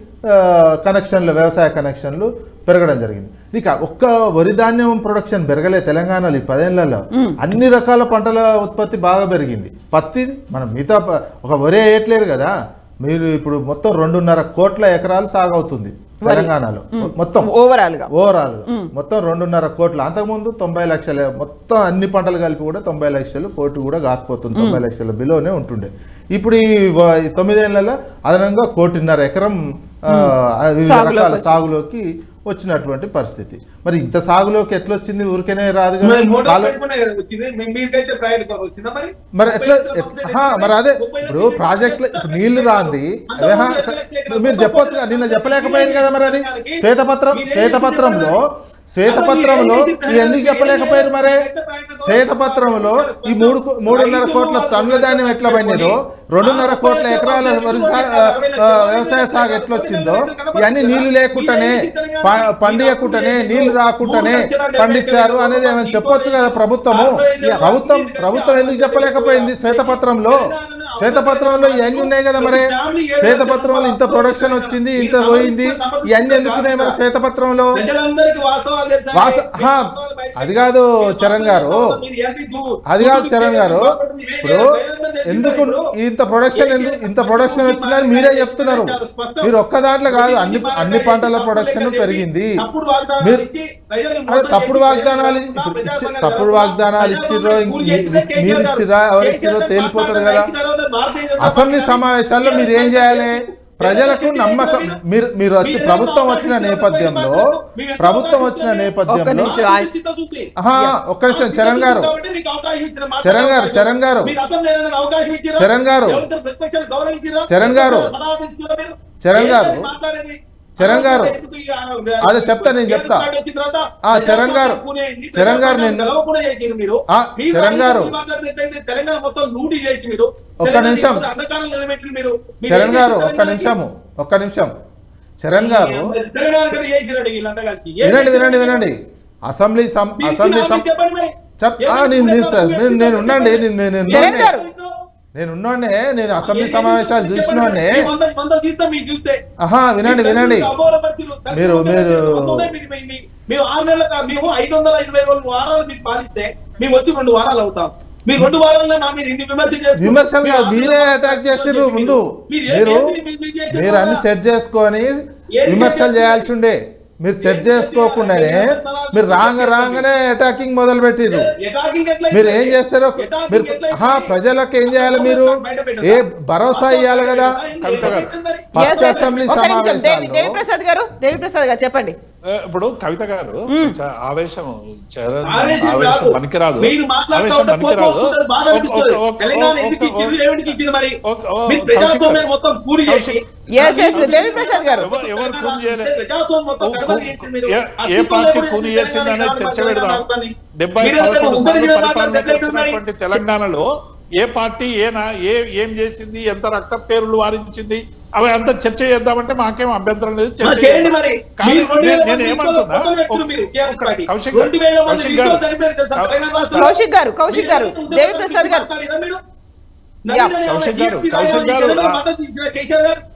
కనెక్షన్లు వ్యవసాయ కనెక్షన్లు పెరగడం జరిగింది ఇక ఒక్క వరి ధాన్యం ప్రొడక్షన్ పెరగలే తెలంగాణలో ఈ పదేళ్లలో అన్ని రకాల పంటల ఉత్పత్తి బాగా పెరిగింది పత్తి మనం మిగతా ప- ఒక వరి వేయట్లేరు కదా మీరు ఇప్పుడు మొత్తం రెండున్నర కోట్ల ఎకరాలు సాగవుతుంది తెలంగాణలో మొత్తం ఓవరాల్ గా ఓవరాల్ మొత్తం రెండున్నర కోట్లు అంతకుముందు తొంభై లక్షల మొత్తం అన్ని పంటలు కలిపి కూడా తొంభై లక్షలు కోటి కూడా కాకపోతుంది తొంభై లక్షల బిలోనే ఉంటుండే ఇప్పుడు ఈ వ- ఈ తొమ్మిదేళ్లలో అదనంగా కోటిన్నర ఎకరం ఆ, వివిధ సాగులోకి రకాల వచ్చింది. సాగులోకి వచ్చినటువంటి పరిస్థితి మరి ఇంత సాగులోకి ఎట్లా వచ్చింది ఊరికేనే రాదు మరి కదా మోటార్ కాలు- పెట్టుకునే కదా వచ్చింది మీ- మీకైతే ప్రాజెక్ట్ ద్వారా వచ్చిందా మరి మరి ఎట్లా ముప్పై ఎట్- లక్షల హా, మరి అదే ముప్పై ఇప్పుడు లక్షల ప్రాజెక్టులు ఎకరాలు ఇప్పుడు నీళ్లు రాంది అంతకుముందు అదే హా, ఎకరాలు స- ఎకరాలు మీరు చెప్పొచ్చు కదా, నిన్న చెప్పలేకపోయారు కదా మరి అది శ్వేతపత్రం శ్వేతపత్రంలో శ్వేతపత్రంలో ఇవి ఎందుకు చెప్పలేకపోయారు మరి శ్వేతపత్రంలో ఈ మూడు కో- మూడున్నర కోట్ల టన్నుల ధాన్యం ఎట్లా పడినదో రెండున్నర కోట్ల ఎకరాల వరి సా- ఆ, ఆ, వ్యవసాయ సాగు ఎట్లా వచ్చిందో ఇవన్నీ నీళ్లు లేకుండానే ప- పండియకుండానే నీళ్లు రాకుండానే పండించారు అనేది ఏమైనా చెప్పొచ్చు కదా ప్రభుత్వము ప్రభుత్వం ప్రభుత్వం ఎందుకు చెప్పలేకపోయింది శ్వేతపత్రంలో శ్వేతపత్రంలో ఇవన్నీ ఉన్నాయి కదా మరి శ్వేతపత్రంలో ఇంత ప్రొడక్షన్ వచ్చింది ఇంత పోయింది ఇవన్నీ ఎందుకున్నాయి మరి శ్వేతపత్రంలో ప్రజలందరికీ వాస్తవాలు తెలుసా? వాస హా, అది కాదు చరణ్ గారు మీరు ఏంటి దూ- అది కాదు చరణ్ గారు ఇప్పుడు ఎందుకు ఇంత ప్రొడక్షన్ ఎందుకు ఇంత ప్రొడక్షన్ వచ్చిందని మీరే చెప్తున్నారు మీరు ఒక్క దాంట్లో కాదు అన్ని అన్ని పంటల ప్రొడక్షన్ పెరిగింది తప్పుడు వాగ్దానాలు మీరు ఇచ్చి ప్రజల్ని అరే మోసం తప్పుడు చేసి వాగ్దానాలు ప్రజలు ఇప్పుడు ఇచ్చి ప్రజాస్వామ్యం తప్పుడు కాదు. వాగ్దానాలు ఇచ్చిర్రో ఇంక పూర్తి మీ- చేస్తే కేసీఆర్ మీరు గారు. ఇచ్చిరా ఎవరు కేసీఆర్ ఇచ్చిరో గారు తేలిపోతుంది మాట్లాడిన కదా రైతు తర్వాత భారతీయ జనతా అసెంబ్లీ పార్టీ సమావేశాల్లో మీరు ఏం చేయాలి ప్రజలకు నమ్మకం మీరు మీరు వచ్చి ప్రభుత్వం వచ్చిన నేపథ్యంలో ప్రభుత్వం వచ్చిన ఒక్క నేపథ్యంలో నిమిషం. ఆహా, ఒక్క నిమిషం, చరణ్ గారు. చరణ్ గారు, చరణ్ గారు. చరణ్ గారు. చరణ్ గారు. చరణ్ గారు. చరణ్ గారు. అదే చెప్తా, నేను చెప్తా. ఆ, చరణ్ గారు. చరణ్ గారు, నేను- మీరు ఆ, చరణ్ గారు. మాట్లాడినట్లయితే తెలంగాణ మొత్తం లూటీ చేసి మీరు ఒక్క తెలంగాణ నిమిషం. ఈరోజు అంధకారంలో నిలబెట్టి మీరు మీరు చరణ్ ఏం గారు చేశారు ఒక్క తెలంగాణకి? నిమిషము ఒక్క నిమిషం చరణ్ గారు తెలంగాణ కన్నా చేసినట్టు వీళ్ళంతా కలిసి. ఏం వినండి చేశారు? వినండి వినండి అసెంబ్లీ సం- మీరు అసెంబ్లీ ఇచ్చిన సం- హామీ చెప్పండి మరి. చెప్ ఆ, ఏం నేను నేను చేశారు? నేను- నేను ఉండండి నేను నేను చరణ్ గారు. నేను ఉన్నానే నేను అసెంబ్లీ సమావేశాలు చూసినోనే మీ వంద- వంద తీస్తాం మీకు చూస్తే ఆహా వినండి వినండి మీరు- మీరు- మేము ఆరు నెలల కా- మేము ఐదు వందల ఇరవై రెండు వారాలు మీకు పాలిస్తే మేము వచ్చి రెండు వారాలు అవుతాం మీరు రెండు వారాల్లో మా మీద ఇన్ని విమర్శ చేస్తున్నారు. విమర్శలు మీరు కాదు ఆరు మీరే నెలల అటాక్ పాటు చేసిర్రు మీరు- ముందు మీరు మీరు ఏంటి మీరు- మీరు చేసిన మీరు అన్ని వల్ల? సెట్ చేసుకొని ఏం విమర్శలు చేశారు? చేయాల్సి ఉండే మీరు సెట్ చేసుకోకుండానే మీరు రాంగ రాగానే అటాకింగ్ మొదలు పెట్టిర్రు Attacking ఎట్లా మీరు ఏం చేస్తారో Attacking మీరు ఎట్లా హా, ప్రజలకు ఏం చేయాలి మీరు ఏ భరోసా ఇవ్వాలి కదా కవిత గారు. Yes, ఫస్ట్ yes, అసెంబ్లీ ఒక్క నిమిషం. దేవి సమావేశాల్లో దేవిప్రసాద్ గారు దేవిప్రసాద్ గారు చెప్పండి ఏ, ఇప్పుడు కవిత గారు చ- ఆవేశం చరణ్ ఆవేశం ఆవేశం కాదు. పనికిరాదు మీరు మాట్లాడుతూ ఆవేశం ఉంటే కోపం పనికిరాదు వస్తుంది, బాధ ఒక- అనిపిస్తుంది. ఒక- ఒక- తెలంగాణ ఒక- ఎందుకు ఇచ్చిండ్రు, ఒక- ఏమిటికి ఇచ్చిండ్రు మరి? ఒక- ఒక- మీరు కౌశిక్ ప్రజాస్వామ్యం గారు. మొత్తం కూలి చేసి కౌశిక్ Yes, yes, దేవిప్రసాద్ గారు. ఎవరు- ఎవరు కూలి చేయలే? ప్రజాస్వామ్యం మొత్తం కూ- కడవలు చేసి మీరు ఏ- ఏ అస్తిత్వం పార్టీ లేకుండా కూలి చేసి చేసింది తెలంగాణ అనేది చర్చ తెలంగాణ పెడదాం రాష్ట్రాన్ని. డెబ్బై మీరు ఏదైనా పదకొండు ఉమ్మడి సార్లు జిల్లా పరిపాలన మాట్లాడితే ఎట్లయితుంది మరి? చేసినటువంటి తెలంగాణలో ఏ పార్టీ ఏనా ఏ ఏం చేసింది ఎంత రక్త పేరులు వారించింది అవి అంతా చర్చ చేద్దామంటే మాకేం అభ్యంతరం లేదు చర్చ మరి చేయండి చేద్దాం. మరి కానీ మీరు రెండు వేల నేను- మంది నేను ఇంట్లో ఏమంటున్నా ఫోటోలు పెట్టుకున్నారు మీరు, TRS పార్టీ. కౌశిక్ గారు, రెండు వేల మంది కౌశిక్ ఇంట్లో గారు. చనిపోయారు తెలుసా తెలంగాణ రాష్ట్రంలో? కౌశిక్ గారు కౌశిక్ గారు మీరు దేవిప్రసాద్ గారు మాట్లాడినా మీరు? యా. నవీన్ కౌశిక్ గారు, DSP కౌశిక్ రాజధాని గారు, జనరల్ ఆ- మద్దతు ఇచ్చిన కేసీఆర్ గారు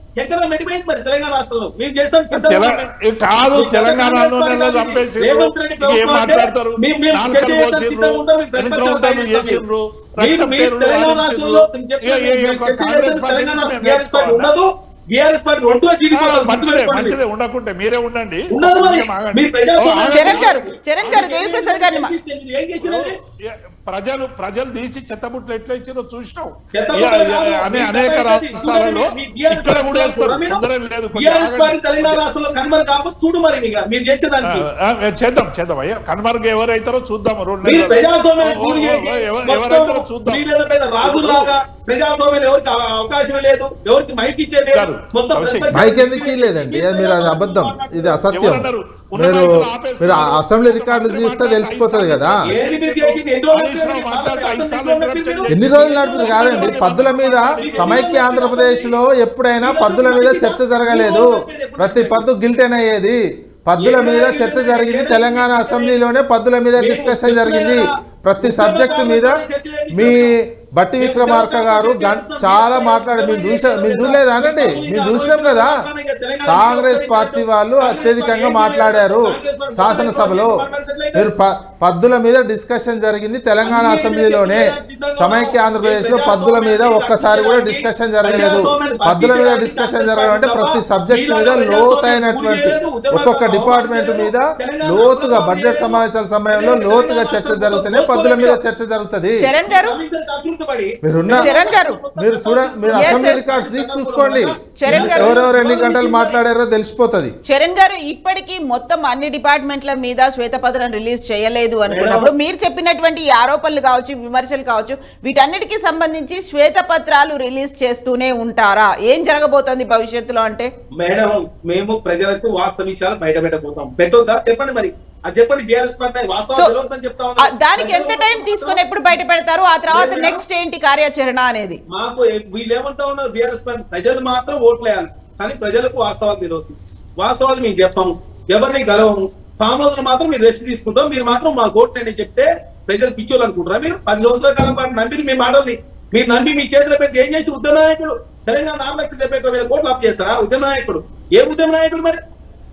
ఎక్కడ మెడిపోయింది మరి తెలంగాణ రాష్ట్రంలో మీరు చేస్తాం తెల- ఏ కాదు తెలంగాణలోనే చంపేసి ఏం మాట్లాడతారు నాలుకలు కోసిండ్రు ఎన్కౌంటర్లు చేసిండ్రు రక్తం పేరులు వారించిండ్రు. ఏ, ఏ, ఏ, కాంగ్రెస్ పార్టీ నుంచి మేము నేర్చుకోవాలా? ఉండదు బీఆర్ఎస్ పార్టీ రెండు ఆ, మంచిదే మంచిదే ఉండకుంటే మీరే ఉండండి ఉండదు మరి కొంచెం ఆగండి. మీరు ప్రజాస్వామ్యం- ఓ, ఆగండి. చరణ్ గారు చరణ్ గారు దేవిప్రసాద్ గారిని మా- ఏం చేసినది ఏ, ప్రజలు ప్రజలు తీసి చెత్తబుట్లు ఎట్లా ఇచ్చారో చూసినాం చెత్తబుట్టలు ఏ, ఏ, కాదు. అనే మీ అనేక చెత్త రాష్ట్రాలలో మీ BRS ఇక్కడ కూడా పార్టీ వేస్తారు మీరు? తొందర లేదు కొంచెం బీఆర్ఎస్ పార్టీ ఆగండి. తెలంగాణ రాష్ట్రంలో కన్వర్ కాకపోతే చూడు మరి మీకు మీరు ఆ, చేసేదానికి ఆ, చేద్దాం చేద్దాం అయ్యా కన్మర్గ్ ఎవరైతారో చూద్దాం రెండు మీరు నెలలు. ప్రజాస్వామ్యాన్ని ఓ, పూర్తి ఓ, చేసి ఓ, ఎవ- మొత్తం ఎవరైతారో చూద్దాం మీరేదో పెద్ద రాజులాగా ప్రజాస్వామ్యం ఎవరికి అవ- అవకాశం లేదు ఎవరికి మైక్ ఇచ్చే లేదు కాదు. మొత్తం అవశ్యం. ప్రతిపక్ష- మైక్ ఎందుకు లేదండి మీరు అది అబద్ధం ఇది అసత్యం ఎవరన్నారు? ఉన్న మీరు మైకులు ఆపేస్తున్నారు. మీరు ఆ అసెంబ్లీ రికార్డులు తీస్తే తెలిసిపోతుంది కదా ఏది మీరు చేసింది ఎన్ని రోజులు హరీష్ రావు మాట్లాడితే ఐదు సార్లు అసెంబ్లీలో ఇంటరప్ట్ ఎన్ని రోజులు నడుపుతుంది కాదండి పద్దుల మీద సమైక్య ఆంధ్రప్రదేశ్ లో ఎప్పుడైనా పద్దుల మీద చర్చ జరగలేదు ప్రతి పద్దు గిల్టెన్ అయ్యేది పద్దుల మీద చర్చ జరిగింది తెలంగాణ అసెంబ్లీలోనే పద్దుల మీద డిస్కషన్ జరిగింది ప్రతి సబ్జెక్టు మీద మీ బట్టి విక్రమార్క గారు గం- చాలా మాట్లాడారు మేము చూసా మేము చూడలేదా అనండి మేము చూసినాం కదా కాంగ్రెస్ పార్టీ వాళ్ళు అత్యధికంగా మాట్లాడారు శాసనసభలో మీరు ప- పద్దుల మీద డిస్కషన్ జరిగింది తెలంగాణ అసెంబ్లీలోనే సమైక్య ఆంధ్రప్రదేశ్ లో పద్దుల మీద ఒక్కసారి కూడా డిస్కషన్ జరగలేదు పద్దుల మీద డిస్కషన్ జరగడం అంటే ప్రతి సబ్జెక్ట్ మీద లోతైనటువంటి ఒక్కొక్క డిపార్ట్మెంట్ మీద లోతుగా బడ్జెట్ సమావేశాల సమయంలో లోతుగా చర్చ జరుగుతూనే పద్దుల మీద చర్చ జరుగుతుంది చరణ్ గారు మీరున్న చరణ్ గారు మీరు చూడ మీరు Yes, అసెంబ్లీ yes. రికార్డ్స్ తీసి చూసుకోండి చరణ్ గారు. ఎవరెవరు ఎన్ని గంటలు మాట్లాడారో తెలిసిపోతుంది చరణ్ గారు ఇప్పటికీ మొత్తం అన్ని డిపార్ట్మెంట్ల మీద శ్వేతపత్రం రిలీజ్ చేయలేదు అనుకున్నప్పుడు మీరు చెప్పినటువంటి ఈ ఆరోపణలు కావచ్చు విమర్శలు కావచ్చు వీటన్నిటికీ సంబంధించి శ్వేతపత్రాలు రిలీజ్ చేస్తూనే ఉంటారా ఏం జరగబోతోంది భవిష్యత్తులో అంటే మేడం మేము ప్రజలకు వాస్తవ విషయాలు బయట పెట్టబోతాం పెట్టొద్దా చెప్పండి మరి అది చెప్పండి బీఆర్ఎస్ పార్టీ సో వాస్తవం తెలియదని చెప్తా ఆ, ఉన్నారు. దానికి ఎంత టైం తీసుకొని ఎప్పుడు బయట పెడతారు ఆ తర్వాత నెక్స్ట్ ఏంటి కార్యాచరణ అనేది మాకు ఏ- వీళ్ళు ఏమంటా ఉన్నారు బీఆర్ఎస్ పార్టీ ప్రజలు మాత్రం ఓట్లేయాలి కానీ ప్రజలకు వాస్తవాలు తెలియదు వాస్తవాలు మేము చెప్పాము ఎవరిని గెలవము ఫామ్ హౌస్ మాత్రం మీరు రెస్ట్ తీసుకుంటాం మీరు మాత్రం మా ఓట్లేని చెప్తే ప్రజలు పిచ్చోళ్ళు అనుకుంటారా మీరు పది సంవత్సరాల కాలం పాటు నమ్మి మీ మాటల్ని మీరు నమ్మి మీ చేతిలో పెడితే ఏం చేసి ఉద్యమ నాయకుడు తెలంగాణ నాలుగు లక్షల డెబ్బై ఒక్క వేల కోట్లు అప్పు చేస్తారా ఉద్యమ నాయకుడు ఏ ఉద్యమ నాయకుడు మరి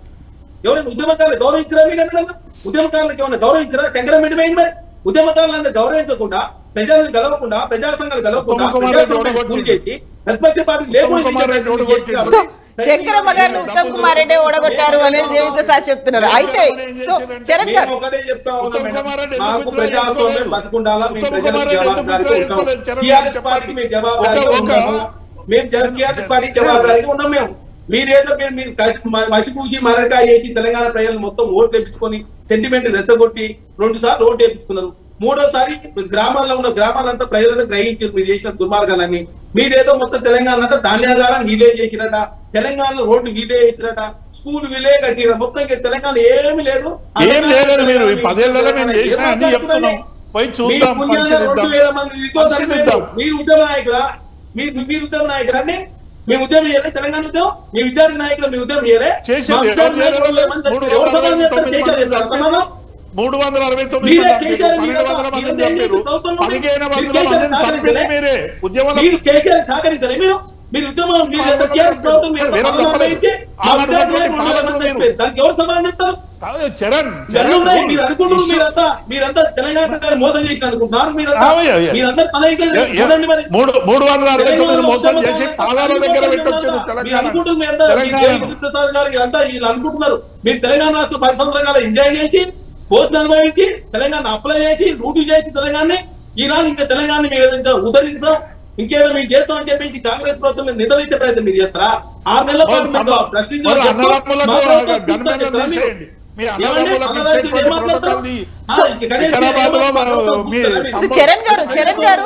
ఎవరైనా ఉద్యమకారులు గౌరవించరా మీరు అన్నారు ఉద్యమకారులకు ఏమైనా గౌరవించరా శంకరం పెట్టిపోయింది మరి ఉద్యమకారులను గౌరవించకుండా ప్రజలను గెలవకుండా ప్రజా సంఘాలు గెలవకుండా ఉత్తమ్ కుమార్ రెడ్డి ప్రజాస్వామ్యాన్ని ఓడగొట్టిండు. పూర్తి చేసి ప్రతిపక్ష పార్టీ లేకుండా ఉత్తమ్ కుమార్ రెడ్డి ఓడగొట్టిండు. సో శంకరమ్మ గారిని ఉత్తమ్ కుమార్ రెడ్డి ఓడగొట్టారు అనేది దేవిప్రసాద్ చెప్తున్నారు అయితే సో చరణ్ మేము గారు ఒకటే చెప్తా ఉన్నాం ఉత్తమ్ మేడం. కుమార్ రెడ్డి ఎందుకు మాకు విత్డ్రా ప్రజాస్వామ్యం చేసుకోలేదు? బతుకుండాలా మేము ఉత్తమ్ ప్రజలకు కుమార్ రెడ్డి ఎందుకు జవాబుదారీగా విత్డ్రా ఉంటాం చేసుకోలేదు? చరణ్ టీఆర్ఎస్ చెప్పండి. పార్టీకి మేము జవాబుదారీగా ఒక- ఒక- ఉన్నాము మేము టీఆర్ఎస్ పార్టీ జవాబుదారీగా ఉన్నాం మేము మీరేదో మీరు మీరు కసి- మ- మసిపూసి మరకాయ చేసి తెలంగాణ ప్రజలను మొత్తం ఓట్లు తెప్పించుకొని సెంటిమెంట్ రెచ్చగొట్టి రెండు సార్లు ఓటు వేపించుకున్నారు మూడోసారి గ్రామాల్లో ఉన్న గ్రామాలంతా ప్రజలంతా గ్రహించారు మీరు చేసిన దుర్మార్గాలన్నీ మీరేదో మొత్తం తెలంగాణ అంతా ధాన్యాగారం వీలే చేసిరట తెలంగాణలో రోడ్డు వీలే చేసిరట స్కూల్ వీలే కట్టిర మొత్తం ఇంకా తెలంగాణ ఏమీ లేదు ఏం చేయలేదు మీరు ఈ పదేళ్లలో మేము చేసిన అన్ని చెప్తున్నాం పోయి చూద్దాం మీ పుణ్యాన రెండు పరిశీలిద్దాం వేల మంది విద్వాంసులు పరిశీలిద్దాం లేరు. మీరు ఉద్యమ నాయకులా మీరు మీరు ఉద్యమ నాయకులు అండి మీ ఉద్యమం చేయలే తెలంగాణ ఉద్యమం మీ విద్యార్థి నాయకులు మీ ఉద్యమం చేయలే చేసేది మా ఎవరు విద్యార్థి నాయకులు చేయలేదు? ఎవరు మంది మూడు ఎవరు వందల సమాధానం చెప్తారు? తొమ్మిది కేసీఆర్ మంది చెప్తారా చంపారు. సమాధానం? మూడు వందల అరవై తొమ్మిది మీరే మంది కేసీఆర్ చంపారు. మీరే పన్నెండు వందల మంది మీరే చంపారు ప్రభుత్వంలో పదిహేను మీరు వందల కేసీఆర్ మందిని సహకరించలే? చంపింది మీరే ఉద్యమంలో మీరు కేసీఆర్ సహకరించలే మీరు మీరు ఉద్యమం మీరు ఎంత టీఆర్ఎస్ ప్రభుత్వం మీరు ఎంత వేరే పాలన తప్పలేదు. వహించి, మా ఆ విద్యార్థి మాటలు నాయకులు పాలన మంది మీరు. చనిపోయారు. దానికి ఎవరు సమాధానం చెప్తారు కాదు, చరణ్ జనం ఉన్నాయి. మీరు అనుకుంటున్నారు ఇష్యూ- మీరంతా మీరంతా తెలంగాణ ప్రజలు మోసం చేసిన అనుకుంటున్నారు మీరంతా అవును, అవును. మీరందరూ పని అయితే ఏ- ఏ- చూడండి మరి మూడు మూడు వందల అరవై తొమ్మిది తెలంగాణ మోసం మొత్తం చేసి మొత్తం పాదాల దగ్గర మీరు పెట్టొచ్చింది అంతా- మీరు తెలంగాణ అనుకుంటున్నారు మీరు అంతా- మీ తెలంగాణ దేవి ప్రసాద్ గారు వీళ్ళంతా వీళ్ళు అనుకుంటున్నారు మీరు తెలంగాణ రాష్ట్ర పది సంవత్సరాలు ఎంజాయ్ చేసి పోస్ట్ అనుభవించి తెలంగాణ అప్లై చేసి డ్యూటీ చేసి తెలంగాణ ఈనాడు ఇంకా తెలంగాణ మీరు ఇంకా ఉదరిస్తాం ఇంకేదో మీరు చేస్తామని చెప్పేసి కాంగ్రెస్ ప్రభుత్వం మీద నిలదీసే ప్రయత్నం మీరు చేస్తారా ఆరు నెలల పాటు మీకు మరి ప్రశ్నించారు అన్నదమ్ములకు మా ప్రభుత్వం గన్మెన్లను చూస్తాం మీరు. తీసేయండి. మీ ఏమండి? అన్నదమ్ములకు అన్నదమ్ములకు ఇచ్చేటువంటి ఏం మాట్లాడతారు? ప్రోటోకాల్ని ఆ, ఇక్కడ వికారాబాద్లో మన- మీ సో చరణ్ గారు చరణ్ గారు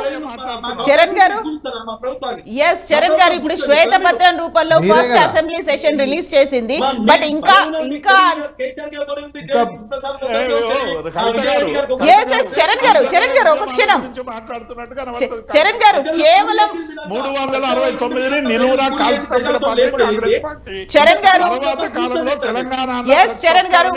చరణ్ గారు మా ప్రభుత్వాన్ని ఎస్ చరణ్ గారు ఇప్పుడు శ్వేతపత్రం రూపంలో మీరే ఫస్ట్ కదా. అసెంబ్లీ సెషన్ రిలీజ్ చేసింది మా- బట్ మీ ఇంకా పదవిలో మీ ఇంకా కేసీఆర్ గారు తొలగింది, ఇంకా- జగదీష్ ప్రసాద్ గారు ఏ, ఓ, తొలగింది, కవిత విజయారెడ్డి గారు. గారు ఎస్ ఎస్ చరణ్ గారు చరణ్ గారు ఒక క్షణం గురించి మాట్లాడుతున్నట్టుగా చ- కనబడుతుంది. చరణ్ గారు కేవలం మూడు వందల అరవై తొమ్మిదిని నిలువునా కాల్చి చంపిన పార్టీ కాంగ్రెస్ పార్టీ చరణ్ గారు తర్వాత కాలంలో తెలంగాణ ఎస్ చరణ్ గారు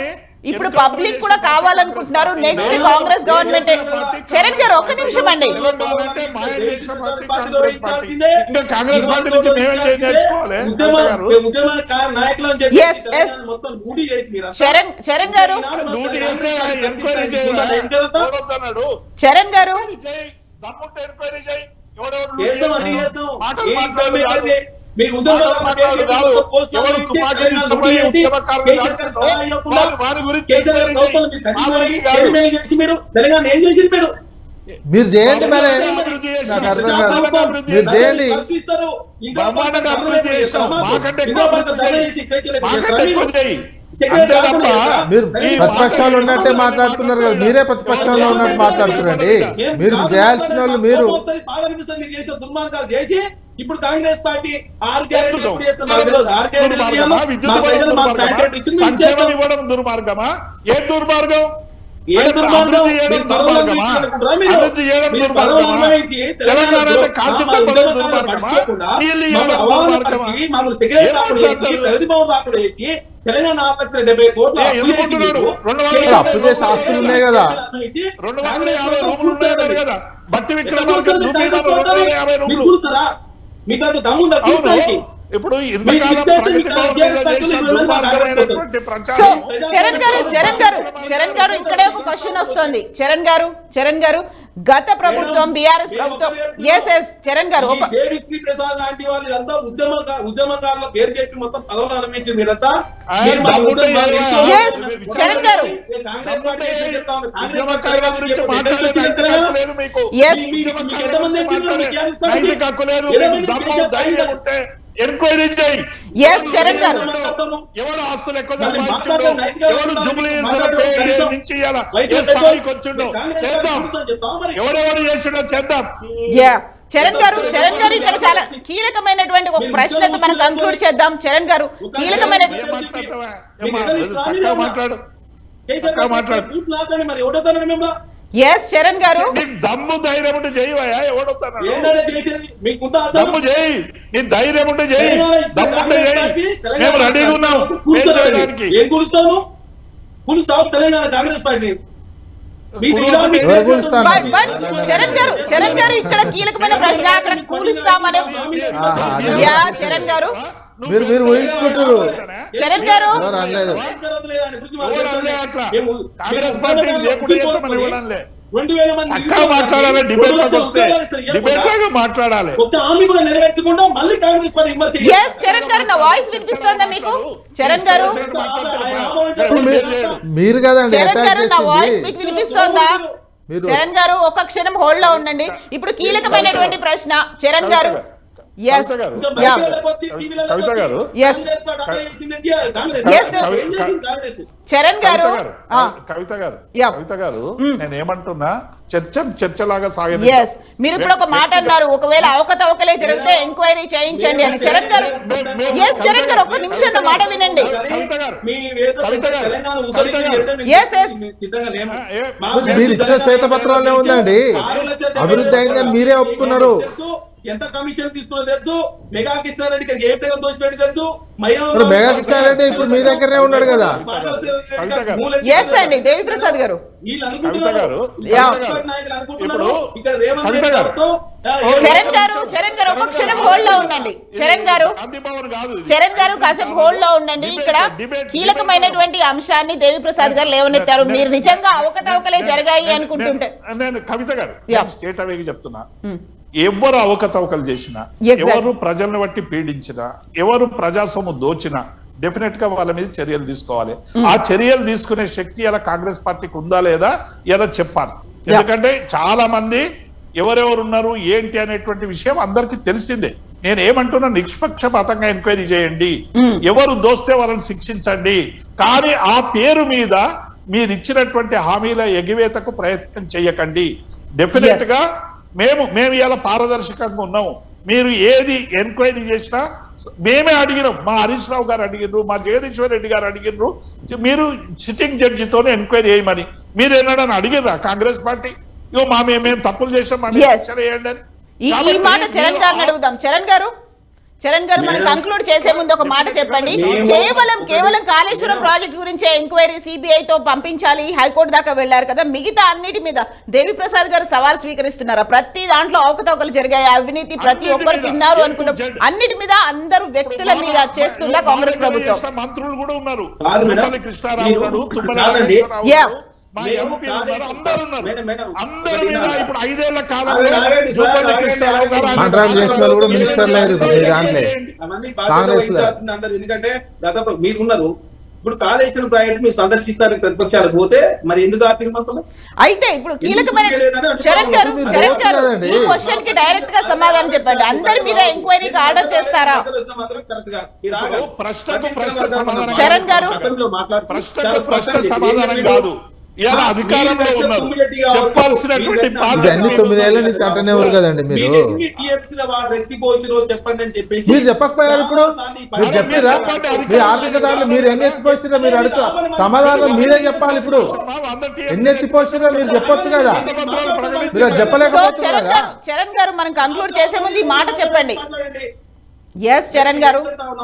ఇప్పుడు ఎన్నికల పబ్లిక్ కూడా ప్రదేశం కావాలనుకుంటున్నారు Congress next party. Congress government Charan గారు ఒక్క నిమిషం అండి తెలంగాణ అంటే మాయ దేశ పార్టీ, కాంగ్రెస్ పార్టీ. ఇంకా కాంగ్రెస్ పార్టీ నుంచి మేమేం చేయ- నేర్చుకోవాలి ఉద్యమ ఉద్యమ కా- నాయకులు అని చెప్పి Yes, yes. మొత్తం లూటీ చేసి మీరంతా. చరణ్ చరణ్ గారు డ్యూటీ చేస్తే ఎంక్వైరీ చేయాలి ఎవరొద్దన్నాడు చరణ్ గారు చేయి దమ్ముంటే ఎంక్వైరీ చేయి ఎవడెవరు లూటీ చేస్తాం అన్ని చేశారు? చేస్తాం మాటలు ఏ మాట్లాడు ఇబ్బంది కాదు. లేదు. మీ ఉద్యమ మాటలు మాట్లాడు కాదు. ఎవరు తుపాకీ తీసుకుపోయి ఉద్యమకారులు కాదు. వారి- వారి గురించి ఎంక్వైరీ చేయి. మా గురించి కాదు. మీరు తెలంగాణ ఏం చేసింది మీరు మీరు చేయండి మరి అభివృద్ధి చేసి- నాకు అర్థం కాదు అభివృద్ధి మీరు చేసి- చేయండి బ్రహ్మాండంగా అభివృద్ధి చేసినాం. మాకంటే ఎక్కువ అభివృద్ధి చేయి. మాకంటే ఎక్కువ చేయి. సెక్రటరీ అంతే తప్ప కాకుండా మీరు ఈ ప్రతిపక్షాలు ఉన్నట్టే మాట్లాడుతున్నారు కదా మీరే ప్రతిపక్షంలో ఉన్నట్టు మాట్లాడుతున్నారండి మీరు చేయాల్సిన వాళ్ళు మీరు బాగా అనిపిస్తుంది మీరు చేసిన దుర్మార్గాలు చేసి ఇప్పుడు కాంగ్రెస్ పార్టీ ఆరు ఎందుకు? గ్యారెంటీ ఆరు దుర్మార్గమా? విద్యుత్ ఇవ్వడం దుర్మార్గమా? సంక్షేమం ఇవ్వడం దుర్మార్గమా ఏ దుర్మార్గం ఏ అంటే దుర్మార్గం? అభివృద్ధి చేయడం మీరు పదవులను దుర్మార్గమా అనుకుంటారా మీరు? అభివృద్ధి చేయడం మీరు దుర్మార్గమా పదవులను అనుభవించి తెలంగాణ అంటే కాల్చి మా చంపడం ఉద్యమకారులను దుర్మార్గమా పట్టించుకోకుండా, నీళ్ళు మమ్మల్ని ఇవ్వడం దుర్మార్గమా అవమానపరిచి, మమ్మల్ని సెక్రటరీ ఏం రాకుండా చేసి, మాట్లాడతారు? ప్రగతి భవన్ రాకుండా చేసి, తెలంగాణ ఆరు లక్షల డెబ్బై కోట్ల ఏ, అప్పు ఎందుకు చేసి ఉంటున్నాడు? మీరు రెండు వందల కేసీఆర్ అప్పు చేసి ఆస్తులు ఉన్నాయి కదా. రెండు వందల యాభై రూములు ఉన్నాయి కదా బట్టి ఎట్లా విక్రమార్క కూర్చొని చూపి కాంగ్రెస్ రెండు వందల యాభై మీకు రూములు కూర్చున్నారా? మీకు అంత దమ్ముందా అవును కూర్చోడానికి? ఇప్పుడు మీరు ఇంతకాలం చిత్తేసి ప్రగతి మీకు భవన్ కేఎస్ మీద ఫ్యాక్టరీలు చేసిన ఇవ్వడం కాంగ్రెస్ దుర్మార్గమైనటువంటి సో ప్రచారం చరణ్ గారు చరణ్ గారు చరణ్ గారు ఇక్కడే ఒక క్వశ్చన్ వస్తుంది చరణ్ గారు చరణ్ గారు గత ప్రభుత్వం బీఆర్ఎస్ ప్రభుత్వం ఎస్ ఎస్ చరణ్ గారు ఒక ఈ డేవిడ్ శ్రీ ప్రసాద్ లాంటి వాళ్ళు ఇదంతా ఉద్యమక ఉద్యమకారుల పేరు చెప్పి మొత్తం పదవులు అనుభవించి మీరంతా ఆయన మీరు మా దమ్ముంటే ఉద్యమ- మా ఏదైనా- ఇంట్లో- Yes, చరణ్ గారు. ఏ కాంగ్రెస్ పార్టీ ఏం చెప్తా ఉంది? కాంగ్రెస్ ఉద్యమకారుల పార్టీ గురించి చెప్పండి. మాట్లాడే ఎక్కడ నైతిక చెప్తారా? హక్కు లేదు మీకు Yes. మీ- మీ- మీకు ఉద్యమకారుల ఎంతమంది గురించి ఎంపీలు మాట్లాడే మీకు టీఆర్ఎస్ పార్టీ? నైతిక హక్కు లేదు ఇరవై మీకు మంది దమ్ము టీఆర్ఎస్ ధైర్యం పార్టీ ఉంటే ఎంక్వైరీ చేయి ఎస్ చరణ్ గారు ఎవరు ఆస్తులు ఎక్కువ మళ్ళీ సంపాదించుండో మాట్లాడడం నైతిక ఎవరు హక్కు జుబ్లీ ఉండాలి. హిల్స్ మాట్లాడడం పే కనీసం నుంచి ఇయ్యాల వైట్ ఏ హౌస్ స్థాయికి వచ్చిండో కాంగ్రెస్ చేద్దాం పార్టీ కూర్చొని చెప్తామా మరి? ఎవరెవరు చేసిండో చేద్దాం యా చరణ్ గారు చరణ్ గారు ఇక్కడ చాలా కీలకమైనటువంటి ఒక ప్రశ్నతో మనం కంక్లూడ్ చేద్దాం చరణ్ గారు కీలకమైన ఏం మాట్లాడతావా ఏం మీకు మా- ఎక్కడ ఇస్తామా చక్కగా మీరు? మాట్లాడు కేసీఆర్ చక్కగా మాట్లాడు. బూట్లు లాగానే మరి ఎవడొద్దానని మిమ్మల్ని? ఎస్ చరణ్ గారు నీకు దమ్ము ధైర్యం ఉంటే చేయవయ్యా ఎవడొస్తాడు ఏంటంటే చేసేది? మీకుందా అసలు? దమ్ము చేయి నీ ధైర్యం ఉంటే చేయి తెలంగాణ దమ్ము ఉంటే కాంగ్రెస్ చేయి పార్టీ, తెలంగాణ మేము రెడీగా ఉన్నాం కాంగ్రెస్ ఏం కూర్చోలేదు. చేయడానికి ఏం కూలుస్తావు కూలుస్తావు తెలంగాణ కాంగ్రెస్ పార్టీ మీ కూలు దిశా మీ ఎవరు కూలుస్తాను? బట్ బట్ చరణ్ గారు చరణ్ గారు ఇక్కడ కీలకమైన ప్రశ్న అక్కడ కూలుస్తామనే ఆహా, అదే. యా చరణ్ గారు మీరు మీరు ఊహించుకుంటారు చరణ్ గారు ఎవరు అనలేదు ఎవరు అనలే అట్లా. కాంగ్రెస్ పార్టీ లేకుండా చేస్తామని ఇవ్వడంలే. రెండు వేల మంది చక్కగా మాట్లాడాలి డిబేట్ లోకి వస్తే డిబేట్ లాగా మాట్లాడాలి ఒక్క హామీ కూడా నెరవేర్చకుండా మళ్ళీ కాంగ్రెస్ పార్టీ విమర్శ చేయాలి. ఎస్ చరణ్ గారు నా వాయిస్ వినిపిస్తోందా మీకు చరణ్ గారు ఇప్పుడు మీరు మీరు కదండి చరణ్ అటాక్ గారు నా వాయిస్ చేసింది మీకు వినిపిస్తోందా మీరు- చరణ్ గారు ఒక క్షణం హోల్డ్ లో ఉండండి ఇప్పుడు కీలకమైనటువంటి ప్రశ్న చరణ్ గారు ఎస్ కవిత గారు. యా కవిత గారు. Yes. Yes, the- Congress Charan కవిత గారు గారు ఆ, కవిత గారు Yeah. కవిత గారు నేను ఏమంటున్నా చర్చ చర్చలాగా సాగే ఎస్ మీరు ఇప్పుడు ఒక మాట అన్నారు ఒకవేళ అవకతవకలే జరిగితే ఎంక్వైరీ చేయించండి అని చరణ్ గారు ఎస్ చరణ్ గారు ఒక్క నిమిషం నా మాట వినండి కవిత గారు మీ వేద కవిత గారు. తెలంగాణ కవిత గారు. Yes, yes. సిద్ధంగా లేము. ఆ, ఏ- మాకు మరి మీరు ఇచ్చిన శ్వేతపత్రంలో ఉందండి ఆరు లక్షల డెబ్బై అభివృద్ధి అయిందని మీరే ఒప్పుకున్నారు తెలుసు. ఎంత కమిషన్ తీసుకున్నో తెలుసు మెగా కృష్ణారెడ్డికి ఏ విధంగా దోచిపెట్టి తెలుసు మహేంద్ర మరి మెగా కృష్ణారెడ్డి ఇప్పుడు మీ దగ్గరనే ఉన్నాడు కదా. కవిత గారు. ఎస్ అండి దేవిప్రసాద్ గారు వీళ్ళు కవిత గారు అనుకుంటున్నారు. యా. కవిత గారు. నాయకులు అనుకుంటున్నారు. ఇప్పుడు ఇక్కడ రేవంత్ కవిత రెడ్డి గారు. గారితో, ఆ, ఏ- చరణ్ గారు చరణ్ గారు ఒక క్షణం హోల్డ్ లో ఉండండి చరణ్ గారు గాంధీ భవన్ కాదు ఇది. చరణ్ గారు కాసేపు హోల్డ్ లో ఉండండి ఇక్కడ డిబేట్- కీలకమైనటువంటి అంశాన్ని దేవిప్రసాద్ గారు లేవనెత్తారు మీరు నిజంగా అవకతవకలే జరిగాయి అనుకుంటుంటే నేను- నేను కవిత గారు Yeah. స్టేట్ అవేకి చెప్తున్నా ఎవరు అవకతవకలు చేసినా Exactly. ఎవరు ప్రజలను బట్టి పీడించినా ఎవరు ప్రజాసొమ్ము దోచినా డెఫినెట్ గా వాళ్ళ మీద చర్యలు తీసుకోవాలి ఆ చర్యలు తీసుకునే శక్తి ఇలా కాంగ్రెస్ పార్టీకి ఉందా లేదా ఇలా చెప్పాలి ఎందుకంటే చాలా మంది ఎవరెవరు ఉన్నారు ఏంటి అనేటువంటి విషయం అందరికీ తెలిసిందే నేను ఏమంటున్నా నిష్పక్షపాతంగా ఎంక్వైరీ చేయండి ఎవరు దోస్తే వాళ్ళని శిక్షించండి కానీ ఆ పేరు మీద మీరు ఇచ్చినటువంటి హామీల ఎగివేతకు ప్రయత్నం చేయకండి డెఫినెట్ Yes. గా మేము మేము ఇలా పారదర్శకంగా ఉన్నాము మీరు ఏది ఎంక్వైరీ చేసినా మేమే అడిగినాం మా హరీష్ రావు గారు అడిగినారు మా జగదీశ్వర్ రెడ్డి గారు అడిగినారు మీరు సిట్టింగ్ జడ్జితోనే ఎంక్వైరీ చేయమని మీరు ఏనాడని అడిగిర్రా కాంగ్రెస్ పార్టీ ఇగో మా మేము మేము తప్పులు చేసాం మా మీద Yes. శిక్ష వేయండి అని. ఈ ఈ కాబట్టి మాట చరణ్ మీరు గారిని ఆ- అడుగుదాం చరణ్ గారు చరణ్ గారు మనం మేడం, కంక్లూడ్ చేసే ముందు ఒక మాట చెప్పండి మేము- కేవలం కేవలం కాళేశ్వరం ప్రాజెక్ట్ గురించే ఎంక్వైరీ సిబిఐ తో పంపించాలి హైకోర్టు దాకా వెళ్లారు కదా మిగతా అన్నిటి మీద దేవి ప్రసాద్ గారు సవాల్ స్వీకరిస్తున్నారా ప్రతి దాంట్లో అవకతవకలు జరిగాయి అవినీతి ప్రతి అన్నిటి ఒక్కరు మీద. తిన్నారు ఏ టు అనుకున్న జెడ్. అన్నిటి మీద అందరూ వ్యక్తుల మీద చేస్తుందా కాంగ్రెస్ ప్రభుత్వం చేసిన మంత్రులు కూడా ఉన్నారు కాదు మేడం. తుమ్మల కృష్ణారావు మీరు- ఉన్నాడు తుమ్మల కాదండి. నాగేశ్వరరావు Yeah. ఉన్నాడు, మా మేము ఎంపీలు ఉన్నారు కాలేజ్ అందరూ ఉన్నారు మేడం, మేడం. అందరి ఒకటి మీద నా- ఇప్పుడు ఐదేళ్ల కాలంలో ఆగండి, ఆగండి, సార్, జూపల్లి ఆగండి, కృష్ణారావు గారు ఆగండి. కాంట్రాక్ట్ చేసిన వాళ్ళు కూడా మినిస్టర్లు అయ్యారు ఇప్పుడు మీ దాంట్లో. అవన్నీ కాంగ్రెస్ లో. బాధ్యత అందరు ఎందుకంటే గత ప్ర- మీరు ఉన్నారు ఇప్పుడు కాళేశ్వరం ప్రాజెక్ట్ మీరు సందర్శిస్తారు ప్రతిపక్షాలు పోతే మరి ఎందుకు ఆపిన మంత్రులు అయితే ఇప్పుడు కీలకమైన ఎందుకు చేయలేదని అడుగుతా చరణ్ గారు మీరు చరణ్ గారు పోతున్నారండి. ఈ క్వశ్చన్ కి డైరెక్ట్ గా సమాధానం చెప్పండి అందరి మీద ఎంక్వైరీకి ఆర్డర్ చేస్తారా ఇప్పుడు ప్రశ్నకు ప్రశ్న సమాధానం చరణ్ గారు. ప్రశ్నకు ప్రశ్న సమాధానం కాదు ఇలా అధికారంలో ఉన్నారు చెప్పాల్సినటువంటి బాధ్యత ఇవన్నీ తొమ్మిదేళ్ల నుంచి అంటనే ఉన్నారు కదండి మీరు చెప్పండి అని చెప్పేసి మీరు చెప్పకపోయారు ఇప్పుడు మీరు చెప్పిరా మీ ఆర్థిక దాంట్లో మీరు ఎన్ని ఎత్తిపోసిరా మీరు అడుగుతా సమాధానం మీరే చెప్పాలి ఇప్పుడు ఎన్ని ఎత్తిపోసిరా మీరు చెప్పొచ్చు కదా మీరు అది సో చెప్పలేకపోతున్నారు చరణ్ కదా గారు చరణ్ గారు మనం కంక్లూడ్ చేసే ముందు ఈ మాట చెప్పండి ఎస్ చరణ్ గారు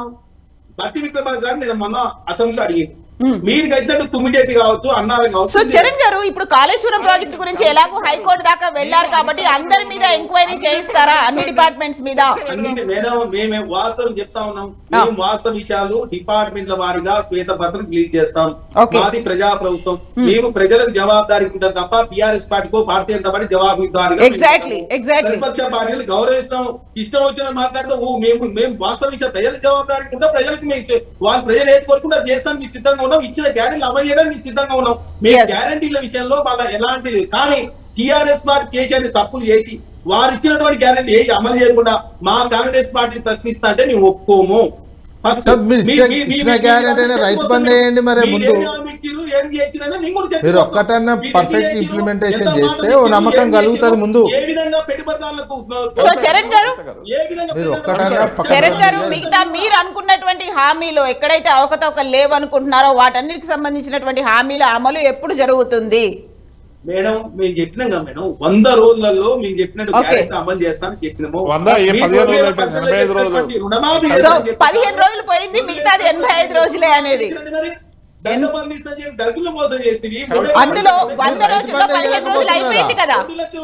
భక్తి విక్రమార్క గారు నేను మొన్న అసెంబ్లీలో అడిగింది మీరు కట్టినట్టు తుమ్మిటేటి కావచ్చు అన్నారం సో కావచ్చు చరణ్ గారు ఇప్పుడు కాళేశ్వరం ప్రాజెక్ట్ గురించి ఎలాగో హైకోర్టు దాకా వెళ్లారు కాబట్టి అందరి మీద ఎంక్వైరీ చేయిస్తారా అన్ని డిపార్ట్మెంట్స్ మీద అన్నింటి మేడం మేము వాస్తవం చెప్తా ఉన్నాం మేము వాస్తవ విషయాలు డిపార్ట్మెంట్ల వారిగా శ్వేత పత్రం రిలీజ్ చేస్తాం Okay. మాది ప్రజా ప్రభుత్వం మేము ప్రజలకు జవాబుదారీ ఉంటాం తప్ప పిఆర్ఎస్ పార్టీకో భారతీయ జనతా పార్టీ జవాబుదారీగా Exactly, మేము ఉంటాము. exactly. ప్రతిపక్ష పార్టీలు గౌరవిస్తాం ఇష్టం వచ్చిన మాట్లాడితే ఓ మేము మేము వాస్తవ విషయం ప్రజలకు జవాబుదారీ ఉంటాం ప్రజలకు మేము చే- వాళ్ళు ప్రజలు ఏది కోరుకుంటే అది చేస్తానికి మేము సిద్ధంగా ఉన్నాం ఇచ్చిన గ్యారెంటీలు అమలు చేయడానికి మేము సిద్ధంగా ఉన్నాం మేము Yes. గ్యారెంటీల విషయంలో వాళ్ళ ఎలాంటిది కానీ టిఆర్ఎస్ పార్టీ చేసేది తప్పులు చేసి వారు ఇచ్చినటువంటి గ్యారెంటీ ఏది అమలు చేయకుండా మా కాంగ్రెస్ పార్టీ ప్రశ్నిస్తా అంటే మేము ఒప్పుకోము First, సార్, మీరు మీ- ఇచ్చే- మీ- మీ- ఇచ్చిన మీ- guarantee అయినా మీ- రైతు మీ- బంద్ వేయండి మరి మీరు ముందు. ఏం హామీ ఇచ్చిర్రు, ఏం చేసిరని మేము కూడా చెప్పుకోసం. మీరు ఒక్కటన్నా మీరు perfect ఏం చేసిర్రు, implementation ఎంత చేస్తే మాట ఓ ఇచ్చిర్రు, నమ్మకం ఏం కలుగుతుంది చేసిర్రు, ముందు. ఏ విధంగా పెట్టుబడులకు సో చరణ్ గారు ఏ విధంగా మీరు ప్రజలకు ఒక్కటన్నా పక్కన చరణ్ గారు పెట్టండి. మిగతా మీరు అనుకున్నటువంటి హామీలు ఎక్కడైతే అవకతవకలు లేవనుకుంటున్నారో వాటన్నిటికి సంబంధించినటువంటి హామీల అమలు ఎప్పుడు జరుగుతుంది మేడం మేము చెప్పినాం కదా మేడం వంద రోజులలో మేము చెప్పినట్టు Okay. గ్యారెంటీ అమలు చేస్తామని చెప్పినాము వంద, ఏ మీ పదిహేను రెండు వేల రోజులు అయిపోయింది, పద్దెనిమిది ఎనభై ఐదు రోజులు. చెప్పినటువంటి రుణమాఫీ సో చేస్తామని చెప్పారు. పదిహేను రోజులు పోయింది మిగతాది ఎనభై ఐదు రోజులే అనేది దండబందీ ఇస్తామని చెప్పి దళితులను మోసం చేస్తుంది అందులో వంద రోజుల్లో పదిహేను రోజులు అయిపోయింది కదా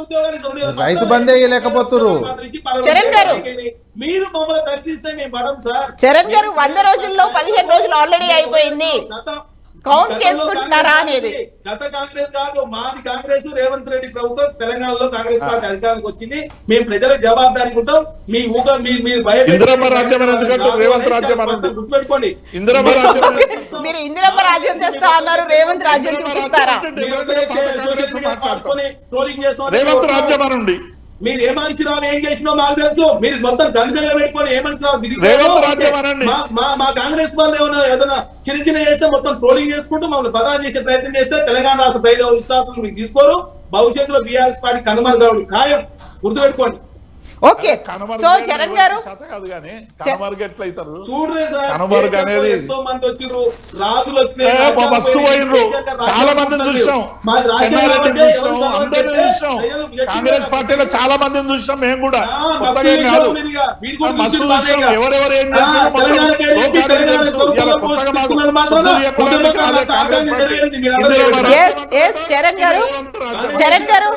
రైతు బంద్ వేయలేకపోతుర్రు. చరణ్ గారు. మీరు మమ్మల్ని ప్రశ్నిస్తే మేము పడం సార్ చరణ్ గారు వంద రోజుల్లో పదిహేను రోజులు ఆల్రెడీ అయిపోయింది గత- కౌంట్ గతంలో చేసుకుంటున్నారా కాంగ్రెస్ అనేది? గత కాంగ్రెస్ కాదు మాది కాంగ్రెస్ రేవంత్ రెడ్డి ప్రభుత్వం తెలంగాణలో కాంగ్రెస్ పార్టీ అధికారానికి వచ్చింది మేము ప్రజలకు జవాబుదారీ ఉంటాం మీ ఊగ మీ- మీరు భయపెట్టి- ఇందిరమ్మ రాజ్యం అని ఎందుకంటే రేవంత్ రాజ్యం అని ఉంది. గుర్తుపెట్టుకోండి ఇందిరమ్మ రాజ్యం మీరు ఇందిరమ్మ రాజ్యం చేస్తా అన్నారు రేవంత్ రాజ్యం చూపిస్తారా మీరు ఒకటే సోషల్ మీడియా పాడుకొని ట్రోలింగ్ చేస్తున్నారు. రేవంత్ రాజ్యం అనండి మీరు ఏమనిచ్చినా ఏం చేసినా మాకు తెలుసు మీరు మొత్తం గంజలు పెట్టుకొని ఏమనిచ్చినా రేవంత్ రాజ్యం అనండి. మా మా- మా కాంగ్రెస్ వాళ్ళు ఏమైనా ఏదైనా చిన్న చిన్న చేస్తే మొత్తం ట్రోలింగ్ చేసుకుంటూ మమ్మల్ని బదనాలు చేసే ప్రయత్నం చేస్తే తెలంగాణ రాష్ట్ర ప్రజల విశ్వాసం మీకు తీసుకోరు భవిష్యత్తులో బీఆర్ఎస్ పార్టీ కనుమరుగవుడు ఖాయం గుర్తుపెట్టుకోండి ఓకే సో చరణ్ గారు చేత కాదు కానీ కనమరుగు ఎట్లయితారు చూడరే సార్ కనుమరుగు దేశంలో అనేది- ఎంతో మంది వచ్చిర్రు రాజులు వచ్చినాయి, ఏ, రాజ్యాలు మా మస్తు పోయినాయి, పోయినరు. దేశంగా చాలా రాజ్యాలు మందిని ఉంటున్నారు. చూసాం మాది రాజ్యం చెన్నారెడ్డిని కాబట్టి చూసాం ఎవరు అందరిని కావాలి చూసాం ప్రజలు వ్యక్తిగత- కాంగ్రెస్ పార్టీలో చాలా మందిని చూసాం మేము కూడా ఆ, కొత్తగా ఏం మస్తు కాదు చూసాం మీరు ఇక. మీరు కూడా ఆ, మస్తు చూసారు చూసాం బాగా. ఎవరెవరు ఏం ఆ, చేశారో మొత్తం తెలంగాణకి వెళ్ళి లోకానికి తెలంగాణ తెలుసు. ప్రభుత్వంలో ఇలా కొత్తగా మాకు తీసుకున్నది మాత్రం శుద్ధి చెప్పడానికి ఉద్యమకారుల కాలే కాంగ్రెస్ తాగాన్ని పార్టీ. నెరవేరింది మీరు అందరూ ఇందిరా చెప్పండి. ఎస్ ఎస్ చరణ్ గారు చరణ్ గారు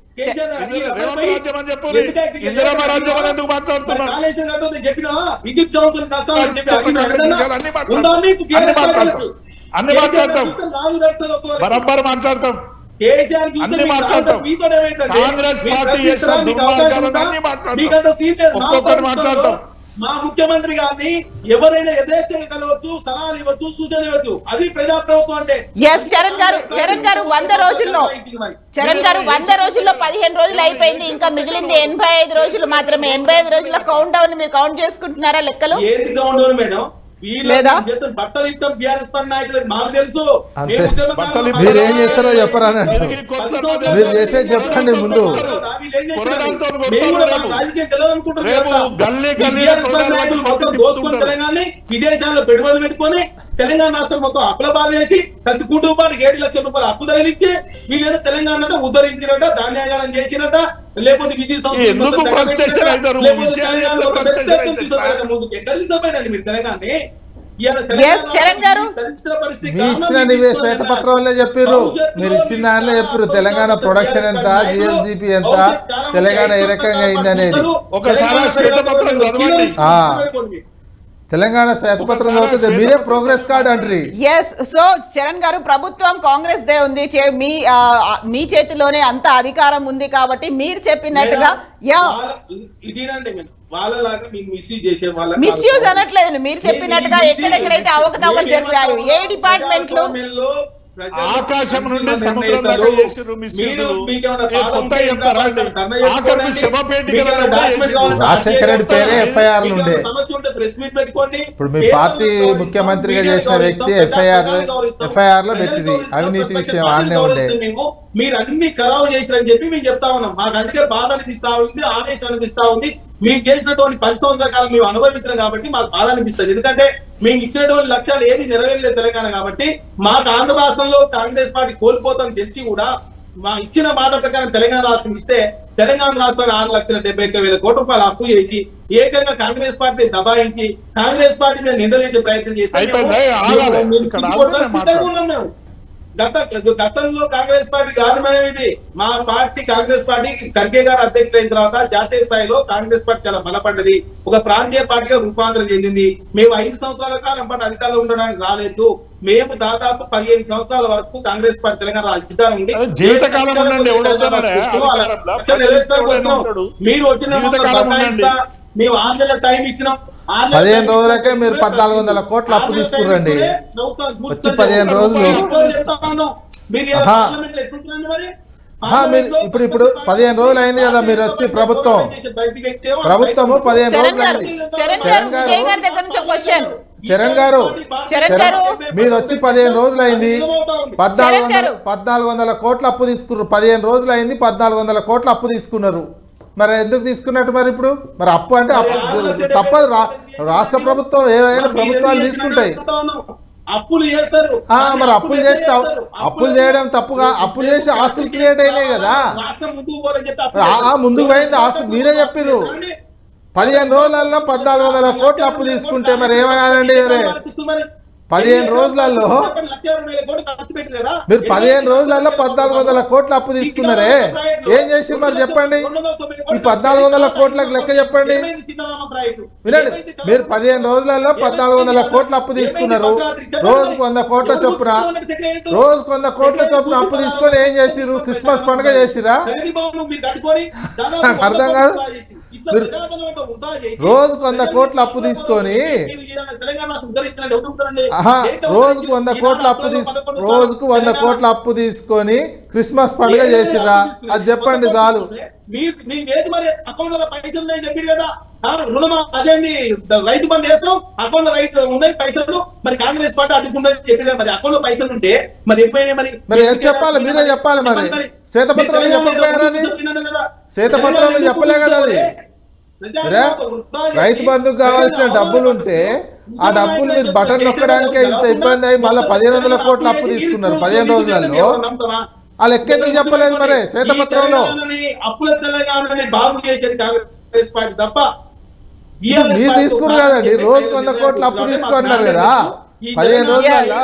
రేవంత్ రాజ్యం అని చెప్పు ఇందిరమ్మ రాజ్యం అని ఎందుకు మాట్లాడుతున్నారు కాళేశ్వరం కట్టొద్దు చెప్పినావా? విద్యుత్ సంస్థలు కష్టాలని చెప్పి చెప్పండి, అడిగినా అన్ని ఏదన్నా? మాట్లాడతాం. ఉందా మీకు అన్ని కేసీఆర్ మాట్లాడతాం. గారికి? అన్ని కేసీఆర్ మాట్లాడతాం. చూస్తే నాలుగు దర్శనాలు ఒక్కొక్కరికి. బరాబర్ మాట్లాడతాం కేసీఆర్ చూస్తే అన్ని మీకు మాట్లాడతాం. అంత మీతో ఏమైందండి? కాంగ్రెస్ మీకు పార్టీ చేసిన ప్రశ్నించడానికి మీకు దుర్మార్గాలను అవకాశం ఉందా? అన్ని మాట్లాడతాం. మీకు అంత సీట్ లేదు. మా ఒక్కొక్కటి ప్రభుత్వంలో మాట్లాడతాం. మా ముఖ్యమంత్రి గారిని ఎవరైనా యథేచ్ఛగా కలవచ్చు సలహాలు ఇవ్వచ్చు సూచనలు ఇవ్వచ్చు అది ప్రజా ప్రభుత్వం అంటే ఎస్ చరణ్ గారు చరణ్ గారు వంద రోజుల్లో చరణ్ గారు వంద రోజుల్లో పదిహేను రోజులు అయిపోయింది ఇంకా మిగిలింది ఎనభై ఐదు రోజులు మాత్రమే ఎనభై ఐదు రోజుల కౌంట్ డౌన్ మీరు కౌంట్ చేసుకుంటున్నారా లెక్కలు ఏది ఉండవు మేడం వీళ్ళ లేదా? చేతులు బట్టలు ఇస్తాం బీఆర్ఎస్ పార్టీ నాయకులు మాకు తెలుసు అంతే. మేము ఉద్యమకారులు, బట్టలు మా మీరు ఏం కాంగ్రెస్ చేస్తారో చెప్పరా అని అంటారు. తిరిగి కొడతారు. మీరు చేసేది చెప్పండి ముందు. వీళ్ళు ఏం చేస్తున్నారు? కొరడాలతో కొడతారు మేము కూడా రేపు. మా రాజకీయం తెలియదు అనుకుంటున్నారు రేపు కదా. గల్లీ ఈ గల్లీలో బీఆర్ఎస్ పార్టీ కొరడాలు నాయకులు పట్టి మొత్తం దోసుకొని తిప్పుతుంటారు. తెలంగాణని విదేశాల్లో పెట్టుబడులు పెట్టుకొని తెలంగాణ రాష్ట్రం మొత్తం అప్పుల బాధ చేసి ప్రతి కుటుంబానికి ఏడు లక్షల రూపాయలు అప్పు తగిలిచ్చి వీళ్ళేదో తెలంగాణ ఉద్ధరించినట్ట ధాన్యాగారం చేసినట్ట లేకపోతే విద్యుత్ సంస్థ ఎందుకు మొత్తం frustration తెలంగాణ అవుతారు? లేకపోతే విషయాలు తెలంగాణ ఎందుకు ఒక frustration పెద్ద అవుతారు? తీసుకుపోయారు ముందుకు. ఎక్కడ తీసుకుపోయారండి మీరు తెలంగాణని? ఇవాళ Yes, తెలంగాణ చరణ్ గారు. దరిద్ర పరిస్థితి మీ కారణం ఇచ్చిన మీరు నివే తీసుకున్న శ్వేతపత్రంలో చెప్పారు మీరు ఇచ్చిన దాంట్లో చెప్పారు తెలంగాణ ప్రొడక్షన్ ఎంత జిఎస్డిపి ఎంత తెలంగాణ ఏ రకంగా అయింది అనేది ఒకసారి ఆ శ్వేతపత్రం చదవండి. ఆ. తెలంగాణ శ్వేతపత్రం చదివితే మీరే ప్రోగ్రెస్ కార్డ్ అంటారు ఎస్ సో చరణ్ గారు ప్రభుత్వం కాంగ్రెస్ దే ఉంది చే- మీ ఆ, మీ చేతిలోనే అంత అధికారం ఉంది కాబట్టి మీరు చెప్పినట్టుగా యా ఇదేనండి మేము వాళ్ళలాగా మీకు మిస్యూజ్ చేసే వాళ్ళ మిస్యూజ్ అనట్లేదు మీరు చెప్పినట్టుగా ఎక్కడెక్కడైతే అవకతవకలు జరిగాయో ఏ డిపార్ట్మెంట్లు ఆకాశం నుండి సముద్రం దాకా చేసిర్రు మిస్యూజులు. ఏ కొత్త చెప్తారా అండి? ఆఖరికి శవపేటికల నుండి చేసిర్రు. రాజశేఖర రెడ్డి పేరే FIR లు ఉండే. సమస్య ఉంటే ప్రెస్ మీట్ పెట్టుకోండి ఇప్పుడు మీ పార్టీ ముఖ్యమంత్రిగా చేసిన వ్యక్తి FIR FIR లో పెట్టింది. అవినీతి విషయం ఆడనే ఉండే. మేము మీరు అన్ని ఖరాబు చేసిరని చెప్పి మేము చెప్తా ఉన్నాం మాకు అందుకే బాధ అనిపిస్తా ఉంది ఆవేశం అనిపిస్తా ఉంది మీరు చేసినటువంటి పది సంవత్సరాల కాలం మేము అనుభవించాం కాబట్టి మాకు బాధ అనిపిస్తుంది ఎందుకంటే మేము ఇచ్చినటువంటి లక్ష్యాలు ఏది నెరవేరలేదు తెలంగాణ కాబట్టి మాకు ఆంధ్ర రాష్ట్రంలో కాంగ్రెస్ పార్టీ కోల్పోతామని తెలిసి కూడా మా ఇచ్చిన మాట ప్రకారం తెలంగాణ రాష్ట్రం ఇస్తే తెలంగాణ రాష్ట్రానికి ఆరు లక్షల డెబ్బై ఒక్క వేల కోట్ల రూపాయలు అప్పు చేసి ఏకంగా కాంగ్రెస్ పార్టీ దబాయించి కాంగ్రెస్ పార్టీ మీద నిందలేసే ప్రయత్నం చేస్తే అయిపోయింది. మేము- ఆగాలి. మేము ఇక్కడ తిట్టుకోవడానికి ఆగుతూనే సిద్ధంగా ఉన్నాం మేము. గత గతంలో కాంగ్రెస్ పార్టీ కాదు మనం ఇది మా పార్టీ కాంగ్రెస్ పార్టీ ఖర్గే గారు అధ్యక్షులైన తర్వాత జాతీయ స్థాయిలో కాంగ్రెస్ పార్టీ చాలా బలపడ్డది ఒక ప్రాంతీయ పార్టీగా రూపాంతరం చెందింది మేము ఐదు సంవత్సరాల కాలం పాటు అధికారంలో ఉండడానికి రాలేదు మేము దాదాపు పదిహేను సంవత్సరాల వరకు కాంగ్రెస్ పార్టీ తెలంగాణ అధికారం ఉంది అదే జీవితకాలం ఉండండి, ఎవడు వద్దన్నాడే? అలా అధికారంలో అట్లా నెరవేర్చడానికి ఎవడైనా వస్తున్నాం. ఉంటాడు. మీరు వచ్చిన జీవితకాలం బకాయి ఉండండి. ఇస్తా, మేము ఆరు నెలల టైం ఇచ్చినాం ఆరు నెలల పదిహేను టైం రోజులకే ఇస్తే మీరు పద్నాలుగు వందల కోట్ల అప్పు ఆరు నెలల టైం తీసుకురండి. ఇస్తే ప్రభుత్వం వచ్చి పదిహేను రోజులు. మీరు ఇలా ఆహా. పార్లమెంట్లో ఎట్లుంటున్నారు మరి? ఆహా, మీరు ఇప్పుడు ఇప్పుడు పదిహేను రోజులు అయింది కదా మీరు వచ్చి ప్రభుత్వం. ప్రభుత్వము పదిహేను చరణ్ రోజులు గారు అయింది చరణ్ గారు చరణ్ గారు విజయ్ గారి దగ్గర నుంచి ఒక క్వశ్చన్ చరణ్ గారు చరణ్ గారు మీరు వచ్చి పదిహేను రోజులు అయింది పద్నాలుగు చరణ్ వందల గారు. పద్నాలుగు వందల కోట్ల అప్పు తీసుకున్నారు పదిహేను రోజులు అయింది పద్నాలుగు వందల కోట్ల అప్పు తీసుకున్నారు మరి ఎందుకు తీసుకున్నట్టు మరి ఇప్పుడు మరి అప్పు అంటే అప్పు తప్పదు రా రాష్ట్ర ప్రభుత్వం ఏవైనా ప్రభుత్వాలు తీసుకుంటాయి అప్పులు చేస్తారు ఆ, మరి అప్పులు చేస్తే అప్పులు చేయడం తప్పుగా అప్పులు చేసి ఆస్తులు క్రియేట్ అయినాయి కదా రాష్ట్రం ముందుకు పోవాలని చెప్పి మరి ఆ- ఆ ముందుకు పోయింది ఆస్తి మీరే చెప్పిర్రు పదిహేను రోజులలో పద్నాలుగు వందల కోట్ల అప్పు తీసుకుంటే మరి ఏమనాలండి ఎవరే పదిహేను రోజులలో మీరు పదిహేను రోజులలో పద్నాలుగు వందల కోట్ల అప్పు తీసుకున్నారే ఏం చేసి మరి చెప్పండి ఈ పద్నాలుగు వందల కోట్లకు లెక్క చెప్పండి వినండి మీరు పదిహేను రోజులలో పద్నాలుగు వందల కోట్ల అప్పు తీసుకున్నారు రోజుకు వంద కోట్ల చొప్పున రోజుకు వంద కోట్ల చొప్పున అప్పు తీసుకొని ఏం చేసిర్రు క్రిస్మస్ పండుగ చేసిరా అర్థం కాదు. మీరు రోజుకు వంద కోట్ల అప్పు తీసుకొని ఆహా రోజుకు వంద కోట్ల అప్పు తీసు రోజుకు వంద కోట్ల అప్పు తీసుకొని క్రిస్మస్ పండుగ చేసిర్రా అది చెప్పండి చాలు మీరు మీకు ఏది మరి అకౌంట్ లో పైసలు ఉన్నాయని చెప్పారు కదా ఆ, రుణమా అదేంది రైతు బంధు వేస్తాం అకౌంట్ లో రైతు ఉన్నాయి పైసలు మరి కాంగ్రెస్ పార్టీ అడ్డుకుందని చెప్పారు కదా, మరి అకౌంట్ లో పైసలు ఉంటే మరి ఎప్పుడైనా మరి మరి ఏం చెప్పాలి? మీరే చెప్పాలి మరి. శ్వేతపత్రంలో చెప్పకపోయారా అది? శ్వేతపత్రంలో చెప్పలే కదా అది? మీరే రైతు బంధుకు కావాల్సిన డబ్బులు ఉంటే ఆ డబ్బులు మీరు బటన్ నొక్కడానికే ఇంత ఇబ్బంది అయ్యి మళ్ళీ పదిహేను వందల కోట్ల అప్పు తీసుకున్నారు పదిహేను రోజులలో ఆ లెక్క ఎందుకు చెప్పలేదు మరి శ్వేతపత్రంలో అప్పుల తెలంగాణని బాగు చేసేది కాంగ్రెస్ పార్టీ తప్ప ఇప్పుడు మీరు తీసుకున్నారు కదండి, రోజుకు వంద కోట్ల అప్పు తీసుకున్నారు కదా, పదిహేను రోజులల్లా.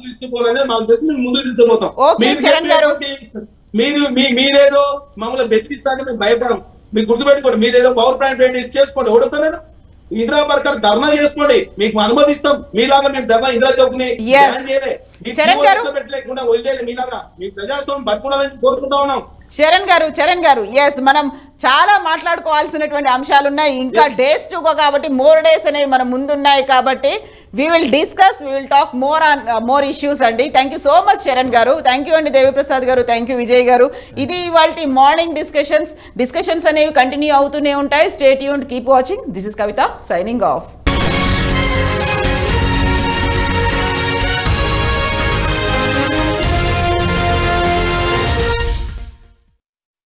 ఓకే, చరణ్ గారు. మీరు మీ మీరేదో మమ్మల్ని బెదిరిస్తారని మేము భయపడం మీకు గుర్తుపెట్టుకోండి మీరేదో పవర్ ప్లాంట్ పెట్టి చేసుకోండి ఓడుతున్నాను ఇందిరా పర్కర్ ధర్నా చేసుకోండి మీకు అనుమతిస్తాం మీలాగా మేము ధర్నా ఇందిరా చౌక్ని Yes. బ్యాన్ చేయలే. మీ చరణ్ గారు. జీవో పెట్టలేకుండా వదిలేయండి మీలాగా మీ ప్రజాస్వామ్యం బతుకున్నామని కోరుకుంటా ఉన్నాం చరణ్ గారు చరణ్ గారు ఎస్ మనం చాలా మాట్లాడుకోవాల్సినటువంటి అంశాలు ఉన్నాయి ఇంకా డేస్ టు గో కాబట్టి మోర్ డేస్ అనేవి మన ముందున్నాయి కాబట్టి we will discuss we will talk more on more issues అండి thank you so much Charan garu thank you అండి దేవిప్రసాద్ గారు థ్యాంక్ యూ విజయ్ గారు ఇది ఇవాళ మార్నింగ్ డిస్కషన్స్ డిస్కషన్స్ అనేవి కంటిన్యూ అవుతూనే ఉంటాయి స్టేట్ యూన్ keep watching this is Kavitha signing of